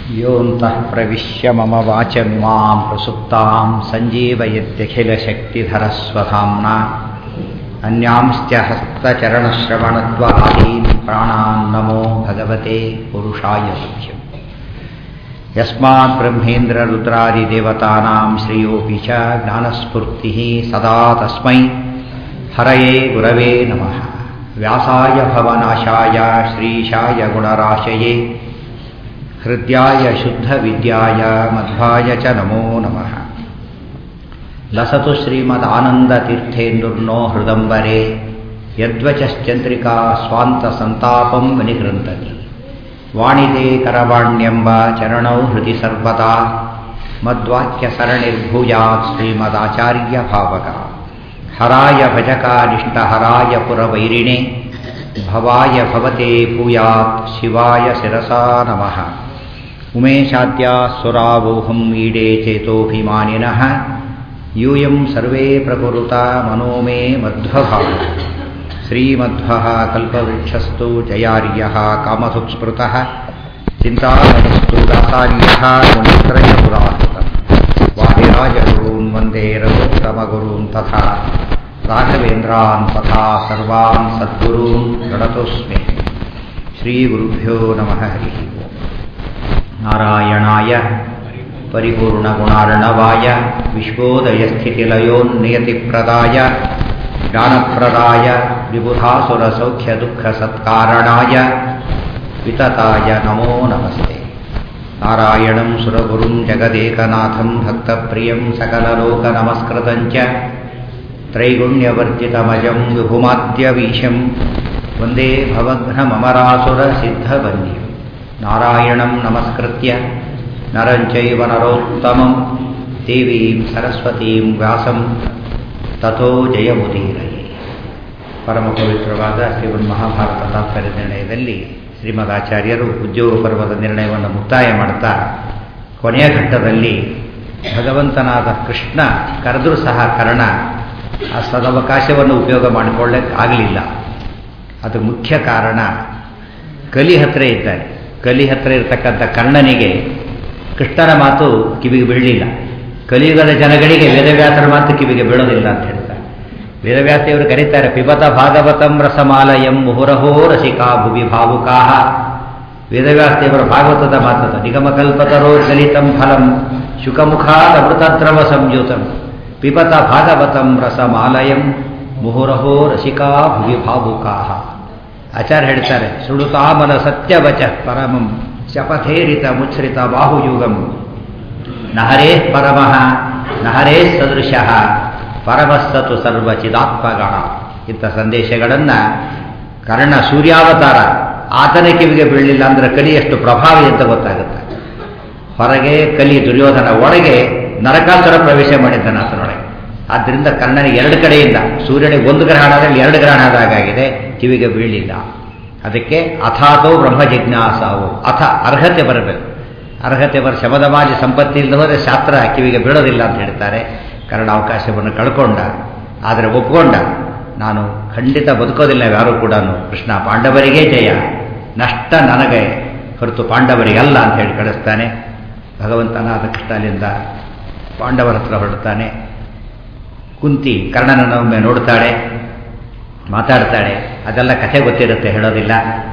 योऽन्तः प्रविश्य मम वाचमिमां प्रसुप्तां सञ्जीवयत्यखिलशक्तिधरस्वधाम्ना अन्यांश्च हस्तचरणश्रवणत्वादीन् प्राणान् नमो भगवते पुरुषाय मुख्यम् यस्मात् ब्रह्मेन्द्ररुद्रादिदेवतानां श्रियोऽपि च ज्ञानस्फूर्तिः सदा तस्मै हरये गुरवे नमः व्यासाय भवनाशाय श्रीशाय गुणराशये हृद्याय शुद्धविद्याय मध्वाय च नमो नमः लसतु श्रीमदानन्दतीर्थेन्दुर्नो हृदम्बरे यद्वचश्चन्द्रिका स्वान्तसन्तापं विनिगृन्तति वाणिते करवाण्यम्ब चरणौ हृदि सर्वदा मद्वाक्यसरणिर्भूयात् श्रीमदाचार्यभावका हराय भजकानिष्टहराय पुरवैरिणे भवाय भवते भूयात् शिवाय शिरसा नमः उमेशाद्यासुरावोहम् ईडे चेतोऽभिमानिनः यूयं सर्वे प्रकुरुता मनो मे मध्वभाव श्रीमध्वः कल्पवृक्षस्तु जयार्यः कामधुक्स्मृतः चिन्तामणिस्तु दासार्यः मुनित्रयपुरास्तम् वादिराजगुरून् वन्दे रघुत्तमगुरून् तथा राघवेन्द्रान् तथा सर्वान् सद्गुरून् प्रणतोऽस्मि श्रीगुरुभ्यो नमः हरिः नारायणाय परिपूर्णगुणार्णवाय विश्वोदयस्थितिलयोन्नियतिप्रदाय ज्ञानप्रदाय विबुधासुरसौख्यदुःखसत्कारणाय वितताय नमो नमस्ते नारायणं सुरगुरुं जगदेकनाथं भक्तप्रियं सकललोकनमस्कृतं च त्रैगुण्यवर्जितमजं विभुमाद्यवीशं वन्दे भवघ्नममरासुरसिद्धवन्यं नारायणं नमस्कृत्य नरं चैव नरोत्तमं देवीं सरस्वतीं ವ್ಯಾಸಂ ತಥೋ ಜಯಮುದೀರಯೇ ಪರಮ ಪವಿತ್ರವಾದ ಶ್ರೀಮನ್ ಮಹಾಭಾರತ ತಾತ್ಪರ್ಯ ನಿರ್ಣಯದಲ್ಲಿ ಶ್ರೀಮದ್ ಆಚಾರ್ಯರು ಉದ್ಯೋಗ ಪರ್ವದ ನಿರ್ಣಯವನ್ನು ಮುಕ್ತಾಯ ಮಾಡ್ತಾ ಕೊನೆಯ ಘಟ್ಟದಲ್ಲಿ ಭಗವಂತನಾದ ಕೃಷ್ಣ ಕರೆದರೂ ಸಹ ಕರ್ಣ ಆ ಸದವಕಾಶವನ್ನು ಉಪಯೋಗ ಮಾಡಿಕೊಳ್ಳಕ್ಕೆ ಆಗಲಿಲ್ಲ ಅದು ಮುಖ್ಯ ಕಾರಣ ಕಲಿ ಹತ್ರ ಇದ್ದಾನೆ ಕಲಿ ಹತ್ರ ಇರತಕ್ಕಂಥ ಕರ್ಣನಿಗೆ ಕೃಷ್ಣನ ಮಾತು ಕಿವಿಗೆ ಬೀಳಲಿಲ್ಲ ಕಲಿಯುಗದ ಜನಗಳಿಗೆ ವೇದವ್ಯಾಸರ ಮಾತು ಕಿವಿಗೆ ಬೀಳೋದಿಲ್ಲ ಅಂತ ಹೇಳ್ತಾರೆ ವೇದವ್ಯಾಸಿಯವರು ಕರೀತಾರೆ ಪಿಬತ ಭಾಗವತಂ ರಸಮಾಲಯಂ ಮುಹುರಹೋ ರಸಿಕಾ ಭುವಿ ಭಾವುಕಾಹ ವೇದವ್ಯಾಸದೇವರ ಭಾಗವತದ ಮಾತದು ನಿಗಮಕಲ್ಪತರೋ ಚಲಿತಂ ಫಲಂ ಶುಕಮುಖಾದ ಅಮೃತದ್ರವ ಸಂಯುತಂ ಪಿಬತ ಭಾಗವತಂ ರಸಮಾಲಯಂ ಮುಹುರಹೋ ರಸಿಕಾ ಭುವಿ ಭಾವುಕಾಹ ಆಚಾರ್ಯ ಹೇಳ್ತಾರೆ ಸುಳುತಾಮಲ ಸತ್ಯವಚ ಪರಮಂ ಶಪಥೇರಿತ ಮುಚ್ಛ್ರಿತ ಬಾಹುಯುಗಂ ನಹರೇ ಪರಮಃ ನಹರೇ ಸದೃಶಃ ಪರಮಸ್ಸತು ಸರ್ವಚಿದಾತ್ಮಗಣ ಇಂಥ ಸಂದೇಶಗಳನ್ನು ಕರ್ಣ ಸೂರ್ಯಾವತಾರ ಆತನ ಕಿವಿಗೆ ಬೀಳಲಿಲ್ಲ ಅಂದರೆ ಕಲಿ ಎಷ್ಟು ಪ್ರಭಾವಿ ಅಂತ ಗೊತ್ತಾಗುತ್ತೆ ಹೊರಗೆ ಕಲಿ ದುರ್ಯೋಧನ ಒಳಗೆ ನರಕಾಸುರ ಪ್ರವೇಶ ಮಾಡಿದ್ದಾನೆ ಆತನೊಳಗೆ ಆದ್ದರಿಂದ ಕರ್ಣನಿಗೆ ಎರಡು ಕಡೆಯಿಂದ ಸೂರ್ಯನಿಗೆ ಒಂದು ಗ್ರಹಣ ಆದರೆ ಎರಡು ಗ್ರಹಣ ಆದಾಗಿದೆ ಕಿವಿಗೆ ಬೀಳಲಿಲ್ಲ ಅದಕ್ಕೆ ಅಥಾತೋ ಬ್ರಹ್ಮ ಜಿಜ್ಞಾಸಾವು ಅಥ ಅರ್ಹತೆ ಬರಬೇಕು ಅರ್ಹತೆ ಬರ ಶಬದಮಾಜಿ ಸಂಪತ್ತಿ ಇಲ್ಲದೆ ಹೋದರೆ ಶಾಸ್ತ್ರ ಕಿವಿಗೆ ಬೀಳೋದಿಲ್ಲ ಅಂತ ಹೇಳ್ತಾರೆ ಕನ್ನಡ ಅವಕಾಶವನ್ನು ಕಳ್ಕೊಂಡ ಆದರೆ ಒಪ್ಕೊಂಡ ನಾನು ಖಂಡಿತ ಬದುಕೋದಿಲ್ಲ ಯಾರೂ ಕೂಡ ಕೃಷ್ಣ ಪಾಂಡವರಿಗೇ ಜಯ ನಷ್ಟ ನನಗೆ ಹೊರತು ಪಾಂಡವರಿಗಲ್ಲ ಅಂತ ಹೇಳಿ ಕಳಿಸ್ತಾನೆ ಭಗವಂತನಾದ ಕೃಷ್ಣ ಅಲ್ಲಿಂದ ಪಾಂಡವರ ಹತ್ರ ಹೊರಡ್ತಾನೆ ಕುಂತಿ ಕರ್ಣನನ್ನೊಮ್ಮೆ ನೋಡ್ತಾಳೆ ಮಾತಾಡ್ತಾಳೆ ಅದೆಲ್ಲ ಕಥೆ ಗೊತ್ತಿರುತ್ತೆ ಹೇಳೋದಿಲ್ಲ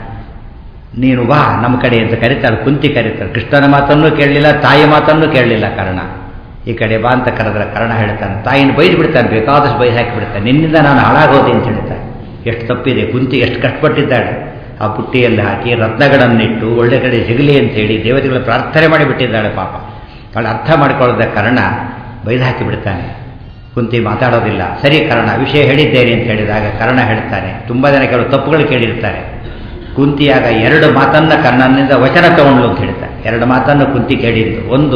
ನೀನು ಬಾ ನಮ್ಮ ಕಡೆ ಅಂತ ಕರೀತಾಳೆ ಕುಂತಿ ಕರೀತಾಳೆ ಕೃಷ್ಣನ ಮಾತನ್ನು ಕೇಳಲಿಲ್ಲ ತಾಯಿ ಮಾತನ್ನು ಕೇಳಲಿಲ್ಲ ಕರ್ಣ ಈ ಕಡೆ ಬಾ ಅಂತ ಕರೆದ್ರೆ ಕರ್ಣ ಹೇಳ್ತಾನೆ ತಾಯಿನ ಬೈದು ಬಿಡ್ತಾನೆ ಬೇಕಾದಷ್ಟು ಬೈದು ಹಾಕಿಬಿಡ್ತಾನೆ ನಿನ್ನಿಂದ ನಾನು ಹಾಳಾಗೋದೆ ಅಂತ ಹೇಳ್ತಾನೆ ಎಷ್ಟು ತಪ್ಪಿದೆ ಕುಂತಿ ಎಷ್ಟು ಕಷ್ಟಪಟ್ಟಿದ್ದಾಳೆ ಆ ಪುಟ್ಟಿಯಲ್ಲಿ ಹಾಕಿ ರತ್ನಗಳನ್ನಿಟ್ಟು ಒಳ್ಳೆ ಕಡೆ ಸಿಗಲಿ ಅಂತ ಹೇಳಿ ದೇವತೆಗಳ ಪ್ರಾರ್ಥನೆ ಮಾಡಿಬಿಟ್ಟಿದ್ದಾಳೆ ಪಾಪ ಅವಳು ಅರ್ಥ ಮಾಡಿಕೊಳ್ಳದ ಕರ್ಣ ಬೈದು ಹಾಕಿ ಬಿಡ್ತಾನೆ ಕುಂತಿ ಮಾತಾಡೋದಿಲ್ಲ ಸರಿ ಕರ್ಣ ವಿಷಯ ಹೇಳಿದ್ದೇನೆ ಅಂತ ಹೇಳಿದಾಗ ಕರ್ಣ ಹೇಳ್ತಾನೆ ತುಂಬ ಜನ ಕೆಲವು ತಪ್ಪುಗಳು ಕೇಳಿರ್ತಾರೆ ಕುಂತಿಯಾಗ ಎರಡು ಮಾತನ್ನ ಕರ್ಣನಿಂದ ವಚನ ತಗೊಂಡ್ಲು ಅಂತ ಹೇಳ್ತಾರೆ ಎರಡು ಮಾತನ್ನು ಕುಂತಿ ಕೇಳಿದ್ದು ಒಂದು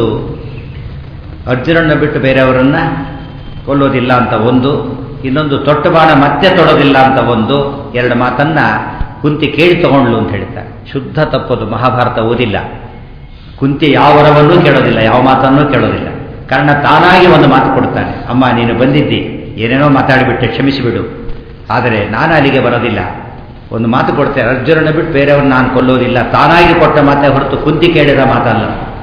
ಅರ್ಜುನನ್ನ ಬಿಟ್ಟು ಬೇರೆಯವರನ್ನ ಕೊಲ್ಲೋದಿಲ್ಲ ಅಂತ ಒಂದು ಇನ್ನೊಂದು ತೊಟ್ಟು ಬಾಣ ಮತ್ತೆ ತೊಡೋದಿಲ್ಲ ಅಂತ ಒಂದು ಎರಡು ಮಾತನ್ನ ಕುಂತಿ ಕೇಳಿ ತಗೊಂಡ್ಲು ಅಂತ ಹೇಳ್ತಾರೆ ಶುದ್ಧ ತಪ್ಪದು ಮಹಾಭಾರತ ಓದಿಲ್ಲ ಕುಂತಿ ಯಾವ ವರವನ್ನೂ ಕೇಳೋದಿಲ್ಲ ಯಾವ ಮಾತನ್ನೂ ಕೇಳೋದಿಲ್ಲ ಕರ್ಣ ತಾನಾಗಿ ಒಂದು ಮಾತು ಕೊಡ್ತಾನೆ ಅಮ್ಮ ನೀನು ಬಂದಿದ್ದಿ ಏನೇನೋ ಮಾತಾಡಿಬಿಟ್ಟೆ ಕ್ಷಮಿಸಿಬಿಡು ಆದರೆ ನಾನು ಅಲ್ಲಿಗೆ ಬರೋದಿಲ್ಲ ಒಂದು ಮಾತು ಕೊಡ್ತೇನೆ ಅರ್ಜುನನ ಬಿಟ್ಟು ಬೇರೆಯವ್ರನ್ನ ನಾನು ಕೊಲ್ಲೋದಿಲ್ಲ ತಾನಾಗಿ ಕೊಟ್ಟ ಮಾತೇ ಹೊರತು ಕುಂತಿ ಕೇಳಿದ ಮಾತಲ್ಲ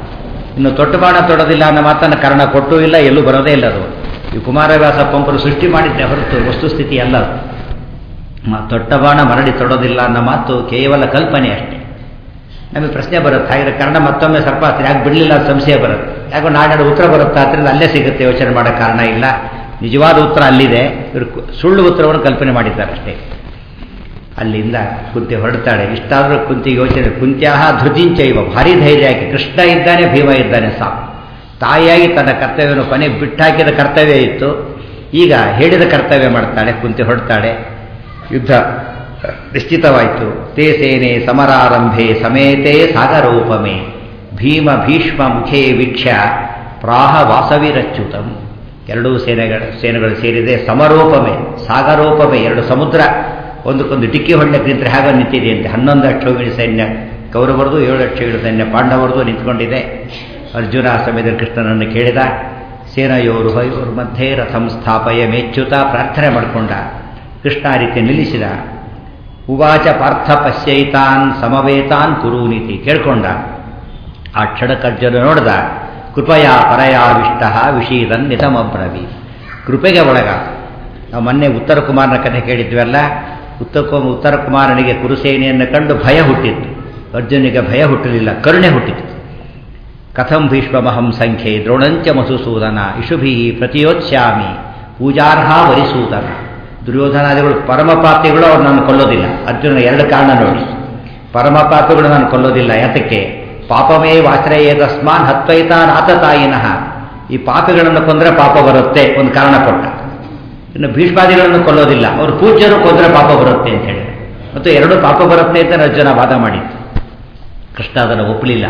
ಇನ್ನು ತೊಟ್ಟು ಬಾಣ ತೊಡೋದಿಲ್ಲ ಅನ್ನೋ ಮಾತನ್ನು ಕರ್ಣ ಕೊಟ್ಟೂ ಇಲ್ಲ ಎಲ್ಲೂ ಬರೋದೇ ಇಲ್ಲ ಅದು ಈ ಕುಮಾರವ್ಯಾಸ ಪಂಪರು ಸೃಷ್ಟಿ ಮಾಡಿದ್ದೆ ಹೊರತು ವಸ್ತುಸ್ಥಿತಿ ಅಲ್ಲ ಅದು. ಮ- ತೊಟ್ಟ ಬಾಣ ಮರಳಿ ತೊಡೋದಿಲ್ಲ ಅನ್ನೋ ಮಾತು ಕೇವಲ ಕಲ್ಪನೆ ಅಷ್ಟೇ ನಮಗೆ ಪ್ರಶ್ನೆ ಬರುತ್ತೆ ಹಾಗಿದ್ರೆ ಕನ್ನಡ ಮತ್ತೊಮ್ಮೆ ಸ್ವಲ್ಪ ಯಾಕೆ ಬಿಡಲಿಲ್ಲ ಅಂತ ಸಂಶಯ ಬರುತ್ತೆ ಯಾಕೋ ನಾಡಿನ ಉತ್ತರ ಬರುತ್ತೆ ಆದ್ದರಿಂದ ಅಲ್ಲೇ ಸಿಗುತ್ತೆ ಯೋಚನೆ ಮಾಡೋ ಕಾರಣ ಇಲ್ಲ ನಿಜವಾದ ಉತ್ತರ ಅಲ್ಲಿದೆ ಇವರು ಕು- ಸುಳ್ಳು ಉತ್ತರವನ್ನು ಕಲ್ಪನೆ ಮಾಡಿದ್ದಾರೆ ಅಷ್ಟೇ ಅಲ್ಲಿಂದ ಕುಂತಿ ಹೊರಡ್ತಾಳೆ ಇಷ್ಟಾದರೂ ಕುಂತಿ ಯೋಚನೆ ಕುಂತ್ಯಾಹ ಧೃತಿಂಚೈವ ಭಾರಿ ಧೈರ್ಯ ಹಾಕಿ ಕೃಷ್ಣ ಇದ್ದಾನೆ ಭೀಮ ಇದ್ದಾನೆ ಸಾಕು ತಾಯಿಯಾಗಿ ತನ್ನ ಕರ್ತವ್ಯವನ್ನು ಕೊನೆಗೆ ಬಿಟ್ಟಾಕಿದ ಕರ್ತವ್ಯ ಇತ್ತು ಈಗ ಹೇಳಿದ ಕರ್ತವ್ಯ ಮಾಡ್ತಾಳೆ ಕುಂತಿ ಹೊರಡ್ತಾಳೆ ಯುದ್ಧ ನಿಶ್ಚಿತವಾಯಿತು ತೇ ಸೇನೆ ಸಮರಾರಂಭೆ ಸಮೇತೇ ಸಾಗರೋಪಮೆ ಭೀಮ ಭೀಷ್ಮ ಮುಖೇ ವೀಕ್ಷ ಪ್ರಾಹ ವಾಸವಿರಚ್ಯುತಂ ಎರಡೂ ಸೇನೆಗಳ ಸೇನೆಗಳು ಸೇರಿದೆ ಸಮರೋಪಮೆ ಸಾಗರೋಪಮೆ ಎರಡು ಸಮುದ್ರ ಒಂದಕ್ಕೊಂದು ಡಿಕ್ಕಿ ಹೊಂಡಕ್ಕೆ ನಿಂತರೆ ಹಾಗೆ ನಿಂತಿದೆ ಅಂತೆ ಹನ್ನೊಂದು ಅಕ್ಷೋಗಿಣಿ ಸೈನ್ಯ ಕೌರವರದು ಏಳು ಅಕ್ಷೋಗಿಣಿ ಸೈನ್ಯ ಪಾಂಡವರದು ನಿಂತ್ಕೊಂಡಿದೆ ಅರ್ಜುನ ಆ ಸಮಯದಲ್ಲಿ ಕೃಷ್ಣನನ್ನು ಕೇಳಿದ ಸೇನೆಯೋರು ಹಯೋರು ಮಧ್ಯೆ ರಥಂ ಸ್ಥಾಪಯ ಮೇಚ್ಯುತ ಪ್ರಾರ್ಥನೆ ಮಾಡಿಕೊಂಡ ಕೃಷ್ಣ ಆ ರೀತಿ ನಿಲ್ಲಿಸಿದ ಉವಾಚ ಪಾರ್ಥ ಪಶ್ಯೈತಾನ್ ಸಮವೇತಾನ್ ಕುರೂನಿತಿ ಕೇಳ್ಕೊಂಡ ಆ ಕ್ಷಣಕರ್ಜನ ನೋಡ್ದ ಕೃಪಯಾ ಪರಯಾವಿಷ್ಟ ವಿಷೀದನ್ ನಿತಮಬ್ರವಿ ಕೃಪೆಗೆ ಒಳಗ ನಾವು ಮೊನ್ನೆ ಉತ್ತರ ಕುಮಾರನ ಕಥೆ ಕೇಳಿದ್ವಲ್ಲ ಉತ್ತರ ಕು- ಉತ್ತರ ಕುಮಾರನಿಗೆ ಕುರುಸೇನೆಯನ್ನು ಕಂಡು ಭಯ ಹುಟ್ಟಿತ್ತು ಅರ್ಜುನಿಗೆ ಭಯ ಹುಟ್ಟಲಿಲ್ಲ ಕರುಣೆ ಹುಟ್ಟಿತು ಕಥಂ ಭೀಷ್ಮಹಂ ಸಂಖ್ಯೆ ದ್ರೋಣಂಚ ಮಧುಸೂದನ ಇಶುಭಿ ಪ್ರತಿಯೋತ್ಸ್ಯಾಮಿ ಪೂಜಾರ್ಹ ವರಿಸೂದನ ದುರ್ಯೋಧನಾದಿಗಳು ಪರಮಪಾಪಿಗಳು ಅವ್ರು ನಾನು ಕೊಲ್ಲೋದಿಲ್ಲ ಅರ್ಜುನ ಎರಡು ಕಾರಣ ನೋಡಿ ಪರಮಪಾಪಿಗಳು ನಾನು ಕೊಲ್ಲೋದಿಲ್ಲ ಯಾತಕ್ಕೆ ಪಾಪಮೇ ವಾಶ್ರಯೇ ತಸ್ಮಾನ್ ಹತ್ವೈತಾನ್ ಆತತಾಯಿನಃ ಈ ಪಾಪಿಗಳನ್ನು ಕೊಂದರೆ ಪಾಪ ಬರುತ್ತೆ ಒಂದು ಕಾರಣ ಕೊಟ್ಟ ಇನ್ನು ಭೀಷ್ಮಾದಿಗಳನ್ನು ಕೊಲ್ಲೋದಿಲ್ಲ ಅವರು ಪೂಜ್ಯರು ಕೊಂದರೆ ಪಾಪ ಬರುತ್ತೆ ಅಂತ ಹೇಳಿ ಮತ್ತು ಎರಡು ಪಾಪ ಬರುತ್ತೆ ಅಂತ ಅರ್ಜುನ ವಾದ ಮಾಡಿತ್ತು ಕೃಷ್ಣ ಅದನ್ನು ಒಪ್ಪಲಿಲ್ಲ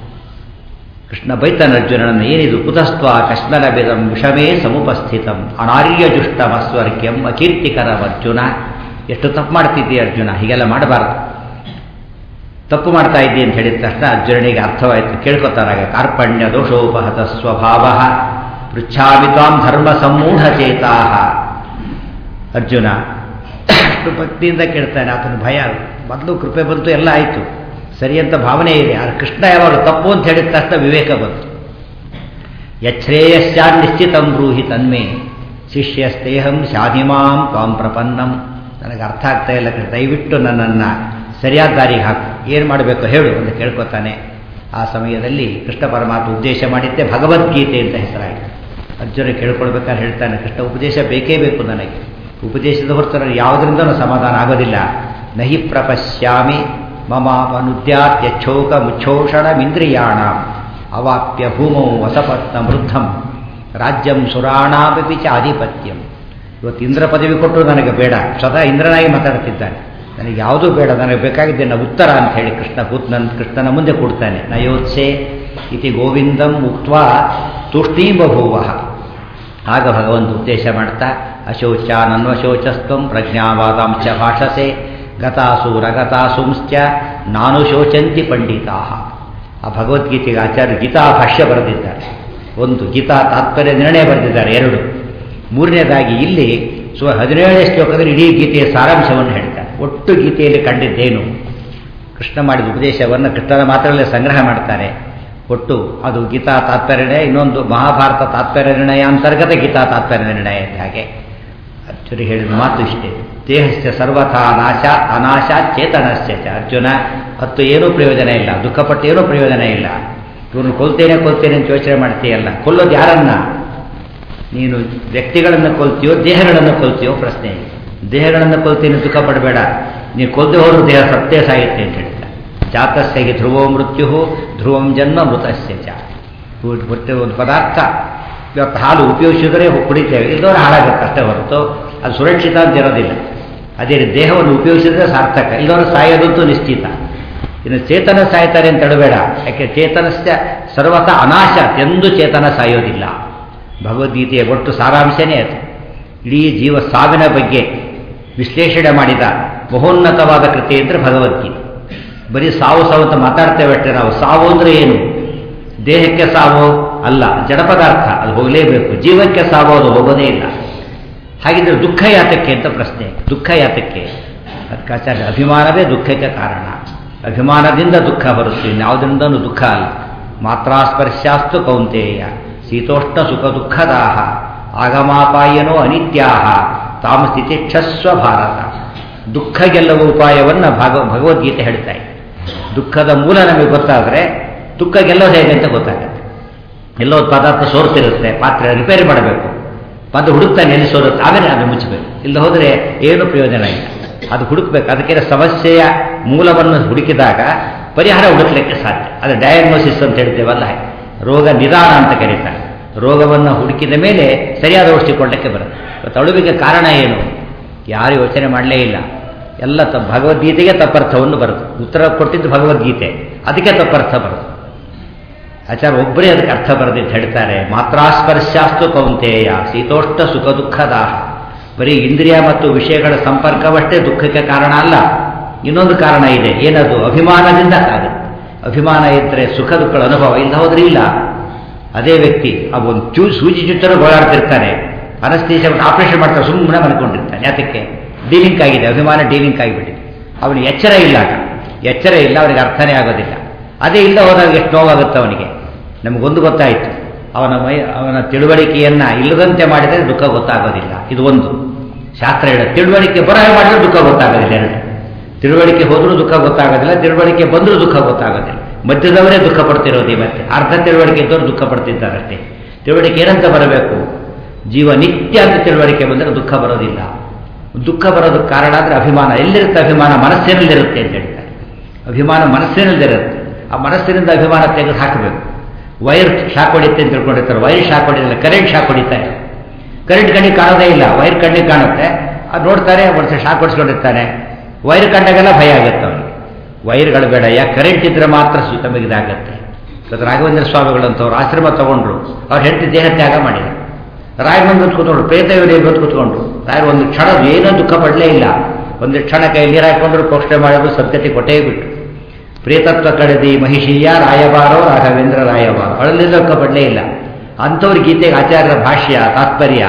ಕೃಷ್ಣ ಬೈತಾನ ಅರ್ಜುನನನ್ನು ಏನಿದು ಕುತಸ್ತ್ವ ಕಶ್ಮಲ ಬೆದಂ ವಿಷಮೇ ಸಮುಪಸ್ಥಿತಂ ಅನಾರ್ಯ ಜುಷ್ಟಮಸ್ವರ್ಗ್ಯಂ ಅಕೀರ್ತಿಕರಂ ಅರ್ಜುನ ಎಷ್ಟು ತಪ್ಪು ಮಾಡ್ತಿದ್ದೀಯ ಅರ್ಜುನ ಹೀಗೆಲ್ಲ ಮಾಡಬಾರದು ತಪ್ಪು ಮಾಡ್ತಾ ಇದ್ದಿ ಅಂತ ಹೇಳಿದ ತಕ್ಷಣ ಅರ್ಜುನನಿಗೆ ಅರ್ಥವಾಯಿತು ಕೇಳ್ಕೊತಾರಾಗ ಕಾರ್ಪಣ್ಯ ದೋಷೋಪಹತ ಸ್ವಭಾವ ಪೃಚ್ಛಾಮಿ ತ್ವಾಂ ಧರ್ಮ ಸಮ್ಮೂಢಚೇತಾ ಅರ್ಜುನ ಅಷ್ಟು ಭಕ್ತಿಯಿಂದ ಕೇಳ್ತಾನೆ ಆತನ ಭಯ ಮೊದಲು ಕೃಪೆ ಬಂತು ಎಲ್ಲ ಆಯಿತು ಸರಿ ಅಂತ ಭಾವನೆ ಇದೆ ಆದರೆ ಕೃಷ್ಣ ಯಾವಾಗ ತಪ್ಪು ಅಂತ ಹೇಳಿದ ತಕ್ಷಣ ವಿವೇಕ ಬಂತು ಯಚ್ಛ್ರೇಯಶ್ಚಾನ್ ನಿಶ್ಚಿತಂ ಬ್ರೂಹಿ ತನ್ಮೇ ಶಿಷ್ಯಸ್ತೇಹಂ ಶಾಧಿಮಾಂ ತ್ವಾಂ ಪ್ರಪನ್ನಂ ನನಗೆ ಅರ್ಥ ಆಗ್ತಾ ಇಲ್ಲ ಕೃಷ್ಣ ದಯವಿಟ್ಟು ನನ್ನನ್ನು ಸರಿಯಾದ ದಾರಿಗೆ ಹಾಕು ಏನು ಮಾಡಬೇಕು ಹೇಳು ಅಂತ ಕೇಳ್ಕೊತಾನೆ ಆ ಸಮಯದಲ್ಲಿ ಕೃಷ್ಣ ಪರಮಾತ್ಮ ಉದ್ದೇಶ ಮಾಡಿದ್ದೆ ಭಗವದ್ಗೀತೆ ಅಂತ ಹೆಸರಾಯಿತು ಅರ್ಜುನ ಕೇಳ್ಕೊಳ್ಬೇಕಾದ್ರೆ ಹೇಳ್ತಾನೆ ಕೃಷ್ಣ ಉಪದೇಶ ಬೇಕೇ ಬೇಕು ನನಗೆ ಉಪದೇಶದ ಹೊರತು ನನಗೆ ಯಾವುದರಿಂದಲೂ ಸಮಾಧಾನ ಆಗೋದಿಲ್ಲ ನಹಿ ಪ್ರಪಶ್ಯಾಮಿ ಮಮಾಪನುದ್ಯಾತ್ಯಚ್ಛೋಕ ಮುಚ್ಛೋಷಣಮಿಂದ್ರಿಯಾಣ ಅವಾಪ್ಯ ಭೂಮೌ ವಸಪತ್ನ ವೃದ್ಧಂ ರಾಜ್ಯಂ ಸುರಾಣಾಪಿ ಚ ಆಧಿಪತ್ಯಂ ಇವತ್ತು ಇಂದ್ರ ಪದವಿ ಕೊಟ್ಟರು ನನಗೆ ಬೇಡ ಸ್ವತಃ ಇಂದ್ರನಾಗಿ ಮಾತಾಡ್ತಿದ್ದಾನೆ ನನಗೆ ಯಾವುದೂ ಬೇಡ ನನಗೆ ಬೇಕಾಗಿದ್ದೇನೆ ಉತ್ತರ ಅಂತ ಹೇಳಿ ಕೃಷ್ಣ ಕೂತ್ ನನ್ನ ಕೃಷ್ಣನ ಮುಂದೆ ಕೊಡ್ತಾನೆ ನಯೋತ್ಸೆ ಇತಿ ಗೋವಿಂದಂ ಉಕ್ತ ತುಷ್ಟೀಂಬಭೂವ ಆಗ ಭಗವಂತ ಉದ್ದೇಶ ಮಾಡ್ತಾ ಅಶೋಚ ನನ್ವಶೋಚಸ್ತ್ವಂ ಪ್ರಜ್ಞಾವಾದಾಂಶ ಭಾಷಸೆ ಗತಾಸು ರಗತಾಸುಂಶ್ಚ ನಾನು ಶೋಚಂತಿ ಪಂಡಿತಾ ಆ ಭಗವದ್ಗೀತೆಗೆ ಆಚಾರ್ಯ ಗೀತಾ ಭಾಷ್ಯ ಬರೆದಿದ್ದಾರೆ ಒಂದು ಗೀತಾ ತಾತ್ಪರ್ಯ ನಿರ್ಣಯ ಬರೆದಿದ್ದಾರೆ ಎರಡು ಮೂರನೇದಾಗಿ ಇಲ್ಲಿ ಸೊ ಹದಿನೇಳನೇ ಶ್ಲೋಕದಲ್ಲಿ ಇಡೀ ಗೀತೆಯ ಸಾರಾಂಶವನ್ನು ಹೇಳ್ತಾರೆ ಒಟ್ಟು ಗೀತೆಯಲ್ಲಿ ಕಂಡಿದ್ದೇನು ಕೃಷ್ಣ ಮಾಡಿದ ಉಪದೇಶವನ್ನು ಕೃಷ್ಣನ ಮಾತ್ರಲ್ಲೇ ಸಂಗ್ರಹ ಮಾಡ್ತಾರೆ ಒಟ್ಟು ಅದು ಗೀತಾ ತಾತ್ಪರ್ಯ ನಿರ್ಣಯ ಇನ್ನೊಂದು ಮಹಾಭಾರತ ತಾತ್ಪರ್ಯ ನಿರ್ಣಯ ಅಂತರ್ಗತ ಗೀತಾ ತಾತ್ಪರ್ಯ ನಿರ್ಣಯ ಅಂತ ಹಾಗೆ ಅರ್ಜುನ ಹೇಳಿದ ಮಾತು ಇಷ್ಟೇ ದೇಹಸ್ಯ ಸರ್ವಥಾ ನಾಶ ಅನಾಶ ಚೇತನಸ್ಯ ಚ ಅರ್ಜುನ ಹತ್ತು ಏನೂ ಪ್ರಯೋಜನ ಇಲ್ಲ ದುಃಖಪಟ್ಟು ಏನೂ ಪ್ರಯೋಜನ ಇಲ್ಲ ಇವ್ರನ್ನ ಕೊಲ್ತೇನೆ ಕೊಲ್ತೇನೆ ಅಂತ ಯೋಚನೆ ಮಾಡ್ತೀಯಲ್ಲ ಕೊಲ್ಲೋದು ಯಾರನ್ನ ನೀನು ವ್ಯಕ್ತಿಗಳನ್ನು ಕೊಲ್ತೀಯೋ ದೇಹಗಳನ್ನು ಕೊಲ್ತೀಯೋ ಪ್ರಶ್ನೆ ದೇಹಗಳನ್ನು ಕೊಲ್ತೀನಿ ದುಃಖ ಪಡಬೇಡ ನೀನು ಕೊಲ್ಲದೆ ಹೋದ್ರೂ ದೇಹ ಸತ್ಯ ಸಾಯುತ್ತೆ ಅಂತ ಹೇಳ್ತಾರೆ ಜಾತಸ್ಯಗೆ ಧ್ರುವೋ ಮೃತ್ಯು ಧ್ರುವಂ ಜನ್ಮ ಮೃತಸ್ಯ ಚ ಮತ್ತೆ ಒಂದು ಪದಾರ್ಥ ಇವತ್ತು ಹಾಲು ಉಪಯೋಗಿಸಿದರೆ ಕುಡಿತೇವೆ ಇಲ್ಲದವ್ರು ಹಾಳಾಗುತ್ತೆ ಅಷ್ಟೇ ಹೊರತು ಅದು ಸುರಕ್ಷಿತ ಅಂತ ಇರೋದಿಲ್ಲ ಅದೇ ರೀತಿ ದೇಹವನ್ನು ಉಪಯೋಗಿಸಿದ್ರೆ ಸಾರ್ಥಕ ಇಲ್ಲವರು ಸಾಯೋದಂತೂ ನಿಶ್ಚಿತ ಇನ್ನು ಚೇತನ ಸಾಯ್ತಾರೆ ಅಂತ ಹೇಳಬೇಡ ಯಾಕೆ ಚೇತನಸ್ಯ ಸರ್ವಥ ಅನಾಶ ಎಂದು ಚೇತನ ಸಾಯೋದಿಲ್ಲ ಭಗವದ್ಗೀತೆಯ ಒಟ್ಟು ಸಾರಾಂಶನೇ ಅದು ಇಡೀ ಜೀವ ಸಾವಿನ ಬಗ್ಗೆ ವಿಶ್ಲೇಷಣೆ ಮಾಡಿದ ಮಹೋನ್ನತವಾದ ಕೃತಿ ಅಂದರೆ ಭಗವದ್ಗೀತೆ ಬರೀ ಸಾವು ಸಾವು ಅಂತ ಮಾತಾಡ್ತೇವೆ ಅಷ್ಟೇ ನಾವು ಸಾವು ಅಂದರೆ ಏನು ದೇಹಕ್ಕೆ ಸಾವು ಅಲ್ಲ ಜಡ ಪದಾರ್ಥ ಅದು ಹೋಗಲೇಬೇಕು ಜೀವಕ್ಕೆ ಸಾವು ಅದು ಹೋಗೋದೇ ಇಲ್ಲ ಹಾಗಿದ್ರೆ ದುಃಖ ಯಾತಕ್ಕೆ ಅಂತ ಪ್ರಶ್ನೆ ದುಃಖ ಯಾತಕ್ಕೆ ಅದಕ್ಕಾಚಾರ್ಯ ಅಭಿಮಾನವೇ ದುಃಖಕ್ಕೆ ಕಾರಣ ಅಭಿಮಾನದಿಂದ ದುಃಖ ಬರುತ್ತೆ ಇನ್ಯಾವುದರಿಂದನೂ ದುಃಖ ಅಲ್ಲ ಮಾತ್ರಾಸ್ಪರ್ಶಾಸ್ತು ಕೌಂತೇಯ ಶೀತೋಷ್ಣ ಸುಖ ದುಃಖದಾಹ ಆಗಮಾಪಾಯನೋ ಅನಿತ್ಯಾಹ ತಾಮ ಸ್ಥಿತಿಕ್ಷಸ್ವ ಭಾರತ ದುಃಖ ಗೆಲ್ಲುವ ಉಪಾಯವನ್ನು ಭಾಗ ಭಗವದ್ಗೀತೆ ಹೇಳ್ತಾ ಇದೆ ದುಃಖದ ಮೂಲ ನಮಗೆ ಗೊತ್ತಾದರೆ ದುಃಖ ಗೆಲ್ಲೋದು ಹೇಗೆ ಅಂತ ಗೊತ್ತಾಗುತ್ತೆ ಎಲ್ಲೋ ಪದಾರ್ಥ ಸೋರ್ತಿರುತ್ತೆ ಪಾತ್ರೆ ರಿಪೇರಿ ಮಾಡಬೇಕು ಬಂದು ಹುಡುಕ್ತಾನೆ ಎಲ್ಲಿ ಸೋರುತ್ತೆ ಆಮೇಲೆ ಅದು ಮುಚ್ಚಬೇಕು ಇಲ್ಲ ಹೋದರೆ ಏನು ಪ್ರಯೋಜನ ಇಲ್ಲ ಅದು ಹುಡುಕ್ಬೇಕು ಅದಕ್ಕೆ ಸಮಸ್ಯೆಯ ಮೂಲವನ್ನು ಹುಡುಕಿದಾಗ ಪರಿಹಾರ ಹುಡುಕ್ಲಿಕ್ಕೆ ಸಾಧ್ಯ ಅದು ಡಯಾಗ್ನೋಸಿಸ್ ಅಂತ ಹೇಳ್ತೇವಲ್ಲ ರೋಗ ನಿದಾನ ಅಂತ ಕರೀತಾರೆ ರೋಗವನ್ನು ಹುಡುಕಿದ ಮೇಲೆ ಸರಿಯಾದ ಔಷಧಿ ಕೊಡಲಿಕ್ಕೆ ಬರುತ್ತೆ ಇವತ್ತು ಅಳುವಿಗೆ ಕಾರಣ ಏನು ಯಾರು ಯೋಚನೆ ಮಾಡಲೇ ಇಲ್ಲ ಎಲ್ಲ ತ ಭಗವದ್ಗೀತೆಗೆ ತಪ್ಪರ್ಥವನ್ನು ಬರುತ್ತೆ ಉತ್ತರ ಕೊಟ್ಟಿದ್ದು ಭಗವದ್ಗೀತೆ ಅದಕ್ಕೆ ತಪ್ಪರ್ಥ ಬರುತ್ತೆ ಆಚಾರ ಒಬ್ಬರೇ ಅದಕ್ಕೆ ಅರ್ಥ ಬರೆದಿದ್ದು ಹೇಳ್ತಾರೆ ಮಾತ್ರಾಸ್ಪರ್ಶಾಸ್ತು ಕೌಂತೆಯ ಶೀತೋಷ್ಟ ಸುಖ ದುಃಖದಾಹ ಬರೀ ಇಂದ್ರಿಯ ಮತ್ತು ವಿಷಯಗಳ ಸಂಪರ್ಕವಷ್ಟೇ ದುಃಖಕ್ಕೆ ಕಾರಣ ಅಲ್ಲ ಇನ್ನೊಂದು ಕಾರಣ ಇದೆ ಏನದು ಅಭಿಮಾನದಿಂದ ಆಗುತ್ತೆ ಅಭಿಮಾನ ಇದ್ದರೆ ಸುಖ ದುಃಖಗಳ ಅನುಭವ ಇಲ್ಲ ಹೋದ್ರೆ ಇಲ್ಲ ಅದೇ ವ್ಯಕ್ತಿ ಆ ಒಂದು ಚೂ ಸೂಜಿ ಚುಚ್ಚರು ಓಡಾಡ್ತಿರ್ತಾನೆ ಅನಸ್ತೀಶ ಆಪರೇಷನ್ ಮಾಡ್ತಾರೆ ಸುಮ್ಮನೆ ಮನ್ಕೊಂಡಿರ್ತಾನೆ ಯಾತಕ್ಕೆ ಡೀಲಿಂಕ್ ಆಗಿದೆ ಅಭಿಮಾನ ಡೀಲಿಂಕ್ ಆಗಿಬಿಟ್ಟಿದೆ ಅವನಿಗೆ ಎಚ್ಚರ ಇಲ್ಲ ಆಗ ಎಚ್ಚರ ಇಲ್ಲ ಅವನಿಗೆ ಅರ್ಥನೇ ಆಗೋದಿಲ್ಲ ಅದೇ ಇಲ್ಲ ಹೋದಾಗ ಎಷ್ಟು ನೋವಾಗುತ್ತೆ ಅವನಿಗೆ ನಮಗೊಂದು ಗೊತ್ತಾಯಿತು ಅವನ ಮೈ ಅವನ ತಿಳುವಳಿಕೆಯನ್ನು ಇಲ್ಲದಂತೆ ಮಾಡಿದರೆ ದುಃಖ ಗೊತ್ತಾಗೋದಿಲ್ಲ ಇದು ಒಂದು ಶಾಸ್ತ್ರ ಹೇಳ ತಿಳುವಳಿಕೆ ಬರಹ ಮಾಡಿದ್ರೆ ದುಃಖ ಗೊತ್ತಾಗೋದಿಲ್ಲ ಎರಡು ತಿಳುವಳಿಕೆ ಹೋದರೂ ದುಃಖ ಗೊತ್ತಾಗೋದಿಲ್ಲ ತಿಳುವಳಿಕೆ ಬಂದರೂ ದುಃಖ ಗೊತ್ತಾಗೋದಿಲ್ಲ ಮಧ್ಯದವರೇ ದುಃಖ ಪಡ್ತಿರೋದು ಈ ಮತ್ತೆ ಅರ್ಧ ತಿಳುವಳಿಕೆ ಇದ್ದವರು ದುಃಖ ಪಡ್ತಿದ್ದಾರಷ್ಟೇ ತಿಳುವಳಿಕೆ ಏನಂತ ಬರಬೇಕು ಜೀವ ನಿತ್ಯ ಅಂತ ತಿಳುವಳಿಕೆ ಬಂದರೆ ದುಃಖ ಬರೋದಿಲ್ಲ ದುಃಖ ಬರೋದಕ್ಕೆ ಕಾರಣ ಅಂದರೆ ಅಭಿಮಾನ ಎಲ್ಲಿರುತ್ತೆ ಅಭಿಮಾನ ಮನಸ್ಸಿನಲ್ಲಿರುತ್ತೆ ಅಂತ ಹೇಳ್ತಾರೆ ಅಭಿಮಾನ ಮನಸ್ಸಿನಲ್ಲಿರುತ್ತೆ ಆ ಮನಸ್ಸಿನಿಂದ ಅಭಿಮಾನ ತೆಗೆದು ಹಾಕಬೇಕು ವೈರ್ ಶಾಕ್ ಹೊಡಿತೆ ಅಂತ ತಿಳ್ಕೊಂಡಿರ್ತಾರೆ ವೈರ್ ಶಾಕ್ ಹೊಡಿದಿಲ್ಲ ಕರೆಂಟ್ ಶಾಕ್ ಹೊಡಿತಾರೆ ಕರೆಂಟ್ ಕಣ್ಣಿಗೆ ಕಾಣೋದೇ ಇಲ್ಲ ವೈರ್ ಕಣ್ಣಿಗೆ ಕಾಣುತ್ತೆ ಅದು ನೋಡ್ತಾರೆ ಒಂದು ಶಾಕ್ ಹೊಡಿಸ್ಕೊಂಡಿರ್ತಾನೆ ವೈರ್ ಕಂಡಾಗೆಲ್ಲ ಭಯ ಆಗುತ್ತೆ ಅವನಿಗೆ ವೈರ್ಗಳು ಬೇಡ ಯಾಕೆ ಕರೆಂಟ್ ಇದ್ರೆ ಮಾತ್ರ ತಮಗೆ ಇದಾಗತ್ತೆ ಇವತ್ತು ರಾಘವೇಂದ್ರ ಸ್ವಾಮಿಗಳಂತವ್ರು ಆಶ್ರಮ ತಗೊಂಡ್ರು ಅವ್ರು ಹೆಂಡತಿ ದೇಹ ತ್ಯಾಗ ಮಾಡಿದ್ರು ರಾಯ್ ಬಂದು ಕೂತ್ಕೊಂಡ್ರು ಪ್ರೇತವರೇ ಬಂದು ಕೂತ್ಕೊಂಡ್ರು ರಾಯರು ಒಂದು ಕ್ಷಣ ಏನೂ ದುಃಖ ಪಡಲೇ ಇಲ್ಲ ಒಂದು ಕ್ಷಣ ಕೈ ನೀರು ಹಾಕೊಂಡ್ರು ಪೋಷಣೆ ಮಾಡೋದು ಸದ್ಯತೆ ಕೊಟ್ಟೇ ಬಿಟ್ಟು ಪ್ರೇತತ್ವ ಕಡೆದಿ ಮಹಿಷೀಯ ರಾಯಬಾರೋ ರಾಘವೇಂದ್ರ ರಾಯಬಾರೋ ಅಳಲಿಲ್ಲ ದುಃಖ ಪಡಲೇ ಇಲ್ಲ ಅಂಥವ್ರ ಗೀತೆಗೆ ಆಚಾರ್ಯರ ಭಾಷ್ಯ ತಾತ್ಪರ್ಯ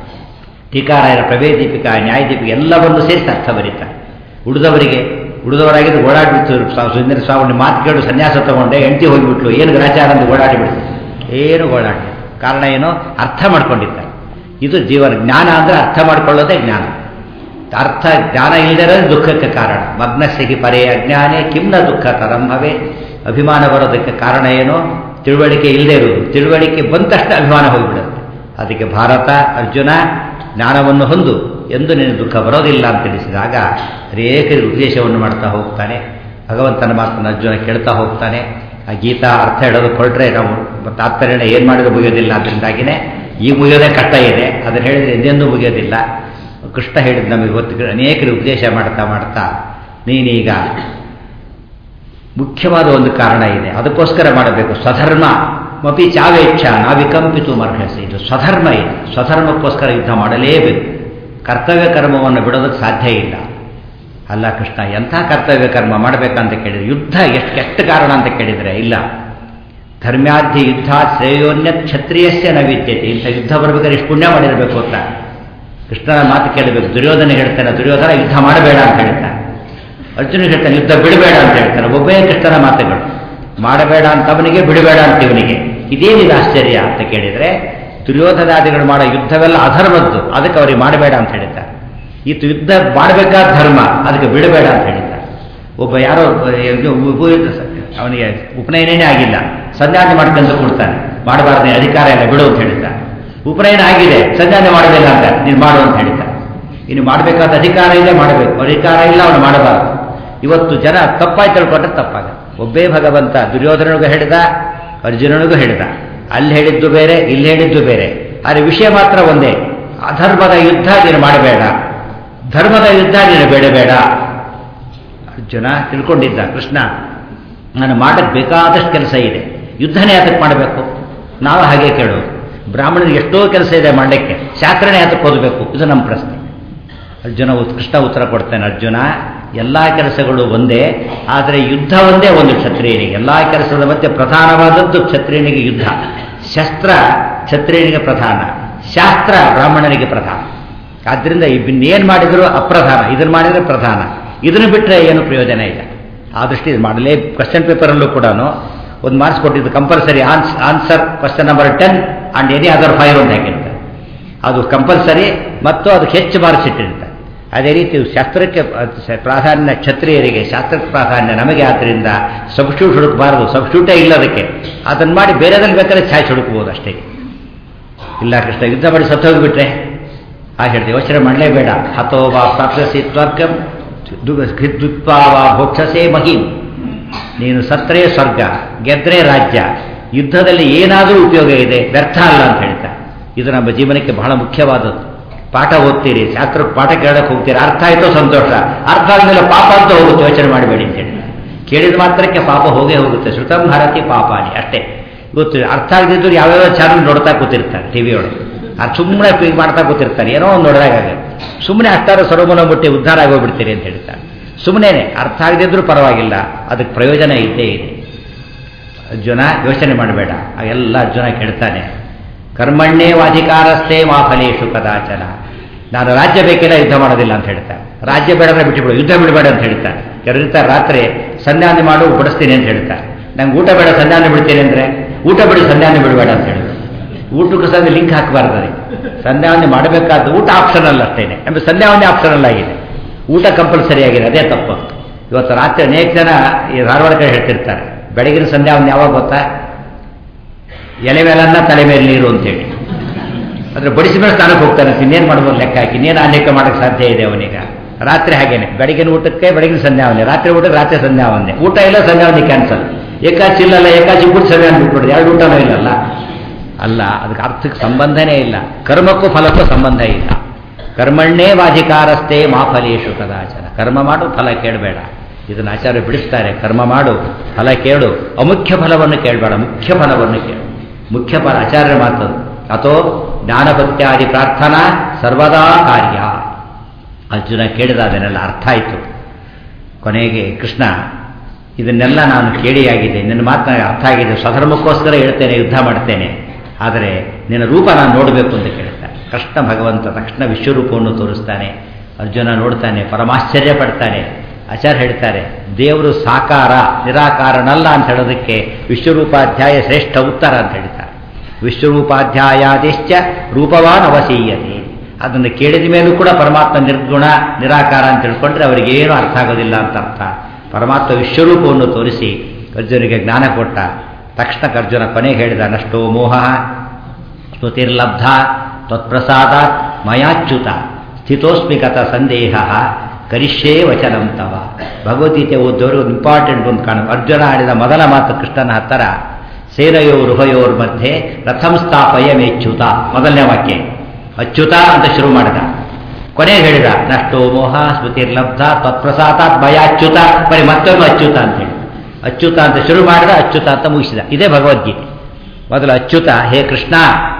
ಟೀಕಾರಾಯರ ಪ್ರವೇದೀಪಿಕಾ ನ್ಯಾಯದೀಪಿಕ ಎಲ್ಲವನ್ನು ಸೇರಿಸಿ ಅರ್ಥ ಬರೀತಾರೆ ಉಳಿದವರಿಗೆ ಉಳಿದವರಾಗಿದ್ದು ಓಡಾಡಿಬಿಟ್ಟು ಸುಂದರ ಸ್ವಾಮಿ ಮಾತು ಕೇಳು ಸನ್ಯಾಸ ತಗೊಂಡೆ ಹೆಂಡತಿ ಹೋಗಿಬಿಟ್ಲು ಏನು ಗ್ರಾಚಾರ ಅಂತ ಓಡಾಡಿಬಿಡ್ತು ಏನು ಓಡಾಡಿ ಕಾರಣ ಏನು ಅರ್ಥ ಮಾಡ್ಕೊಂಡಿದ್ದಾರೆ ಇದು ಜೀವನ ಜ್ಞಾನ ಅಂದರೆ ಅರ್ಥ ಮಾಡ್ಕೊಳ್ಳೋದೇ ಜ್ಞಾನ ಅರ್ಥ ಜ್ಞಾನ ಇಲ್ಲದೇ ದುಃಖಕ್ಕೆ ಕಾರಣ ಮಗ್ನಸ್ಸಿಗೆ ಪರೇ ಅಜ್ಞಾನೇ ಕಿಮ್ನ ದುಃಖ ತರಂಭವೇ ಅಭಿಮಾನ ಬರೋದಕ್ಕೆ ಕಾರಣ ಏನು ತಿಳುವಳಿಕೆ ಇಲ್ಲದೆ ಇರುವುದು ತಿಳುವಳಿಕೆ ಬಂದ ತಕ್ಷಣ ಅಭಿಮಾನ ಹೋಗಿಬಿಡುತ್ತೆ ಅದಕ್ಕೆ ಭಾರತ ಅರ್ಜುನ ಜ್ಞಾನವನ್ನು ಹೊಂದು ಎಂದು ನಿನ್ನ ದುಃಖ ಬರೋದಿಲ್ಲ ಅಂತ ತಿಳಿಸಿದಾಗ ಅನೇಕ ಉಪದೇಶವನ್ನು ಮಾಡ್ತಾ ಹೋಗ್ತಾನೆ ಭಗವಂತನ ಮಾತನ್ನು ಅರ್ಜುನ ಕೇಳ್ತಾ ಹೋಗ್ತಾನೆ ಆ ಗೀತಾ ಅರ್ಥ ಹೇಳೋದು ಹೊರಟ್ರೆ ನಾವು ತಾತ್ಪರ್ಯನ ಏನು ಮಾಡಿದ್ರು ಮುಗಿಯೋದಿಲ್ಲ ಅದರಿಂದಾಗಿನೇ ಈಗ ಮುಗಿಯೋದೇ ಕಷ್ಟ ಇದೆ ಅದನ್ನು ಹೇಳಿದರೆ ಎಂದೆಂದೂ ಮುಗಿಯೋದಿಲ್ಲ ಕೃಷ್ಣ ಹೇಳಿದ ನಮಗೆ ಗೊತ್ತು ಅನೇಕರು ಉಪದೇಶ ಮಾಡ್ತಾ ಮಾಡ್ತಾ ನೀನೀಗ ಮುಖ್ಯವಾದ ಒಂದು ಕಾರಣ ಇದೆ ಅದಕ್ಕೋಸ್ಕರ ಮಾಡಬೇಕು ಸ್ವಧರ್ಮ ಮಪಿ ಚಾವೇಚ್ಛ ನಾವಿಕಂಪಿತು ಮರ್ಹಸಿ ಇದು ಸ್ವಧರ್ಮ ಇದೆ ಸ್ವಧರ್ಮಕ್ಕೋಸ್ಕರ ಯುದ್ಧ ಮಾಡಲೇಬೇಕು ಕರ್ತವ್ಯ ಕರ್ಮವನ್ನು ಬಿಡೋದಕ್ಕೆ ಸಾಧ್ಯ ಇಲ್ಲ ಅಲ್ಲ ಕೃಷ್ಣ ಎಂಥ ಕರ್ತವ್ಯ ಕರ್ಮ ಮಾಡಬೇಕಂತ ಕೇಳಿದರೆ ಯುದ್ಧ ಎಷ್ಟು ಕೆಟ್ಟ ಕಾರಣ ಅಂತ ಕೇಳಿದರೆ ಇಲ್ಲ ಧರ್ಮ್ಯಾಧ್ಯ ಯುದ್ಧ ಶ್ರೇಯೋನ್ಯ ಕ್ಷತ್ರಿಯಸ್ಯ ನ ವಿದ್ಯತೆ ಇಂಥ ಯುದ್ಧ ಬರ್ಬೇಕಾದ್ರೆ ಎಷ್ಟು ಪುಣ್ಯ ಮಾಡಿರಬೇಕು ಅಂತ ಕೃಷ್ಣನ ಮಾತು ಕೇಳಬೇಕು ದುರ್ಯೋಧನ ಹೇಳ್ತಾನೆ ದುರ್ಯೋಧನ ಯುದ್ಧ ಮಾಡಬೇಡ ಅಂತ ಹೇಳ್ತಾನೆ ಅರ್ಜುನ ಹೇಳ್ತಾನೆ ಯುದ್ಧ ಬಿಡಬೇಡ ಅಂತ ಹೇಳ್ತಾನೆ ಒಬ್ಬೇ ಕೃಷ್ಣನ ಮಾತುಗಳು ಮಾಡಬೇಡ ಅಂತವನಿಗೆ ಬಿಡಬೇಡ ಅಂತ ಇವನಿಗೆ ಇದೇನಿದೆ ಆಶ್ಚರ್ಯ ಅಂತ ಕೇಳಿದರೆ ದುರ್ಯೋಧನಾದಿಗಳು ಮಾಡೋ ಯುದ್ಧವೆಲ್ಲ ಅಧರ್ಮದ್ದು ಅದಕ್ಕೆ ಅವರಿಗೆ ಮಾಡಬೇಡ ಅಂತ ಹೇಳಿದ್ದಾರೆ ಇದು ಯುದ್ಧ ಮಾಡಬೇಕಾದ ಧರ್ಮ ಅದಕ್ಕೆ ಬಿಡಬೇಡ ಅಂತ ಹೇಳಿದ್ದಾರೆ ಒಬ್ಬ ಯಾರೋ ಅವನಿಗೆ ಉಪನಯನೇ ಆಗಿಲ್ಲ ಸಂಧಾನ ಮಾಡ್ಕೊಂಡು ಕೊಡ್ತಾನೆ ಮಾಡಬಾರ್ದು ಅಧಿಕಾರ ಇಲ್ಲ ಬಿಡು ಅಂತ ಹೇಳಿದ್ದಾರೆ ಉಪನಯನ ಆಗಿದೆ ಸಂಧಾನ ಮಾಡಲಿಲ್ಲ ಅಂತ ನೀನು ಮಾಡು ಅಂತ ಹೇಳಿದ್ದಾರೆ ಇನ್ನು ಮಾಡಬೇಕಾದ ಅಧಿಕಾರ ಇದೆ ಮಾಡಬೇಕು ಅಧಿಕಾರ ಇಲ್ಲ ಅವನು ಮಾಡಬಾರದು ಇವತ್ತು ಜನ ತಪ್ಪಾಗಿ ತಿಳ್ಕೊಂಡ್ರೆ ತಪ್ಪಾಗ ಒಬ್ಬೇ ಭಗವಂತ ದುರ್ಯೋಧನನಿಗೂ ಹೇಳಿದ ಅರ್ಜುನನಿಗೂ ಹೇಳಿದ ಅಲ್ಲಿ ಹೇಳಿದ್ದು ಬೇರೆ ಇಲ್ಲಿ ಹೇಳಿದ್ದು ಬೇರೆ ಆದರೆ ವಿಷಯ ಮಾತ್ರ ಒಂದೇ ಅಧರ್ಮದ ಯುದ್ಧ ನೀನು ಮಾಡಬೇಡ ಧರ್ಮದ ಯುದ್ಧ ನೀನು ಬೇಡಬೇಡ ಅರ್ಜುನ ತಿಳ್ಕೊಂಡಿದ್ದ ಕೃಷ್ಣ ನಾನು ಮಾಡಕ್ಕೆ ಬೇಕಾದಷ್ಟು ಕೆಲಸ ಇದೆ ಯುದ್ಧನೇ ಅದಕ್ಕೆ ಮಾಡಬೇಕು ನಾವು ಹಾಗೆ ಕೇಳೋದು ಬ್ರಾಹ್ಮಣರಿಗೆ ಎಷ್ಟೋ ಕೆಲಸ ಇದೆ ಮಾಡಲಿಕ್ಕೆ ಶಾಸ್ತ್ರನೇ ಅದಕ್ಕೆ ಓದಬೇಕು ಇದು ನಮ್ಮ ಪ್ರಶ್ನೆ ಅರ್ಜುನ ಕೃಷ್ಣ ಉತ್ತರ ಕೊಡ್ತಾನೆ ಅರ್ಜುನ ಎಲ್ಲ ಕೆಲಸಗಳು ಒಂದೇ ಆದರೆ ಯುದ್ಧ ಒಂದೇ ಒಂದು ಕ್ಷತ್ರಿಯನಿಗೆ ಎಲ್ಲ ಕೆಲಸದ ಮಧ್ಯೆ ಪ್ರಧಾನವಾದದ್ದು ಕ್ಷತ್ರಿಯನಿಗೆ ಯುದ್ಧ ಶಸ್ತ್ರ ಕ್ಷತ್ರಿಯನಿಗೆ ಪ್ರಧಾನ ಶಾಸ್ತ್ರ ಬ್ರಾಹ್ಮಣನಿಗೆ ಪ್ರಧಾನ ಆದ್ದರಿಂದ ಇನ್ನೇನು ಮಾಡಿದರೂ ಅಪ್ರಧಾನ ಇದನ್ನು ಮಾಡಿದರೆ ಪ್ರಧಾನ ಇದನ್ನು ಬಿಟ್ಟರೆ ಏನು ಪ್ರಯೋಜನ ಇಲ್ಲ ಆ ದೃಷ್ಟಿ ಮಾಡಲೇ ಕ್ವಶನ್ ಪೇಪರಲ್ಲೂ ಕೂಡ ಒಂದು ಮಾರ್ಕ್ಸ್ ಕೊಟ್ಟಿದ್ದು compulsory ans answer question number ten and any other five ಅಂತ ಹಾಕಿರ್ತಾರೆ ಅದು ಕಂಪಲ್ಸರಿ ಮತ್ತು ಅದಕ್ಕೆ ಹೆಚ್ಚು ಮಾರ್ಕ್ಸ್ ಇಟ್ಟಿರ್ತಾರೆ ಅದೇ ರೀತಿ ಶಾಸ್ತ್ರಕ್ಕೆ ಪ್ರಾಧಾನ್ಯ ಕ್ಷತ್ರಿಯರಿಗೆ ಶಾಸ್ತ್ರಕ್ಕೆ ಪ್ರಾಧಾನ್ಯ ನಮಗೆ ಆದ್ದರಿಂದ ಸಬ್ಸ್ಟ್ಯೂಟ್ ಹುಡುಕಬಾರದು ಸಬ್ಸ್ಟ್ಯೂಟೇ ಇಲ್ಲ ಅದಕ್ಕೆ ಅದನ್ನು ಮಾಡಿ ಬೇರೆದಲ್ಲಿ ಬೇಕಾದ್ರೆ ಛಾಯ್ ಹುಡುಕ್ಬೋದು ಅಷ್ಟೇ ಇಲ್ಲ ಕೃಷ್ಣ ಯುದ್ಧ ಮಾಡಿ ಸತ್ತೋಗಿಬಿಟ್ರೆ ಆ ಹೇಳ್ತೀವಿ ಯೋಚನೆ ಮಾಡಲೇಬೇಡ ಹತೋ ವಾ ಪ್ರಾಪ್ತಸಿ ತ್ವರ್ಗಂ ದುತ್ವಾ ವಾ ಭೋಕ್ಷಸೇ ಮಹಿಂ ನೀನು ಸತ್ತರೆ ಸ್ವರ್ಗ ಗೆದ್ರೆ ರಾಜ್ಯ ಯುದ್ಧದಲ್ಲಿ ಏನಾದರೂ ಉಪಯೋಗ ಇದೆ ವ್ಯರ್ಥ ಅಲ್ಲ ಅಂತ ಹೇಳ್ತಾ ಇದು ನಮ್ಮ ಜೀವನಕ್ಕೆ ಬಹಳ ಮುಖ್ಯವಾದದ್ದು ಪಾಠ ಓದ್ತೀರಿ ಶಾಸ್ತ್ರ ಪಾಠ ಕೇಳಕ್ಕೆ ಹೋಗ್ತೀರಿ ಅರ್ಥ ಆಯಿತೋ ಸಂತೋಷ ಅರ್ಥ ಆದಮೇಲೆ ಪಾಪ ಅಂತ ಹೋಗುತ್ತೆ ಯೋಚನೆ ಮಾಡಬೇಡಿ ಅಂತೇಳಿ ಕೇಳಿದ ಮಾತ್ರಕ್ಕೆ ಪಾಪ ಹೋಗೇ ಹೋಗುತ್ತೆ ಶ್ರುತಂ ಭಾರತಿ ಪಾಪಾನಿ ಅಷ್ಟೇ ಗೊತ್ತು ಅರ್ಥ ಆಗದಿದ್ರು ಯಾವ್ಯಾವ ಚಾನಲ್ ನೋಡ್ತಾ ಕೂತಿರ್ತಾರೆ ಟಿ ವಿ ಒಳಗೆ ಅದು ಸುಮ್ಮನೆ ಕ್ಲಿಕ್ ಮಾಡ್ತಾ ಕೂತಿರ್ತಾರೆ ಏನೋ ಒಂದು ನೋಡಿದಾಗ ಸುಮ್ಮನೆ ಅಷ್ಟಾರು ಸರ್ವಮನ ಮುಟ್ಟಿ ಉದ್ಧಾರ ಆಗೋಗ್ಬಿಡ್ತೀರಿ ಅಂತ ಹೇಳ್ತಾರೆ ಸುಮ್ಮನೆ ಅರ್ಥ ಆಗದಿದ್ರೂ ಪರವಾಗಿಲ್ಲ ಅದಕ್ಕೆ ಪ್ರಯೋಜನ ಇದ್ದೇ ಇದೆ ಅರ್ಜುನ ಯೋಚನೆ ಮಾಡಬೇಡ ಎಲ್ಲ ಅರ್ಜುನ ಕೇಳ್ತಾನೆ ಕರ್ಮಣ್ಣೇ ವಾಧಿಕಾರಸ್ಥೆ ಮಾ ಫಲೇಶು ಕದಾಚನ ನಾನು ರಾಜ್ಯ ಬೇಕಿಲ್ಲ ಯುದ್ಧ ಮಾಡೋದಿಲ್ಲ ಅಂತ ಹೇಳ್ತಾರೆ ರಾಜ್ಯ ಬೇಡದ್ರೆ ಬಿಟ್ಟುಬಿಡು ಯುದ್ಧ ಬಿಡಬೇಡ ಅಂತ ಹೇಳ್ತಾರೆ ಕೆಲವರು ರಾತ್ರಿ ಸಂಧ್ಯಾನೆ ಮಾಡು ಬಡಿಸ್ತೀನಿ ಅಂತ ಹೇಳ್ತಾರೆ ನಂಗೆ ಊಟ ಬೇಡ ಸಂಧ್ಯಾನೆ ಬಿಡ್ತೀನಿ ಅಂದರೆ ಊಟ ಬಿಡಿ ಸಂಧ್ಯಾನೆ ಬಿಡಬೇಡ ಅಂತ ಹೇಳಿದ್ರು ಊಟಕ್ಕೆ ಸಂಧೆ ಲಿಂಕ್ ಹಾಕಬಾರ್ದು ಅದಕ್ಕೆ ಸಂಧ್ಯಾವನೆ ಮಾಡಬೇಕಾದ ಊಟ ಆಪ್ಷನಲ್ ಅಷ್ಟೇನೆ ನಮಗೆ ಸಂಧ್ಯಾವನೆ ಆಪ್ಷನಲ್ ಆಗಿದೆ ಊಟ ಕಂಪಲ್ಸರಿ ಆಗಿದೆ ಅದೇ ತಪ್ಪು ಇವತ್ತು ರಾತ್ರಿ ಅನೇಕ ಜನ ಈ ಧಾರವಾಡ ಕಡೆ ಹೇಳ್ತಿರ್ತಾರೆ ಬೆಳಗಿನ ಸಂಧ್ಯಾವನೆ ಯಾವಾಗ ಗೊತ್ತಾ ಎಲೆ ಮೇಲನ್ನ ತಲೆ ಮೇಲೆ ನೀರು ಅಂತೇಳಿ ಆದರೆ ಬಡಿಸಿ ಮೇಲೆ ಸ್ನಾನಕ್ಕೆ ಹೋಗ್ತಾನೆ ಇನ್ನೇನು ಮಾಡ್ಬೋದು ಲೆಕ್ಕ ಹಾಕಿ ಇನ್ನೇನು ಅನೇಕ ಮಾಡೋಕ್ಕೆ ಸಾಧ್ಯ ಇದೆ ಅವನೀಗ ರಾತ್ರಿ ಹಾಗೇನೆ ಬೆಳಗಿನ ಊಟಕ್ಕೆ ಬೆಳಗಿನ ಸಂಧ್ಯಾವನೆ ರಾತ್ರಿ ಊಟಕ್ಕೆ ರಾತ್ರಿ ಸಂಧ್ಯಾವನೆ ಊಟ ಇಲ್ಲ ಸಂಧ್ಯಾವನೆ ಕ್ಯಾನ್ಸಲ್ ಏಕಾಚಿ ಇಲ್ಲಲ್ಲ ಏಕಾಚಿ ಬಿಟ್ಟು ಸಂಧ್ಯಾವನೆ ಬಿಟ್ಬಿಡ್ದು ಎರಡು ಊಟನೂ ಇಲ್ಲಲ್ಲ ಅಲ್ಲ ಅದಕ್ಕೆ ಅರ್ಥಕ್ಕೆ ಸಂಬಂಧನೇ ಇಲ್ಲ ಕರ್ಮಕ್ಕೂ ಫಲಕ್ಕೂ ಸಂಬಂಧ ಇಲ್ಲ ಕರ್ಮಣ್ಣೇ ವಾಧಿಕಾರಸ್ಥೆ ಮಾ ಫಲೇಶು ಕದಾಚನ ಕರ್ಮ ಮಾಡು ಫಲ ಕೇಳಬೇಡ ಇದನ್ನು ಆಚಾರ್ಯ ಬಿಡಿಸ್ತಾರೆ ಕರ್ಮ ಮಾಡು ಫಲ ಕೇಳು ಅಮುಖ್ಯ ಫಲವನ್ನು ಕೇಳಬೇಡ ಮುಖ್ಯ ಫಲವನ್ನು ಕೇಳು ಮುಖ್ಯ ಫಲ ಆಚಾರ್ಯ ಮಾತದು ಅಥೋ ಜ್ಞಾನಭಕ್ತ್ಯಾದಿ ಪ್ರಾರ್ಥನಾ ಸರ್ವದಾ ಕಾರ್ಯ ಅರ್ಜುನ ಕೇಳಿದ ಅದನ್ನೆಲ್ಲ ಅರ್ಥ ಆಯಿತು ಕೊನೆಗೆ ಕೃಷ್ಣ ಇದನ್ನೆಲ್ಲ ನಾನು ಕೇಳಿಯಾಗಿದೆ ನಿನ್ನ ಮಾತು ಅರ್ಥ ಆಗಿದೆ ಸ್ವಧರ್ಮಕ್ಕೋಸ್ಕರ ಹೇಳ್ತೇನೆ ಯುದ್ಧ ಮಾಡ್ತೇನೆ ಆದರೆ ನಿನ್ನ ರೂಪ ನಾನು ನೋಡಬೇಕು ಅಂತ ಕೇಳ್ತಾನೆ ಕೃಷ್ಣ ಭಗವಂತ ತಕ್ಷಣ ವಿಶ್ವರೂಪವನ್ನು ತೋರಿಸ್ತಾನೆ ಅರ್ಜುನ ನೋಡ್ತಾನೆ ಪರಮಾಶ್ಚರ್ಯ ಪಡ್ತಾನೆ ಆಚಾರ್ಯ ಹೇಳ್ತಾರೆ ದೇವರು ಸಾಕಾರ ನಿರಾಕಾರನಲ್ಲ ಅಂತ ಹೇಳೋದಕ್ಕೆ ವಿಶ್ವರೂಪಾಧ್ಯಾಯ ಶ್ರೇಷ್ಠ ಉತ್ತರ ಅಂತ ಹೇಳ್ತಾರೆ ವಿಶ್ವರೂಪಾಧ್ಯಾಯಾದಿಶ್ಚ ರೂಪವಾನ್ ಅವಸೀಯತೆ ಅದನ್ನು ಕೇಳಿದ ಮೇಲೂ ಕೂಡ ಪರಮಾತ್ಮ ನಿರ್ಗುಣ ನಿರಾಕಾರ ಅಂತ ತಿಳ್ಕೊಂಡ್ರೆ ಅವರಿಗೇನು ಅರ್ಥ ಆಗೋದಿಲ್ಲ ಅಂತ ಅರ್ಥ ಪರಮಾತ್ಮ ವಿಶ್ವರೂಪವನ್ನು ತೋರಿಸಿ ಅರ್ಜುನಿಗೆ ಜ್ಞಾನ ಕೊಟ್ಟ ತಕ್ಷಣ ಅರ್ಜುನ ಕೊನೆಗೆ ಹೇಳಿದ ನಷ್ಟೋ ಮೋಹ ಸ್ತುತಿರ್ಲಬ್ಧ ತ್ವತ್ಪ್ರಸಾದ ಮಯಾಚ್ಯುತ ಸ್ಥಿತೋಸ್ಮಿ ಕಥ ಸಂದೇಹ ಕರಿಷ್ಯೇ ವಚನಂ ತವ ಭಗವದ್ಗೀತೆ ಓದೋರು ಒಂದು ಇಂಪಾರ್ಟೆಂಟ್ ಒಂದು ಕಾಣು ಅರ್ಜುನ ಆಡಿದ ಮೊದಲ ಮಾತು ಕೃಷ್ಣನ ಹತ್ತಿರ ಸೇನಯೋರ್ ಉಭಯೋರ್ ಮಧ್ಯೆ ರಥಂ ಸ್ಥಾಪಯ ಮೇಚ್ಯುತ ಮೊದಲನೇ ವಾಕ್ಯ ಅಚ್ಯುತ ಅಂತ ಶುರು ಮಾಡಿದ ಕೊನೆಗೆ ಹೇಳಿದ ನಷ್ಟೋ ಮೋಹ ಸ್ಮೃತಿರ್ಲಬ್ಧ ತತ್ಪ್ರಸಾದಾತ್ ಭಯಾಚ್ಯುತ ಬರೀ ಮತ್ತೊಮ್ಮೆ ಅಚ್ಯುತ ಅಂತ ಹೇಳಿ ಅಚ್ಯುತ ಅಂತ ಶುರು ಮಾಡಿದ ಅಚ್ಯುತ ಅಂತ ಮುಗಿಸಿದ ಇದೇ ಭಗವದ್ಗೀತೆ ಮೊದಲು ಅಚ್ಯುತ ಹೇ ಕೃಷ್ಣ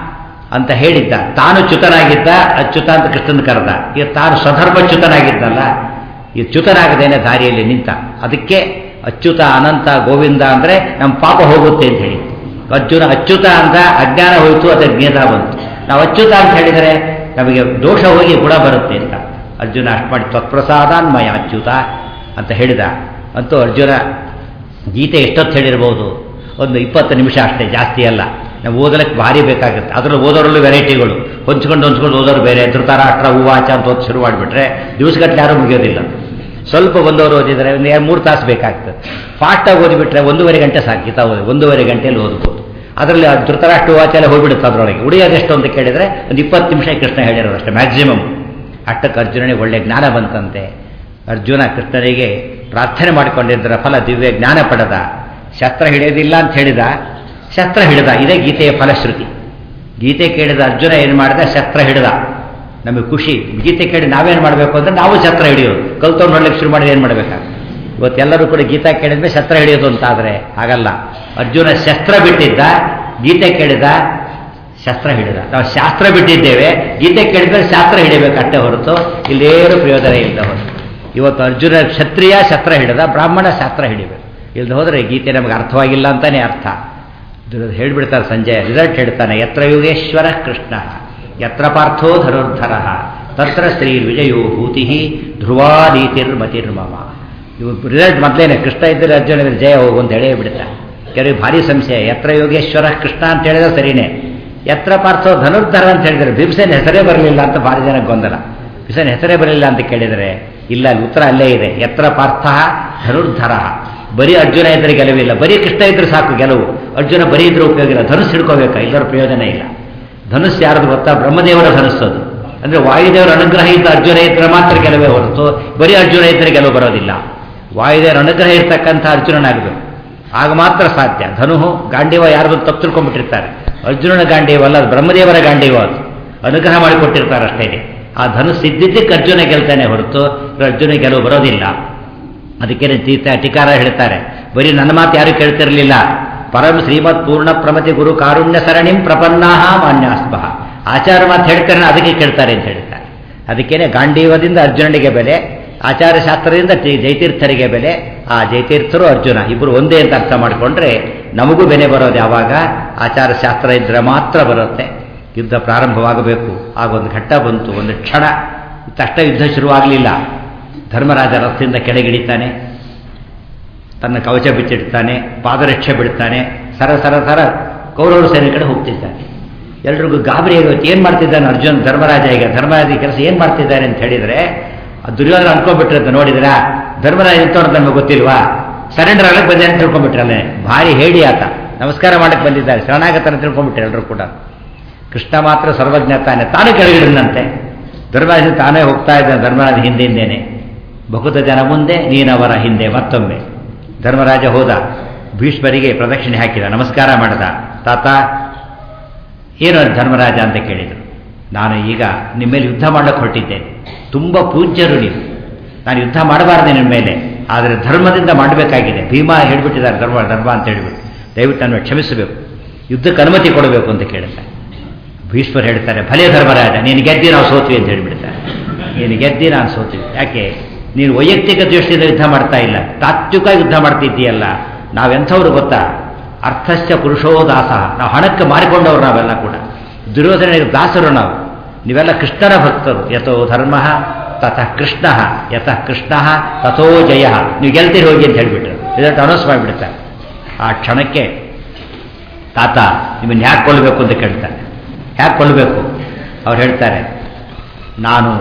ಅಂತ ಹೇಳಿದ್ದ ತಾನು ಚ್ಯುತನಾಗಿದ್ದ ಅಚ್ಯುತ ಅಂತ ಕೃಷ್ಣನ ಕರೆದ ಈಗ ತಾನು ಸ್ವಧರ್ಮಚ್ಯುತನಾಗಿದ್ದಲ್ಲ ಈ ಚ್ಯುತನಾಗದೇನೆ ದಾರಿಯಲ್ಲಿ ನಿಂತ ಅದಕ್ಕೆ ಅಚ್ಯುತ ಅನಂತ ಗೋವಿಂದ ಅಂದರೆ ನಮ್ಮ ಪಾಪ ಹೋಗುತ್ತೆ ಅಂತ ಹೇಳಿ ಅರ್ಜುನ ಅಚ್ಯುತ ಅಂತ ಅಜ್ಞಾನ ಹೋಯಿತು ಅದು ಜ್ಞೇತ ಬಂತು ನಾವು ಅಚ್ಯುತ ಅಂತ ಹೇಳಿದರೆ ನಮಗೆ ದೋಷ ಹೋಗಿ ಗುಣ ಬರುತ್ತೆ ಅಂತ ಅರ್ಜುನ ಅಷ್ಟು ಮಾಡಿ ತ್ವತ್ಪ್ರಸಾದಾನ್ಮಯ ಅಚ್ಯುತ ಅಂತ ಹೇಳಿದ ಅಂತೂ ಅರ್ಜುನ ಗೀತೆ ಎಷ್ಟೊತ್ತು ಹೇಳಿರ್ಬೋದು ಒಂದು ಇಪ್ಪತ್ತು ನಿಮಿಷ ಅಷ್ಟೇ ಜಾಸ್ತಿ ಅಲ್ಲ ನಾವು ಓದಲಿಕ್ಕೆ ಭಾರಿ ಬೇಕಾಗುತ್ತೆ ಅದರಲ್ಲಿ ಓದೋರಲ್ಲೂ ವೆರೈಟಿಗಳು ಹೊಂಚ್ಕೊಂಡು ಹೊಂಚ್ಕೊಂಡು ಓದೋರು ಬೇರೆ ಧೃತರಾಷ್ಟ್ರ ಹೂವಾಚ ಅಂತ ಓದಿ ಶುರು ಮಾಡಿಬಿಟ್ರೆ ದಿವಸಗಟ್ಟಲೆ ಯಾರೂ ಮುಗಿಯೋದಿಲ್ಲ ಸ್ವಲ್ಪ ಒಂದವರು ಓದಿದರೆ ಒಂದು ಎರಡು ಮೂರು ತಾಸು ಬೇಕಾಗ್ತದೆ ಫಾಸ್ಟಾಗಿ ಓದಿಬಿಟ್ರೆ ಒಂದೂವರೆ ಗಂಟೆ ಸಾಕು ಗೀತಾ ಓದಿ ಒಂದೂವರೆ ಗಂಟೆಯಲ್ಲಿ ಓದ್ಬೋದು ಅದರಲ್ಲಿ ಧೃತರಾಷ್ಟ್ರ ವಾಚ ಎಲ್ಲ ಹೋಗ್ಬಿಡುತ್ತೆ ಅದರೊಳಗೆ ಉಳಿಯೋದೆಷ್ಟು ಅಂತ ಕೇಳಿದರೆ ಒಂದು ಇಪ್ಪತ್ತು ನಿಮಿಷ ಕೃಷ್ಣ ಹೇಳಿರೋದು ಅಷ್ಟೇ ಮ್ಯಾಕ್ಸಿಮಮ್ ಅಷ್ಟಕ್ಕೆ ಅರ್ಜುನನಿಗೆ ಒಳ್ಳೆ ಜ್ಞಾನ ಬಂತಂತೆ ಅರ್ಜುನ ಕೃಷ್ಣನಿಗೆ ಪ್ರಾರ್ಥನೆ ಮಾಡಿಕೊಂಡಿದ್ದರ ಫಲ ದಿವ್ಯ ಜ್ಞಾನ ಪಡೆದ ಶಸ್ತ್ರ ಹಿಡಿಯೋದಿಲ್ಲ ಅಂತ ಹೇಳಿದ ಶಸ್ತ್ರ ಹಿಡಿದ ಇದೇ ಗೀತೆಯ ಫಲಶ್ರುತಿ ಗೀತೆ ಕೇಳಿದ ಅರ್ಜುನ ಏನು ಮಾಡಿದ ಶಸ್ತ್ರ ಹಿಡಿದ ನಮಗೆ ಖುಷಿ ಗೀತೆ ಕೇಳಿ ನಾವೇನು ಮಾಡಬೇಕು ಅಂದರೆ ನಾವು ಶಸ್ತ್ರ ಹಿಡಿಯೋದು ಕಲ್ತವ್ರು ನೋಡ್ಲಿಕ್ಕೆ ಶುರು ಮಾಡಿದ್ರೆ ಏನು ಮಾಡಬೇಕಾಗ ಇವತ್ತೆಲ್ಲರೂ ಕೂಡ ಗೀತಾ ಕೇಳಿದ್ಮೇಲೆ ಶಸ್ತ್ರ ಹಿಡಿಯೋದು ಅಂತ ಆದರೆ ಹಾಗಲ್ಲ ಅರ್ಜುನ ಶಸ್ತ್ರ ಬಿಟ್ಟಿದ್ದ ಗೀತೆ ಕೇಳಿದ ಶಸ್ತ್ರ ಹಿಡಿದ ನಾವು ಶಾಸ್ತ್ರ ಬಿಟ್ಟಿದ್ದೇವೆ ಗೀತೆ ಕೇಳಿದ್ರೆ ಶಾಸ್ತ್ರ ಹಿಡಿಬೇಕಷ್ಟೇ ಹೊರತು ಇಲ್ಲೇನು ಪ್ರಯೋಜನ ಇಲ್ಲ ಹೊರತು ಇವತ್ತು ಅರ್ಜುನ ಕ್ಷತ್ರಿಯ ಶಸ್ತ್ರ ಹಿಡಿದ ಬ್ರಾಹ್ಮಣ ಶಾಸ್ತ್ರ ಹಿಡಿಬೇಕು ಇಲ್ದ ಹೋದರೆ ಗೀತೆ ನಮಗೆ ಅರ್ಥವಾಗಿಲ್ಲ ಅಂತಾನೆ ಅರ್ಥ ಹೇಳ್ಬಿಡ್ತಾರೆ ಸಂಜಯ್ ರಿಸಲ್ಟ್ ಹೇಳ್ತಾನೆ ಯತ್ರ ಯೋಗೇಶ್ವರ ಕೃಷ್ಣ ಯತ್ರ ಪಾರ್ಥೋ ಧನುರ್ಧರ ತತ್ರ ಶ್ರೀ ವಿಜಯೋ ಭೂತಿ ಧ್ರುವಾದೀತಿರ್ಮತಿರ್ಮಮ ಇವು ರಿಸಲ್ಟ್ ಮೊದಲೇನೆ ಕೃಷ್ಣ ಇದ್ದರೆ ಅರ್ಜುನ ಇದ್ರೆ ಜಯ ಹೋಗು ಅಂತ ಹೇಳೇ ಬಿಡ್ತಾರೆ ಕೆಲವು ಭಾರಿ ಸಂಶಯ ಎತ್ರ ಯೋಗೇಶ್ವರ ಕೃಷ್ಣ ಅಂತ ಹೇಳಿದ್ರೆ ಸರಿನೇ ಎತ್ರ ಪಾರ್ಥೋ ಧನುರ್ಧರ ಅಂತ ಹೇಳಿದರೆ ಭೀಮಸೇನ ಹೆಸರೇ ಬರಲಿಲ್ಲ ಅಂತ ಭಾರಿ ಜನ ಗೊಂದಲ ಭೀಮಸೇನ ಹೆಸರೇ ಬರಲಿಲ್ಲ ಅಂತ ಕೇಳಿದರೆ ಇಲ್ಲ ಅಲ್ಲಿ ಉತ್ತರ ಅಲ್ಲೇ ಇದೆ ಎತ್ರ ಪಾರ್ಥ ಧನುರ್ಧರ ಬರೀ ಅರ್ಜುನ ಇದ್ರೆ ಗೆಲುವಿಲ್ಲ ಬರೀ ಕೃಷ್ಣ ಇದ್ರೆ ಸಾಕು ಗೆಲುವು ಅರ್ಜುನ ಬರೀ ಇದ್ರೆ ಉಪಯೋಗ ಇಲ್ಲ ಧನುಸ್ ಹಿಡ್ಕೋಬೇಕಾ ಇಲ್ಲರ ಪ್ರಯೋಜನ ಇಲ್ಲ ಧನುಸ್ ಯಾರದು ಗೊತ್ತಾ ಬ್ರಹ್ಮದೇವರ ಧನುಸ್ಸದು ಅಂದ್ರೆ ವಾಯುದೇವರ ಅನುಗ್ರಹ ಇದ್ದ ಅರ್ಜುನ ಇದ್ರೆ ಮಾತ್ರ ಗೆಲುವೇ ಹೊರತು ಬರೀ ಅರ್ಜುನ ಇದ್ರೆ ಗೆಲುವು ಬರೋದಿಲ್ಲ ವಾಯುದೇವರ ಅನುಗ್ರಹ ಇರ್ತಕ್ಕಂಥ ಅರ್ಜುನನಾಗಬೇಕು ಆಗ ಮಾತ್ರ ಸಾಧ್ಯ ಧನುಹು ಗಾಂಡೀವ ಯಾರ್ದು ತಪ್ಪು ತಿಳ್ಕೊಂಡ್ಬಿಟ್ಟಿರ್ತಾರೆ ಅರ್ಜುನನ ಗಾಂಡೀವ ಅಲ್ಲ ಅದು ಬ್ರಹ್ಮದೇವರ ಗಾಂಡೀವ ಅದು ಅನುಗ್ರಹ ಮಾಡಿಕೊಟ್ಟಿರ್ತಾರೆ ಅಷ್ಟೇ ಆ ಧನುಸ್ ಇದ್ದಿದ್ದಕ್ಕೆ ಅರ್ಜುನ ಗೆಲ್ತಾನೆ ಹೊರತು ಅರ್ಜುನ ಗೆಲುವು ಬರೋದಿಲ್ಲ ಅದಕ್ಕೆ ತೀರ್ಥ ಟಿಕಾರ ಹೇಳ್ತಾರೆ ಬರೀ ನನ್ನ ಮಾತು ಯಾರು ಕೇಳ್ತಿರಲಿಲ್ಲ ಪರಂ ಶ್ರೀಮತ್ ಪೂರ್ಣ ಪ್ರಮತಿ ಗುರು ಕಾರುಣ್ಯ ಸರಣಿಂ ಪ್ರಪನ್ನಾಹ ಮಾನ್ಯಾಸ್ಪಹ ಆಚಾರ ಮಾತು ಹೇಳ್ತಾರೆ ಅದಕ್ಕೆ ಕೇಳ್ತಾರೆ ಅಂತ ಹೇಳ್ತಾರೆ ಅದಕ್ಕೇನೆ ಗಾಂಡೀವದಿಂದ ಅರ್ಜುನನಿಗೆ ಬೆಲೆ ಆಚಾರ ಶಾಸ್ತ್ರದಿಂದ ಜಯತೀರ್ಥರಿಗೆ ಬೆಲೆ ಆ ಜಯತೀರ್ಥರು ಅರ್ಜುನ ಇಬ್ಬರು ಒಂದೇ ಅಂತ ಅರ್ಥ ಮಾಡಿಕೊಂಡ್ರೆ ನಮಗೂ ಬೆಲೆ ಬರೋದು ಯಾವಾಗ ಆಚಾರ ಶಾಸ್ತ್ರ ಇದ್ರೆ ಮಾತ್ರ ಬರುತ್ತೆ ಯುದ್ಧ ಪ್ರಾರಂಭವಾಗಬೇಕು ಆಗ ಒಂದು ಘಟ್ಟ ಬಂತು ಒಂದು ಕ್ಷಣ ತಕ್ಷಣ ಯುದ್ಧ ಶುರುವಾಗಲಿಲ್ಲ ಧರ್ಮರಾಜ ರಥದಿಂದ ಕೆಳಗಿಡಿತಾನೆ ತನ್ನ ಕವಚ ಬಿಚ್ಚಿಡ್ತಾನೆ ಪಾದರಕ್ಷೆ ಬಿಡ್ತಾನೆ ಸರ ಸರ ಸರ ಕೌರವರು ಸೇನೆ ಕಡೆ ಹೋಗ್ತಿದ್ದಾನೆ ಎಲ್ರಿಗೂ ಗಾಬರಿ ಆಗುತ್ತೆ ಏನು ಮಾಡ್ತಿದ್ದಾನೆ ಅರ್ಜುನ್ ಧರ್ಮರಾಜ ಈಗ ಧರ್ಮರಾಜ ಕೆಲಸ ಏನು ಮಾಡ್ತಿದ್ದಾನೆ ಅಂತ ಹೇಳಿದರೆ ದುರ್ಯೋಧನ ಅನ್ಕೊಂಡ್ಬಿಟ್ರೆ ಅಂತ ನೋಡಿದ್ರ ಧರ್ಮರಾಜ ಇರ್ತವ್ರು ನಮಗೆ ಗೊತ್ತಿಲ್ವಾ ಸರೆಂಡರ್ ಆಗಕ್ಕೆ ಬಂದೆ ಅಂತ ತಿಳ್ಕೊಂಡ್ಬಿಟ್ರಲ್ಲೇ ಭಾರಿ ಹೇಳಿ ಆತ ನಮಸ್ಕಾರ ಮಾಡಕ್ಕೆ ಬಂದಿದ್ದಾರೆ ಶರಣಾಗತನ ತಿಳ್ಕೊಂಡ್ಬಿಟ್ರೆ ಎಲ್ಲರೂ ಕೂಡ ಕೃಷ್ಣ ಮಾತ್ರ ಸರ್ವಜ್ಞ ತಾನೆ ತಾನು ಕೆಳಗಿಡಿದಂತೆ ಧರ್ಮರಾಜ ತಾನೇ ಹೋಗ್ತಾ ಇದ್ದಾನೆ ಧರ್ಮರಾಜ ಹಿಂದಿಂದೇನೆ ಬಹುತ ಜನ ಮುಂದೆ ನೀನವರ ಹಿಂದೆ ಮತ್ತೊಮ್ಮೆ ಧರ್ಮರಾಜ ಹೋದ ಭೀಷ್ಮರಿಗೆ ಪ್ರದಕ್ಷಿಣೆ ಹಾಕಿದ ನಮಸ್ಕಾರ ಮಾಡಿದ ತಾತ ಏನು ಧರ್ಮರಾಜ ಅಂತ ಕೇಳಿದರು ನಾನು ಈಗ ನಿಮ್ಮ ಮೇಲೆ ಯುದ್ಧ ಮಾಡಕ್ಕೆ ಹೊರಟಿದ್ದೇನೆ ತುಂಬ ಪೂಜ್ಯರು ನೀವು ನಾನು ಯುದ್ಧ ಮಾಡಬಾರ್ದು ನಿಮ್ಮ ಮೇಲೆ ಆದರೆ ಧರ್ಮದಿಂದ ಮಾಡಬೇಕಾಗಿದೆ ಭೀಮಾ ಹೇಳ್ಬಿಟ್ಟಿದ್ದಾರೆ ಧರ್ಮ ಧರ್ಮ ಅಂತ ಹೇಳಿಬಿಟ್ಟು ದಯವಿಟ್ಟು ನಾನು ಕ್ಷಮಿಸಬೇಕು ಯುದ್ಧಕ್ಕೆ ಅನುಮತಿ ಕೊಡಬೇಕು ಅಂತ ಕೇಳುತ್ತಾರೆ ಭೀಷ್ಮರು ಹೇಳ್ತಾರೆ ಭಲೇ ಧರ್ಮರಾಜ ನೀನು ಗೆದ್ದಿ ನಾವು ಸೋತ್ವಿ ಅಂತ ಹೇಳಿಬಿಡ್ತಾರೆ ನೀನು ಗೆದ್ದಿ ನಾನು ಸೋತ್ವಿ ಯಾಕೆ ನೀನು ವೈಯಕ್ತಿಕ ದೃಷ್ಟಿಯಿಂದ ಯುದ್ಧ ಮಾಡ್ತಾ ಇಲ್ಲ ತಾತ್ವಿಕ ಯುದ್ಧ ಮಾಡ್ತಿದ್ದೀಯಲ್ಲ ನಾವೆಂಥವ್ರು ಗೊತ್ತಾ ಅರ್ಥಶ್ಚ ಪುರುಷೋ ದಾಸ ನಾವು ಹಣಕ್ಕೆ ಮಾರಿಕೊಂಡವ್ರು ನಾವೆಲ್ಲ ಕೂಡ ದುರ್ಯೋಧನಿಗೆ ದಾಸರು ನಾವು ನೀವೆಲ್ಲ ಕೃಷ್ಣನ ಭಕ್ತರು ಯಥೋ ಧರ್ಮ ತತಃ ಕೃಷ್ಣ ಯತಃ ಕೃಷ್ಣ ತಥೋ ಜಯ ನೀವು ಗೆಲ್ತೀರಿ ಹೋಗಿ ಅಂತ ಹೇಳಿಬಿಟ್ರು ಇದನ್ನು ಅನೌನ್ಸ್ ಮಾಡಿಬಿಡ್ತಾರೆ ಆ ಕ್ಷಣಕ್ಕೆ ತಾತ ನಿಮ್ಮನ್ನು ಯಾಕೆ ಕೊಲ್ಲಬೇಕು ಅಂತ ಕೇಳ್ತಾರೆ ಯಾಕೆ ಕೊಲ್ಲಬೇಕು ಅವ್ರು ಹೇಳ್ತಾರೆ ನಾನು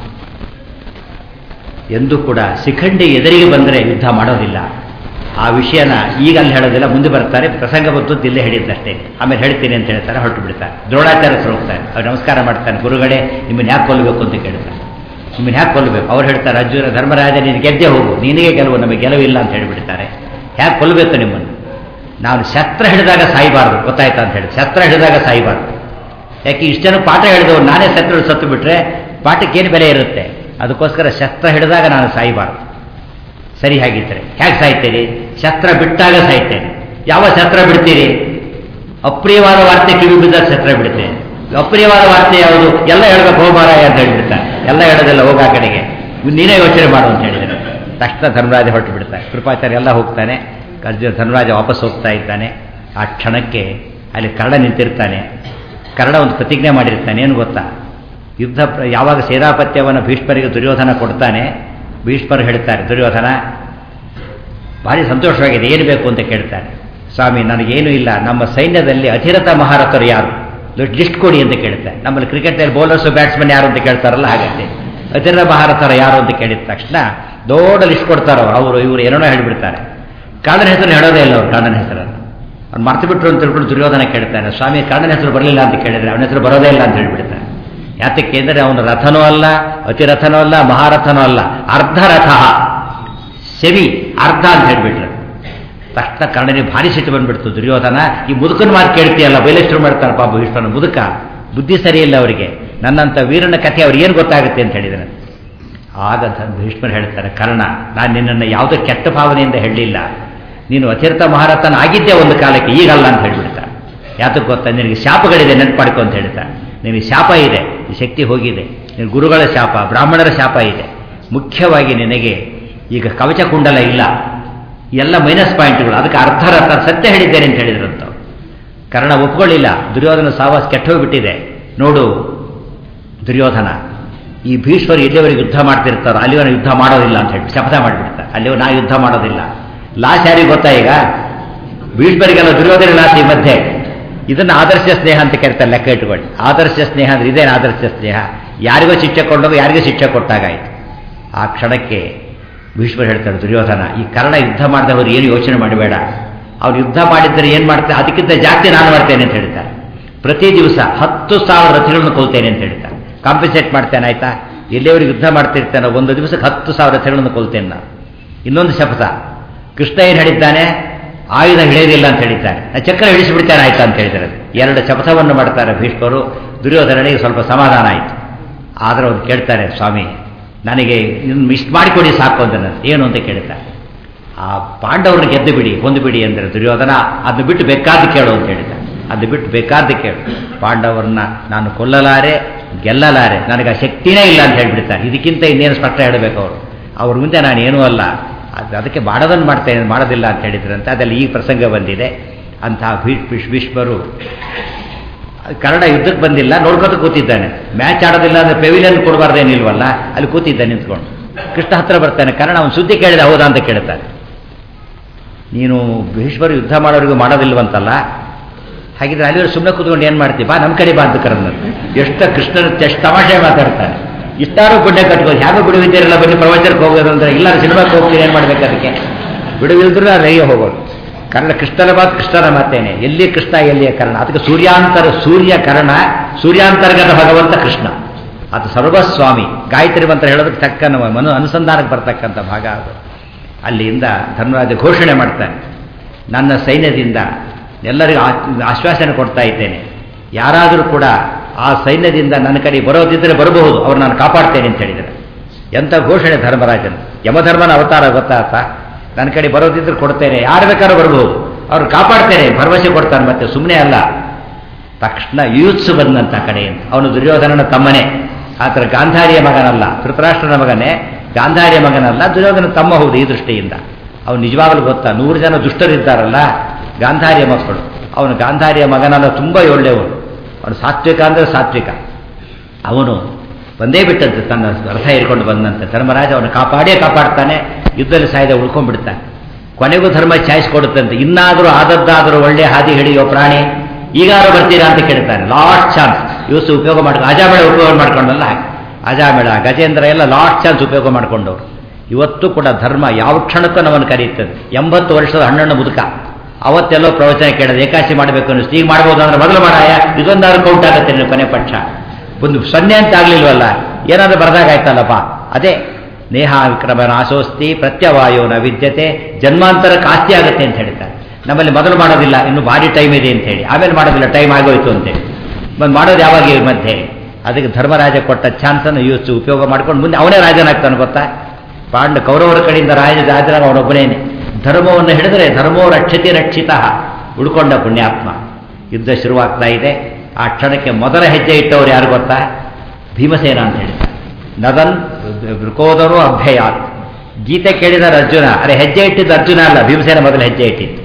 ಎಂದೂ ಕೂಡ ಶಿಖಂಡಿ ಎದುರಿಗೆ ಬಂದರೆ ಯುದ್ಧ ಮಾಡೋದಿಲ್ಲ ಆ ವಿಷಯನ ಈಗ ಅಲ್ಲಿ ಹೇಳೋದಿಲ್ಲ ಮುಂದೆ ಬರ್ತಾರೆ ಪ್ರಸಂಗ ಬಂತು ಇಲ್ಲೇ ಹೇಳಿದ್ದಷ್ಟೇ ಆಮೇಲೆ ಹೇಳ್ತೀನಿ ಅಂತ ಹೇಳ್ತಾರೆ ಹೊರಟು ಬಿಡ್ತಾರೆ ದ್ರೋಣಾಚಾರ್ಯ ಹೋಗ್ತಾರೆ ಅವ್ರು ನಮಸ್ಕಾರ ಮಾಡ್ತಾನೆ ಗುರುಗಳೇ ನಿಮ್ಮನ್ನು ಯಾಕೆ ಕೊಲ್ಲಬೇಕು ಅಂತ ಕೇಳ್ತಾರೆ ನಿಮ್ಮನ್ನು ಯಾಕೆ ಕೊಲ್ಲಬೇಕು ಅವ್ರು ಹೇಳ್ತಾರೆ ಅರ್ಜುನ ಧರ್ಮರಾಜ ನೀನು ಗೆದ್ದೆ ಹೋಗು ನಿನಗೆ ಗೆಲುವು ನಮಗೆ ಗೆಲುವಿಲ್ಲ ಅಂತ ಹೇಳಿಬಿಡ್ತಾರೆ ಯಾಕೆ ಕೊಲ್ಲಬೇಕು ನಿಮ್ಮನ್ನು ನಾನು ಶಸ್ತ್ರ ಹಿಡಿದಾಗ ಸಾಯಬಾರ್ದು ಗೊತ್ತಾಯ್ತಾ ಅಂತ ಹೇಳಿ ಶಸ್ತ್ರ ಹಿಡಿದಾಗ ಸಾಯಬಾರ್ದು ಯಾಕೆ ಇಷ್ಟನ್ನು ಪಾಠ ಹೇಳಿದವರು ನಾನೇ ಶಸ್ತ್ರ ಸತ್ತು ಬಿಟ್ರೆ ಪಾಠಕ್ಕೇನು ಬೆಲೆ ಇರುತ್ತೆ ಅದಕ್ಕೋಸ್ಕರ ಶಸ್ತ್ರ ಹಿಡಿದಾಗ ನಾನು ಸಾಯಬಾರ್ದು ಸರಿ ಹಾಗಿದ್ದರೆ ಹೇಗೆ ಸಾಯ್ತೀರಿ ಶಸ್ತ್ರ ಬಿಟ್ಟಾಗ ಸಾಯ್ತೇನೆ ಯಾವ ಶಸ್ತ್ರ ಬಿಡ್ತೀರಿ ಅಪ್ರಿಯವಾದ ವಾರ್ತೆ ಕಿವಿ ಬಿದ್ದಾಗ ಶಸ್ತ್ರ ಬಿಡ್ತೇನೆ ಅಪ್ರಿಯವಾದ ವಾರ್ತೆ ಯಾವುದು ಎಲ್ಲ ಹೇಳ್ಬೇಕು ಹೋಗ್ಬಾರಾಯ ಅಂತ ಹೇಳ್ಬಿಡ್ತಾರೆ ಎಲ್ಲ ಹೇಳೋದಿಲ್ಲ ಹೋಗ ಆ ಕಡೆಗೆ ನೀನೇ ಯೋಚನೆ ಮಾಡು ಅಂತ ಹೇಳಿದರೆ ತಕ್ಷಣ ಧರ್ಮರಾಜ ಹೊರಟು ಬಿಡ್ತಾರೆ ಕೃಪಾಚಾರ್ಯ ಎಲ್ಲ ಹೋಗ್ತಾನೆ ಅರ್ಜುನ ಧರ್ಮರಾಜ ವಾಪಸ್ ಹೋಗ್ತಾ ಇದ್ದಾನೆ ಆ ಕ್ಷಣಕ್ಕೆ ಅಲ್ಲಿ ಕರ್ಣ ನಿಂತಿರ್ತಾನೆ ಕರ್ಣ ಒಂದು ಪ್ರತಿಜ್ಞೆ ಮಾಡಿರ್ತಾನೆ ಏನು ಗೊತ್ತಾ ಯುದ್ಧ ಯಾವಾಗ ಸೇನಾಪತ್ಯವನ್ನು ಭೀಷ್ಮರಿಗೆ ದುರ್ಯೋಧನ ಕೊಡ್ತಾನೆ ಭೀಷ್ಮರು ಹೇಳ್ತಾರೆ ದುರ್ಯೋಧನ ಭಾರಿ ಸಂತೋಷವಾಗಿದೆ ಏನು ಬೇಕು ಅಂತ ಕೇಳ್ತಾನೆ ಸ್ವಾಮಿ ನನಗೇನು ಇಲ್ಲ ನಮ್ಮ ಸೈನ್ಯದಲ್ಲಿ ಅಧಿರಥ ಮಹಾರಥರು ಯಾರು ಲಿಸ್ಟ್ ಕೊಡಿ ಅಂತ ಕೇಳ್ತಾರೆ ನಮ್ಮಲ್ಲಿ ಕ್ರಿಕೆಟಲ್ಲಿ ಬೌಲರ್ಸು ಬ್ಯಾಟ್ಸ್ಮನ್ ಯಾರು ಅಂತ ಕೇಳ್ತಾರಲ್ಲ ಹಾಗಂತೆ ಅಧಿರಥ ಮಹಾರಥರ ಯಾರು ಅಂತ ಕೇಳಿದ ತಕ್ಷಣ ದೊಡ್ಡ ಲಿಸ್ಟ್ ಕೊಡ್ತಾರೋ ಅವರು ಇವರು ಏನೇನೋ ಹೇಳಿಬಿಡ್ತಾರೆ ಕಾಡನ ಹೆಸರು ಹೇಳೋದೇ ಇಲ್ಲ ಅವರು ಕಾಡನ ಹೆಸರನ್ನು ಅವ್ನು ಮರ್ತು ಬಿಟ್ರು ಅಂತ ತಿಳ್ಕೊಂಡು ದುರ್ಯೋಧನ ಕೇಳ್ತಾನೆ ಸ್ವಾಮಿ ಕಾಡನ ಹೆಸರು ಬರಲಿಲ್ಲ ಅಂತ ಕೇಳಿದ್ರೆ ಅವನ ಹೆಸರು ಬರೋದೇ ಇಲ್ಲ ಅಂತ ಹೇಳ್ಬಿಡ್ತಾನೆ ಯಾತಕ್ಕೆ ಅಂದರೆ ಅವನು ರಥನೂ ಅಲ್ಲ ಅತಿರಥನೂ ಅಲ್ಲ ಮಹಾರಥನೂ ಅಲ್ಲ ಅರ್ಧ ರಥ ಸೆವಿ ಅರ್ಧ ಅಂತ ಹೇಳ್ಬಿಟ್ರು ತಕ್ಷಣ ಕರ್ಣನಿಗೆ ಭಾರಿ ಸಿಟ್ಟು ಬಂದ್ಬಿಡ್ತು ದುರ್ಯೋಧನ ಈ ಮುದುಕನ ಮಾತು ಕೇಳ್ತೀಯಲ್ಲ ಬಯಲೆಷ್ಟು ಮಾಡ್ತಾನೆ ಪಾಪ ಭೀಷ್ಮನ ಮುದುಕ ಬುದ್ಧಿ ಸರಿಯಿಲ್ಲ ಅವರಿಗೆ ನನ್ನಂಥ ವೀರನ ಕಥೆ ಅವ್ರಿಗೆ ಏನು ಗೊತ್ತಾಗುತ್ತೆ ಅಂತ ಹೇಳಿದರೆ ಆಗ ಭೀಷ್ಮರು ಹೇಳ್ತಾರೆ ಕರ್ಣ ನಾನು ನಿನ್ನನ್ನು ಯಾವುದೋ ಕೆಟ್ಟ ಭಾವನೆಯಿಂದ ಹೇಳಲಿಲ್ಲ ನೀನು ಅತಿರ್ಥ ಮಹಾರಥನ ಆಗಿದ್ದೆ ಒಂದು ಕಾಲಕ್ಕೆ ಈಗಲ್ಲ ಅಂತ ಹೇಳ್ಬಿಡ್ತಾರೆ ಯಾತಕ್ಕೆ ಗೊತ್ತಾ ನಿನಗೆ ಶಾಪಗಳಿದೆ ನೆನಪಾಡ್ಕೊ ಅಂತ ಹೇಳ್ತಾರೆ ನಿನಗೆ ಶಾಪ ಇದೆ ಈ ಶಕ್ತಿ ಹೋಗಿದೆ ನಿನ್ನ ಗುರುಗಳ ಶಾಪ ಬ್ರಾಹ್ಮಣರ ಶಾಪ ಇದೆ ಮುಖ್ಯವಾಗಿ ನಿನಗೆ ಈಗ ಕವಚ ಕುಂಡಲ ಇಲ್ಲ ಎಲ್ಲ ಮೈನಸ್ ಪಾಯಿಂಟ್ಗಳು ಅದಕ್ಕೆ ಅರ್ಧ ರಥ ಸತ್ಯ ಹೇಳಿದ್ದೇನೆ ಅಂತ ಹೇಳಿದ್ರಂತ ಕರ್ಣ ಒಪ್ಕೊಳ್ಳಿಲ್ಲ ದುರ್ಯೋಧನ ಸಾವಾಸ ಕೆಟ್ಟೋಗ್ಬಿಟ್ಟಿದೆ ನೋಡು ದುರ್ಯೋಧನ ಈ ಭೀಷ್ಮರು ಎಲ್ಲಿವರೆಗೆ ಯುದ್ಧ ಮಾಡ್ತಿರ್ತಾರೋ ಅಲ್ಲಿವರೆಗೆ ಯುದ್ಧ ಮಾಡೋದಿಲ್ಲ ಅಂತ ಹೇಳಿ ಶಪಥ ಮಾಡಿಬಿಡ್ತಾರೆ ಅಲ್ಲಿವ ನಾ ಯುದ್ಧ ಮಾಡೋದಿಲ್ಲ ಲಾಸ್ಟ್ ಯಾರಿಗೆ ಗೊತ್ತಾ ಈಗ ಭೀಷ್ಮರಿಗೆಲ್ಲ ದುರ್ಯೋಧನ ಈ ಮಧ್ಯೆ ಇದನ್ನು ಆದರ್ಶ ಸ್ನೇಹ ಅಂತ ಕರಿತಾರೆ ಲೆಕ್ಕ ಇಟ್ಕೊಳ್ಳಿ ಆದರ್ಶ ಸ್ನೇಹ ಅಂದ್ರೆ ಇದೇನು ಆದರ್ಶ ಸ್ನೇಹ ಯಾರಿಗೋ ಶಿಕ್ಷೆ ಕೊಟ್ಟೋಗ ಯಾರಿಗೋ ಶಿಕ್ಷೆ ಕೊಟ್ಟಾಗಾಯ್ತು ಆ ಕ್ಷಣಕ್ಕೆ ಭೀಷ್ಮರು ಹೇಳ್ತಾರೆ ದುರ್ಯೋಧನ ಈ ಕರ್ಣ ಯುದ್ಧ ಮಾಡಿದವರು ಏನು ಯೋಚನೆ ಮಾಡಬೇಡ ಅವ್ರು ಯುದ್ಧ ಮಾಡಿದ್ದರೆ ಏನು ಮಾಡ್ತಾರೆ ಅದಕ್ಕಿಂತ ಜಾಸ್ತಿ ನಾನು ಮಾಡ್ತೇನೆ ಅಂತ ಹೇಳ್ತಾರೆ ಪ್ರತಿ ದಿವಸ ಹತ್ತು ಸಾವಿರ ರಥಗಳನ್ನು ಕೊಲ್ತೇನೆ ಅಂತ ಹೇಳ್ತಾರೆ ಕಾಂಪನ್ಸೇಟ್ ಮಾಡ್ತೇನೆ ಆಯ್ತಾ ಎಲ್ಲಿಯವರೆಗೆ ಯುದ್ಧ ಮಾಡ್ತಿರ್ತೇನೆ ಒಂದು ದಿವಸಕ್ಕೆ ಹತ್ತು ಸಾವಿರ ರಥಗಳನ್ನು ಕೊಲ್ತೇನೆ ನಾನು ಇನ್ನೊಂದು ಶಪಥ ಕೃಷ್ಣ ಏನು ಹೇಳಿದ್ದಾನೆ ಆಯುಧ ಹಿಡಿಯೋದಿಲ್ಲ ಅಂತ ಹೇಳಿದ್ದಾರೆ ಚಕ್ರ ಹಿಡಿಸಿಬಿಡ್ತಾನೆ ಆಯ್ತಾ ಅಂತ ಹೇಳಿದ್ದಾರೆ ಎರಡು ಶಪಥವನ್ನು ಮಾಡ್ತಾರೆ ಭೀಷ್ಮರು ದುರ್ಯೋಧನನಿಗೆ ಸ್ವಲ್ಪ ಸಮಾಧಾನ ಆಯಿತು ಆದರೆ ಅವ್ರು ಕೇಳ್ತಾರೆ ಸ್ವಾಮಿ ನನಗೆ ಇನ್ನು ಇಷ್ಟು ಮಾಡಿಕೊಡಿ ಸಾಕು ಅಂತ ನಾನು ಏನು ಅಂತ ಕೇಳ್ತಾರೆ ಆ ಪಾಂಡವ್ರನ್ನ ಗೆದ್ದು ಬಿಡಿ ಕೊಂದು ಬಿಡಿ ಅಂದರೆ ದುರ್ಯೋಧನ ಅದನ್ನು ಬಿಟ್ಟು ಬೇಕಾದ್ದು ಕೇಳು ಅಂತ ಹೇಳಿದ್ದಾರೆ ಅದು ಬಿಟ್ಟು ಬೇಕಾದ್ದು ಕೇಳು ಪಾಂಡವರನ್ನ ನಾನು ಕೊಲ್ಲಲಾರೆ ಗೆಲ್ಲಲಾರೆ ನನಗೆ ಆ ಶಕ್ತಿನೇ ಇಲ್ಲ ಅಂತ ಹೇಳ್ಬಿಡ್ತಾರೆ ಇದಕ್ಕಿಂತ ಇನ್ನೇನು ಸ್ಪಷ್ಟ ಹೇಳಬೇಕು ಅವರು ಅವ್ರ ಮುಂದೆ ನಾನು ಏನೂ ಅಲ್ಲ ಅದು ಅದಕ್ಕೆ ಮಾಡೋದನ್ನು ಮಾಡ್ತೇನೆ ಮಾಡೋದಿಲ್ಲ ಅಂತ ಹೇಳಿದ್ರಂತೆ ಅದೆಲ್ಲ ಈ ಪ್ರಸಂಗ ಬಂದಿದೆ ಅಂತಹ ಭೀಷ್ ಭೀಷ್ಮರು ಕನ್ನಡ ಯುದ್ಧಕ್ಕೆ ಬಂದಿಲ್ಲ ನೋಡ್ಕೊತ ಕೂತಿದ್ದಾನೆ ಮ್ಯಾಚ್ ಆಡೋದಿಲ್ಲ ಅಂದರೆ ಪೆವಿಲಿಯನ್ ಕೊಡಬಾರ್ದೇನಿಲ್ವಲ್ಲ ಅಲ್ಲಿ ಕೂತಿದ್ದ ನಿಂತ್ಕೊಂಡು ಕೃಷ್ಣ ಹತ್ರ ಬರ್ತಾನೆ ಕನ್ನಡ ಅವನು ಸುದ್ದಿ ಕೇಳಿದ ಹೌದಾ ಅಂತ ಕೇಳ್ತಾನೆ ನೀನು ಭೀಷ್ಮರು ಯುದ್ಧ ಮಾಡೋರಿಗೂ ಮಾಡೋದಿಲ್ವಂತಲ್ಲ ಹಾಗಿದ್ರೆ ಅಲ್ಲಿ ಸುಮ್ಮನೆ ಕೂತ್ಕೊಂಡು ಏನು ಮಾಡ್ತೀವಿ ಬಾ ನಮ್ಮ ಕಡೆ ಬಾ ಅಂತ ಕರೆದಂತೆ ಎಷ್ಟು ಕೃಷ್ಣನ ಎಷ್ಟು ತಮಾಷೆ ಮಾತಾಡ್ತಾನೆ ಇಷ್ಟಾರು ಗುಡ್ಡೆ ಕಟ್ಬೋದು ಹೇಗೆ ಬಿಡುವಿದ್ದೀರಲ್ಲ ಬನ್ನಿ ಪ್ರವಚನಕ್ಕೆ ಹೋಗೋದು ಅಂದ್ರೆ ಇಲ್ಲ ಸಿನಿಮಾಕ್ಕೆ ಹೋಗ್ತೀನಿ ಏನು ಮಾಡ್ಬೇಕು ಅದಕ್ಕೆ ಬಿಡುವಿಲ್ದ್ರೂ ಅಲ್ಲಿಗೆ ಹೋಗೋದು ಕರ್ಣ ಕೃಷ್ಣನ ಮಾತು ಕೃಷ್ಣನ ಮಾತೇನೆ ಎಲ್ಲಿ ಕೃಷ್ಣ ಎಲ್ಲಿಯ ಕರ್ಣ ಅದಕ್ಕೆ ಸೂರ್ಯಾಂತರ ಸೂರ್ಯ ಕರ್ಣ ಸೂರ್ಯಾಂತರ್ಗತ ಭಗವಂತ ಕೃಷ್ಣ ಅದು ಸರ್ವಸ್ವಾಮಿ ಗಾಯತ್ರಿ ಮಂತ್ರ ಹೇಳೋದಕ್ಕೆ ತಕ್ಕ ನಮ್ಮ ಮನು ಅನುಸಂಧಾನಕ್ಕೆ ಬರ್ತಕ್ಕಂಥ ಭಾಗ ಅದು ಅಲ್ಲಿಂದ ಧರ್ಮರಾಜ ಘೋಷಣೆ ಮಾಡ್ತಾನೆ ನನ್ನ ಸೈನ್ಯದಿಂದ ಎಲ್ಲರಿಗೂ ಆಶ್ವಾಸನೆ ಕೊಡ್ತಾ ಇದ್ದೇನೆ ಯಾರಾದರೂ ಕೂಡ ಆ ಸೈನ್ಯದಿಂದ ನನ್ನ ಕಡೆ ಬರೋದಿದ್ದರೆ ಬರಬಹುದು ಅವ್ರು ನಾನು ಕಾಪಾಡ್ತೇನೆ ಅಂತ ಹೇಳಿದರೆ ಎಂಥ ಘೋಷಣೆ ಧರ್ಮರಾಜನು ಯಮಧರ್ಮನ ಅವತಾರ ಗೊತ್ತಾತ ನನ್ನ ಕಡೆ ಬರೋದಿದ್ರೆ ಕೊಡ್ತೇನೆ ಯಾರು ಬೇಕಾದ್ರೂ ಬರಬಹುದು ಅವ್ರು ಕಾಪಾಡ್ತೇನೆ ಭರವಸೆ ಕೊಡ್ತಾನೆ ಮತ್ತೆ ಸುಮ್ಮನೆ ಅಲ್ಲ ತಕ್ಷಣ ಯೂತ್ಸು ಬಂದಂಥ ಕಡೆಯಿಂದ ಅವನು ದುರ್ಯೋಧನನ ತಮ್ಮನೇ ಆತರ ಗಾಂಧಾರಿಯ ಮಗನಲ್ಲ ಧೃತರಾಷ್ಟ್ರನ ಮಗನೇ ಗಾಂಧಾರಿಯ ಮಗನಲ್ಲ ದುರ್ಯೋಧನ ತಮ್ಮ ಹೌದು ಈ ದೃಷ್ಟಿಯಿಂದ ಅವನು ನಿಜವಾಗಲೂ ಗೊತ್ತಾ ನೂರು ಜನ ದುಷ್ಟರಿದ್ದಾರಲ್ಲ ಗಾಂಧಾರಿಯ ಮಕ್ಕಳು ಅವನು ಗಾಂಧಾರಿಯ ಮಗನಲ್ಲ ತುಂಬ ಒಳ್ಳೆಯವನು ಅವನು ಸಾತ್ವಿಕ ಅಂದರೆ ಸಾತ್ವಿಕ ಅವನು ಬಂದೇ ಬಿಟ್ಟಂತೆ ತನ್ನ ರಥ ಹಿಡ್ಕೊಂಡು ಬಂದಂತೆ ಧರ್ಮರಾಜ ಅವನು ಕಾಪಾಡೇ ಕಾಪಾಡ್ತಾನೆ ಯುದ್ಧದಲ್ಲಿ ಸಾಯ್ದ ಉಳ್ಕೊಂಡ್ಬಿಡ್ತಾನೆ ಕೊನೆಗೂ ಧರ್ಮ ಚಾಯ್ಸ್ ಕೊಡುತ್ತಂತೆ ಇನ್ನಾದರೂ ಆದದ್ದಾದರೂ ಒಳ್ಳೆ ಹಾದಿ ಹಿಡಿಯೋ ಪ್ರಾಣಿ ಈಗಾರು ಬರ್ತೀರಾ ಅಂತ ಕೇಳ್ತಾನೆ ಲಾಸ್ಟ್ ಚಾನ್ಸ್ ಇವತ್ತು ಉಪಯೋಗ ಮಾಡ್ಕೊಂಡು ಅಜಾಮೇಳ ಉಪಯೋಗ ಮಾಡ್ಕೊಂಡಲ್ಲ ಹಾಗೆ ಅಜಾಮೇಳ ಗಜೇಂದ್ರ ಎಲ್ಲ ಲಾಸ್ಟ್ ಚಾನ್ಸ್ ಉಪಯೋಗ ಮಾಡ್ಕೊಂಡವ್ರು ಇವತ್ತು ಕೂಡ ಧರ್ಮ ಯಾವ ಕ್ಷಣಕ್ಕೂ ನಮ್ಮನ್ನು ಕರೆಯುತ್ತದೆ ಎಂಬತ್ತು ವರ್ಷದ ಹಣ್ಣನ್ನು ಮುದುಕ ಅವತ್ತೆಲ್ಲೋ ಪ್ರವಚನ ಕೇಳೋದು ಏಕಾಶಿ ಮಾಡಬೇಕು ಅನ್ನಿಸ್ತು ಈಗ ಮಾಡ್ಬೋದು ಅಂದ್ರೆ ಮೊದಲು ಮಾಡಾಯ ಇದೊಂದಾದ್ರು ಕೌಂಟ್ ಆಗುತ್ತೆ ನೀನು ಕೊನೆ ಪಕ್ಷ ಒಂದು ಸೊನ್ನೆ ಅಂತ ಆಗ್ಲಿಲ್ವಲ್ಲ ಏನಾದರೂ ಬರ್ದಾಗಾಯ್ತಲ್ಲಪ್ಪ ಅದೇ ನೇಹ ವಿಕ್ರಮ ನಾಶೋಸ್ತಿ ಪ್ರತ್ಯವಾಯೋ ನ ವಿದ್ಯತೆ ಜನ್ಮಾಂತರಕ್ಕೆ ಆಸ್ತಿ ಆಗುತ್ತೆ ಅಂತ ಹೇಳ್ತಾರೆ ನಮ್ಮಲ್ಲಿ ಮೊದಲು ಮಾಡೋದಿಲ್ಲ ಇನ್ನು ಭಾರಿ ಟೈಮ್ ಇದೆ ಅಂತ ಹೇಳಿ ಆಮೇಲೆ ಮಾಡೋದಿಲ್ಲ ಟೈಮ್ ಆಗೋಯ್ತು ಅಂತೇಳಿ ಬಂದು ಮಾಡೋದು ಯಾವಾಗ ಈ ಮಧ್ಯೆ ಅದಕ್ಕೆ ಧರ್ಮರಾಜ ಕೊಟ್ಟ ಚಾನ್ಸನ್ನು ಯೂಸ್ ಉಪಯೋಗ ಮಾಡ್ಕೊಂಡು ಮುಂದೆ ಅವನೇ ರಾಜನಾಗ್ತಾನೆ ಗೊತ್ತಾ ಪಾಂಡ ಕೌರವರ ಕಡೆಯಿಂದ ರಾಜ ರಾಜನಾಗ ಅವನೊಬ್ಬನೇನೆ ಧರ್ಮವನ್ನು ಹಿಡಿದರೆ ಧರ್ಮೋ ರಕ್ಷತೆ ರಕ್ಷಿತ ಉಳ್ಕೊಂಡ ಪುಣ್ಯಾತ್ಮ ಯುದ್ಧ ಶುರುವಾಗ್ತಾ ಇದೆ ಆ ಕ್ಷಣಕ್ಕೆ ಮೊದಲ ಹೆಜ್ಜೆ ಇಟ್ಟವರು ಯಾರು ಗೊತ್ತಾ ಭೀಮಸೇನ ಅಂತ ಹೇಳ್ತಾರೆ ನದನ್ ವೃಕೋದರು ಅಭ್ಯಯಾತ್ ಗೀತೆ ಕೇಳಿದರೆ ಅರ್ಜುನ ಅರೆ ಹೆಜ್ಜೆ ಇಟ್ಟಿದ್ದು ಅರ್ಜುನ ಅಲ್ಲ ಭೀಮಸೇನ ಮೊದಲ ಹೆಜ್ಜೆ ಇಟ್ಟಿದ್ದು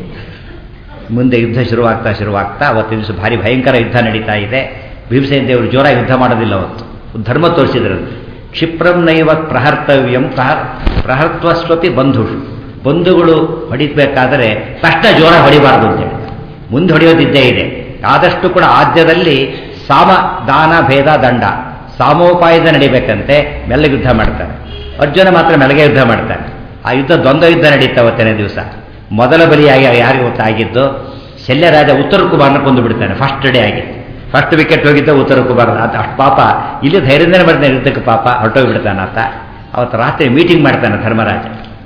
ಮುಂದೆ ಯುದ್ಧ ಶುರುವಾಗ್ತಾ ಶುರುವಾಗ್ತಾ ಅವತ್ತು ದಿವಸ ಭಾರಿ ಭಯಂಕರ ಯುದ್ಧ ನಡೀತಾ ಇದೆ ಭೀಮಸೇನ ದೇವರು ಜೋರಾಗಿ ಯುದ್ಧ ಮಾಡೋದಿಲ್ಲ ಅವತ್ತು ಧರ್ಮ ತೋರಿಸಿದ್ರು ಕ್ಷಿಪ್ರಂ ನೈವ ಪ್ರಹರ್ತವ್ಯಂ ಪ್ರಹರ್ ಪ್ರಹರ್ತ್ವಸ್ವಪಿ ಬಂಧುಷು ಬಂಧುಗಳು ಹೊಡಿಬೇಕಾದರೆ ತಕ್ಷಣ ಜೋರ ಹೊಡಿಬಾರ್ದು ಅಂತೇಳಿ ಮುಂದೆ ಹೊಡೆಯೋದಿದ್ದೇ ಇದೆ ಆದಷ್ಟು ಕೂಡ ಆದ್ಯದಲ್ಲಿ ಸಾಮ ದಾನ ಭೇದ ದಂಡ ಸಾಮೋಪಾಯದ ನಡಿಬೇಕಂತೆ ಮೆಲ್ಲಗೆ ಯುದ್ಧ ಮಾಡ್ತಾರೆ ಅರ್ಜುನ ಮಾತ್ರ ಮೆಲ್ಲಗೆ ಯುದ್ಧ ಮಾಡ್ತಾನೆ ಆ ಯುದ್ಧ ದ್ವಂದ್ವ ಯುದ್ಧ ನಡೀತಾ ಅವತ್ತನೇ ದಿವಸ ಮೊದಲ ಬಲಿಯಾಗಿ ಯಾರಿಗೆ ಗೊತ್ತಾಗಿದ್ದು ಶಲ್ಯರಾಜ ಉತ್ತರ ಕುಮಾರನ ಕೊಂದು ಬಿಡ್ತಾನೆ ಫಸ್ಟ್ ಡೇ ಆಗಿತ್ತು ಫಸ್ಟ್ ವಿಕೆಟ್ ಹೋಗಿದ್ದ ಉತ್ತರ ಕುಮಾರ ಅಂತ ಅಷ್ಟು ಪಾಪ ಇಲ್ಲಿ ಧೈರ್ಯದಿಂದಲೇ ಬರ್ತಾನೆ ಯುದ್ಧಕ್ಕೆ ಪಾಪ ಹೊರಟೋಗ್ಬಿಡ್ತಾನೆ ಆತ ಅವತ್ತು ರಾತ್ರಿ ಮೀಟಿಂಗ್ ಮಾಡ್ತಾನೆ ಧರ್ಮರಾಜ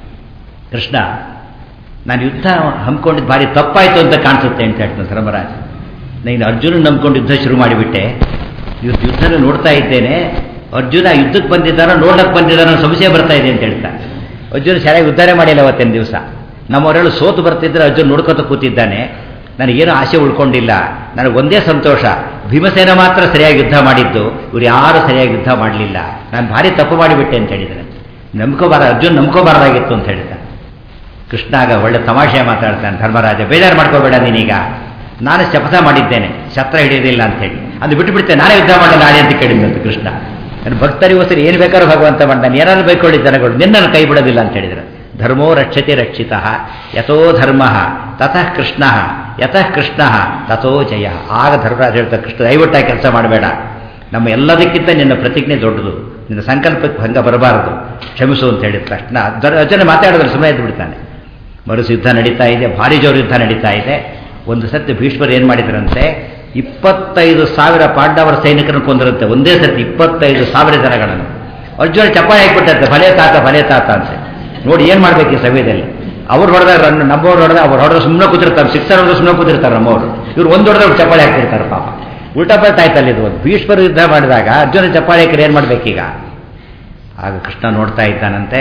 ಕೃಷ್ಣ ನಾನು ಯುದ್ಧ ಹಮ್ಮಿಕೊಂಡಿದ್ದು ಭಾರಿ ತಪ್ಪಾಯಿತು ಅಂತ ಕಾಣಿಸುತ್ತೆ ಅಂತ ಹೇಳ್ತಾನೆ ಧರ್ಮರಾಜ ನಾನು ಅರ್ಜುನ ನಂಬ್ಕೊಂಡು ಯುದ್ಧ ಶುರು ಮಾಡಿಬಿಟ್ಟೆ ಇವತ್ತು ಯುದ್ಧನ ನೋಡ್ತಾ ಇದ್ದೇನೆ ಅರ್ಜುನ ಯುದ್ಧಕ್ಕೆ ಬಂದಿದ್ದಾನೋ ನೋಡ್ಲಕ್ಕೆ ಬಂದಿದ್ದಾನೋ ಸಂಶಯ ಬರ್ತಾ ಇದೆ ಅಂತ ಹೇಳ್ತಾನೆ ಅರ್ಜುನ ಸರಿಯಾಗಿ ಉದ್ಧಾರ ಮಾಡಿಲ್ಲ ಅವತ್ತಿನ ದಿವಸ ನಮ್ಮವರೆಲ್ಲ ಸೋತು ಬರ್ತಿದ್ರೆ ಅರ್ಜುನ್ ನೋಡ್ಕೊತ ಕೂತಿದ್ದಾನೆ ನನಗೇನು ಆಸೆ ಉಳ್ಕೊಂಡಿಲ್ಲ ನನಗೆ ಒಂದೇ ಸಂತೋಷ ಭೀಮಸೇನ ಮಾತ್ರ ಸರಿಯಾಗಿ ಯುದ್ಧ ಮಾಡಿದ್ದು ಇವ್ರು ಯಾರು ಸರಿಯಾಗಿ ಯುದ್ಧ ಮಾಡಲಿಲ್ಲ ನಾನು ಭಾರಿ ತಪ್ಪು ಮಾಡಿಬಿಟ್ಟೆ ಅಂತ ಹೇಳಿದರೆ ನಂಬ್ಕೋಬಾರ ಅರ್ಜುನ್ ನಂಬ್ಕೋಬಾರ್ದಾಗಿತ್ತು ಅಂತ ಹೇಳ್ತಾನೆ ಕೃಷ್ಣ ಆಗ ಒಳ್ಳೆ ತಮಾಷೆ ಮಾತಾಡ್ತಾನೆ ಧರ್ಮರಾಜ ಬೇಜಾರು ಮಾಡ್ಕೋಬೇಡ ನೀನೀಗ ನಾನು ಶಪಥ ಮಾಡಿದ್ದೇನೆ ಶಸ್ತ್ರ ಹಿಡಿಯೋದಿಲ್ಲ ಅಂತೇಳಿ ಅದು ಬಿಟ್ಟು ಬಿಡ್ತೇನೆ ನಾನೇ ಯುದ್ಧ ಮಾಡಲ್ಲ ನಾಳೆ ಅಂತ ಕೇಳಿದಂತೆ ಕೃಷ್ಣ ನನ್ನ ಭಕ್ತರಿಗೋಸ್ಕರ ಏನು ಬೇಕಾದ್ರೂ ಭಗವಂತ ಮಾಡ್ತಾನೆ ಏನಾದ್ರು ಬೈಕೊಳ್ಳಿ ಜನಗಳು ನಿನ್ನನ್ನು ಕೈ ಬಿಡೋದಿಲ್ಲ ಅಂತ ಹೇಳಿದ್ರೆ ಧರ್ಮೋ ರಕ್ಷತೆ ರಕ್ಷಿತ ಯಥೋ ಧರ್ಮ ತತಃ ಕೃಷ್ಣ ಯತಃ ಕೃಷ್ಣ ತಥೋ ಜಯ ಆಗ ಧರ್ಮರಾಜ ಹೇಳ್ತಾರೆ ಕೃಷ್ಣ ದಯವಿಟ್ಟಾಗಿ ಕೆಲಸ ಮಾಡಬೇಡ ನಮ್ಮ ಎಲ್ಲದಕ್ಕಿಂತ ನಿನ್ನ ಪ್ರತಿಜ್ಞೆ ದೊಡ್ಡದು ನಿನ್ನ ಸಂಕಲ್ಪಕ್ಕೆ ಭಂಗ ಬರಬಾರದು ಕ್ಷಮಿಸು ಅಂತ ಹೇಳಿದ ತಕ್ಷಣ ಅರ್ಜುನ ಮಾತಾಡಿದ್ರೆ ಸುಮ್ಮನೆ ಎದ್ದು ಬಿಡ್ತಾನೆ ಮರುಸು ಯುದ್ಧ ನಡೀತಾ ಇದೆ ಭಾರಿ ಜೋರು ಯುದ್ಧ ನಡೀತಾ ಇದೆ ಒಂದು ಸತಿ ಭೀಷ್ಮರು ಏನು ಮಾಡಿದ್ರಂತೆ ಇಪ್ಪತ್ತೈದು ಸಾವಿರ ಪಾಂಡವರ ಸೈನಿಕರನ್ನು ಕೊಂದರಂತೆ ಒಂದೇ ಸತಿ ಇಪ್ಪತ್ತೈದು ಸಾವಿರ ಜನಗಳನ್ನು ಅರ್ಜುನ ಚಪ್ಪಾಳೆ ಹಾಕ್ಬಿಟ್ಟಂತೆ ಭಲೆ ತಾತ ಭಲೆ ತಾತ ಅಂತ ನೋಡಿ ಏನು ಮಾಡ್ಬೇಕು ಈ ಸಮಯದಲ್ಲಿ ಅವ್ರು ಹೊಡೆದಾಗ ರನ್ ನಮ್ಮವ್ರು ಹೊಡೆದ ಅವ್ರು ಹೊಡೆದ್ರೆ ಸುಮ್ಮನೆ ಕೂತಿರ್ತಾರೆ ಸಿಕ್ಸರ್ ಹೊಡೆದ್ರೆ ಸುಮ್ಮನೆ ಕೂತಿರ್ತಾರೆ ನಮ್ಮವರು ಇವ್ರು ಒಂದು ಹೊಡೆದ್ರೆ ಅವ್ರು ಚಪ್ಪಾಳೆ ಹಾಕ್ತಿರ್ತಾರೆ ಪಾಪ ಉಲ್ಟಾ ಪಲ್ಟ ಆಯ್ತಲ್ಲ ಇದು ಒಂದು ಭೀಷ್ಮರು ಯುದ್ಧ ಮಾಡಿದಾಗ ಅರ್ಜುನ ಚಪ್ಪಾಳೆ ಹಾಕಿದ್ರೆ ಏನು ಮಾಡ್ಬೇಕೀಗ ಆಗ ಕೃಷ್ಣ ನೋಡ್ತಾ ಇದ್ದಾನಂತೆ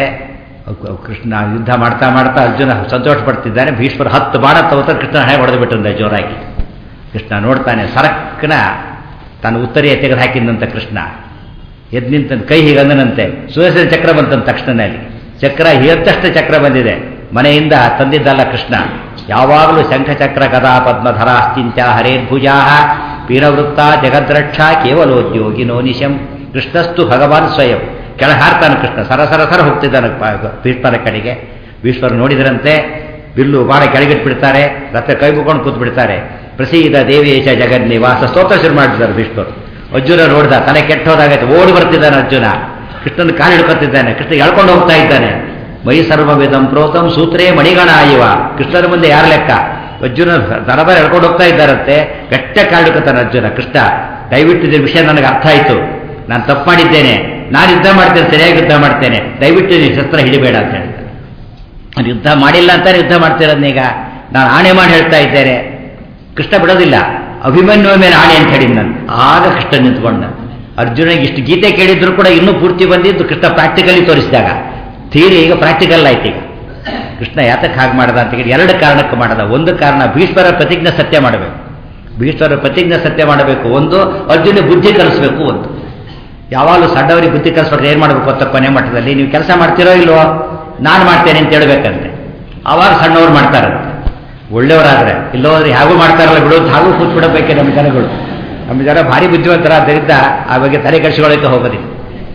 ಕೃಷ್ಣ ಯುದ್ಧ ಮಾಡ್ತಾ ಮಾಡ್ತಾ ಅರ್ಜುನ ಸಂತೋಷ ಪಡ್ತಿದ್ದಾನೆ ಭೀಷ್ಮರು ಹತ್ತು ಬಾಣ ತಗೋತಾರೆ ಕೃಷ್ಣ ಹಣೆ ಹೊಡೆದು ಬಿಟ್ಟಿದ್ದ ಜೋರಾಗಿ ಕೃಷ್ಣ ನೋಡ್ತಾನೆ ಸರಕ್ಕನ ತಾನು ಉತ್ತರಿಯ ತೆಗೆದು ಹಾಕಿದಂತ ಕೃಷ್ಣ ಎದ್ದು ನಿಂತ ಕೈ ಹೀಗೆ ಅಂದನಂತೆ ಸುದರ್ಶನ ಚಕ್ರ ಬಂತಂತ ತಕ್ಷಣದಲ್ಲಿ ಚಕ್ರ ಎತ್ತಷ್ಟು ಚಕ್ರ ಬಂದಿದೆ ಮನೆಯಿಂದ ತಂದಿದ್ದಲ್ಲ ಕೃಷ್ಣ ಯಾವಾಗಲೂ ಶಂಖಚಕ್ರ ಗದಾ ಪದ್ಮಧರ ಅಸ್ತಿಂಚ ಹರೇರ್ಭುಜಾ ಪೀರವೃತ್ತ ಜಗದ್ರಕ್ಷ ಕೇವಲೋದ್ಯೋಗಿನೋ ನಿಶಂ ಕೃಷ್ಣಸ್ತು ಭಗವಾನ್ ಸ್ವಯಂ ಕೆಳ ಹಾರ್ತಾನೆ ಕೃಷ್ಣ ಸರ ಸರ ಸರ ಹೋಗ್ತಿದ್ದಾನೆ ಭೀಷ್ಮರ ಕಡೆಗೆ ಭೀಷ್ಮರು ನೋಡಿದರಂತೆ ಬಿಲ್ಲು ಬಾಣ ಕೆಳಗಿಟ್ಬಿಡ್ತಾರೆ ರಥ ಕೈ ಮುಕೊಂಡು ಕೂತ್ ಬಿಡ್ತಾರೆ ಪ್ರಸೀದ ದೇವೇಶ ಜಗನ್ನಿವಾಸ ಸ್ತೋತ್ರ ಶುರು ಮಾಡಿದ್ದಾರೆ ಭೀಷ್ಮರು ಅರ್ಜುನ ನೋಡ್ದ ತಲೆ ಕೆಟ್ಟ ಹೋದಾಗೈತೆ ಓಡಿ ಬರ್ತಿದ್ದಾನೆ ಅರ್ಜುನ ಕೃಷ್ಣನ ಕಾಲು ಹಿಡ್ಕೊತಿದ್ದಾನೆ ಕೃಷ್ಣ ಎಳ್ಕೊಂಡು ಹೋಗ್ತಾ ಇದ್ದಾನೆ ಮೈ ಸರ್ವವಿಧಂ ಪ್ರೋತಂ ಸೂತ್ರೇ ಮಣಿಗಣ ಆಯುವ ಕೃಷ್ಣನ ಮುಂದೆ ಯಾರ ಲೆಕ್ಕ ಅರ್ಜುನ ದರಬಾರ ಎಳ್ಕೊಂಡು ಹೋಗ್ತಾ ಇದ್ದಾರಂತೆ ಗಟ್ಟ ಕಾಲು ಹಿಡ್ಕೊತಾನೆ ಅರ್ಜುನ ಕೃಷ್ಣ ದಯವಿಟ್ಟು ಇದ್ರ ವಿಷಯ ನನಗೆ ಅರ್ಥ ಆಯ್ತು ನಾನು ತಪ್ಪು ಮಾಡಿದ್ದೇನೆ ನಾನು ಯುದ್ಧ ಮಾಡ್ತೇನೆ ಸರಿಯಾಗಿ ಯುದ್ಧ ಮಾಡ್ತೇನೆ ದಯವಿಟ್ಟು ನೀನು ಶಸ್ತ್ರ ಹಿಡಿಬೇಡ ಅಂತ ಹೇಳ್ತಾರೆ ನಾನು ಯುದ್ಧ ಮಾಡಿಲ್ಲ ಅಂತಾನೆ ಯುದ್ಧ ಮಾಡ್ತಿರೋದ್ನೀಗ ನಾನು ಆಣೆ ಮಾಡಿ ಹೇಳ್ತಾ ಇದ್ದೇನೆ ಕೃಷ್ಣ ಬಿಡೋದಿಲ್ಲ ಅಭಿಮನ್ಯು ಮೇಲೆ ಆಣೆ ಅಂತ ಹೇಳಿ ನಾನು ಆಗ ಕೃಷ್ಣ ನಿಂತ್ಕೊಂಡ ಅರ್ಜುನಿಗೆ ಇಷ್ಟು ಗೀತೆ ಕೇಳಿದ್ರು ಕೂಡ ಇನ್ನೂ ಪೂರ್ತಿ ಬಂದಿದ್ದು ಕೃಷ್ಣ ಪ್ರಾಕ್ಟಿಕಲಿ ತೋರಿಸಿದಾಗ ಥಿಯರಿ ಈಗ ಪ್ರಾಕ್ಟಿಕಲ್ ಆಯ್ತು ಈಗ ಕೃಷ್ಣ ಯಾತಕ್ಕೆ ಹಾಗೆ ಮಾಡದ ಅಂತ ಹೇಳಿ ಎರಡು ಕಾರಣಕ್ಕೆ ಮಾಡದ ಒಂದು ಕಾರಣ ಭೀಷ್ಮರ ಪ್ರತಿಜ್ಞೆ ಸತ್ಯ ಮಾಡಬೇಕು ಭೀಷ್ಮರ ಪ್ರತಿಜ್ಞೆ ಸತ್ಯ ಮಾಡಬೇಕು ಒಂದು ಅರ್ಜುನ ಬುದ್ಧಿ ಕಲಿಸ್ಬೇಕು ಒಂದು ಯಾವಾಗಲೂ ಸಣ್ಣವರಿಗೆ ಬುದ್ಧಿ ಕಲಿಸ್ಬೇಕು ಏನು ಮಾಡಬೇಕು ಅಂತ ಕೊನೆ ಮಟ್ಟದಲ್ಲಿ ನೀವು ಕೆಲಸ ಮಾಡ್ತಿರೋ ಇಲ್ವೋ ನಾನು ಮಾಡ್ತೇನೆ ಅಂತ ಹೇಳ್ಬೇಕಂತೆ ಆವಾಗ ಸಣ್ಣವ್ರು ಮಾಡ್ತಾರಂತೆ ಒಳ್ಳೆಯವರಾದ್ರೆ ಇಲ್ಲೋದ್ರೆ ಹೇಗೂ ಮಾಡ್ತಾರಲ್ಲ ಬಿಡೋದು ಹಾಗೂ ಕೂತ್ಬಿಡಬೇಕೆ ನಮ್ಮ ಜನಗಳು ನಮ್ಮ ಜನ ಭಾರಿ ಬುದ್ಧಿವಂತರಾದ್ದರಿಂದ ಆ ಬಗ್ಗೆ ತಲೆ ಕೆಡಿಸ್ಕೊಳ್ಳೋಕೆ ಹೋಗೋದಿಲ್ಲ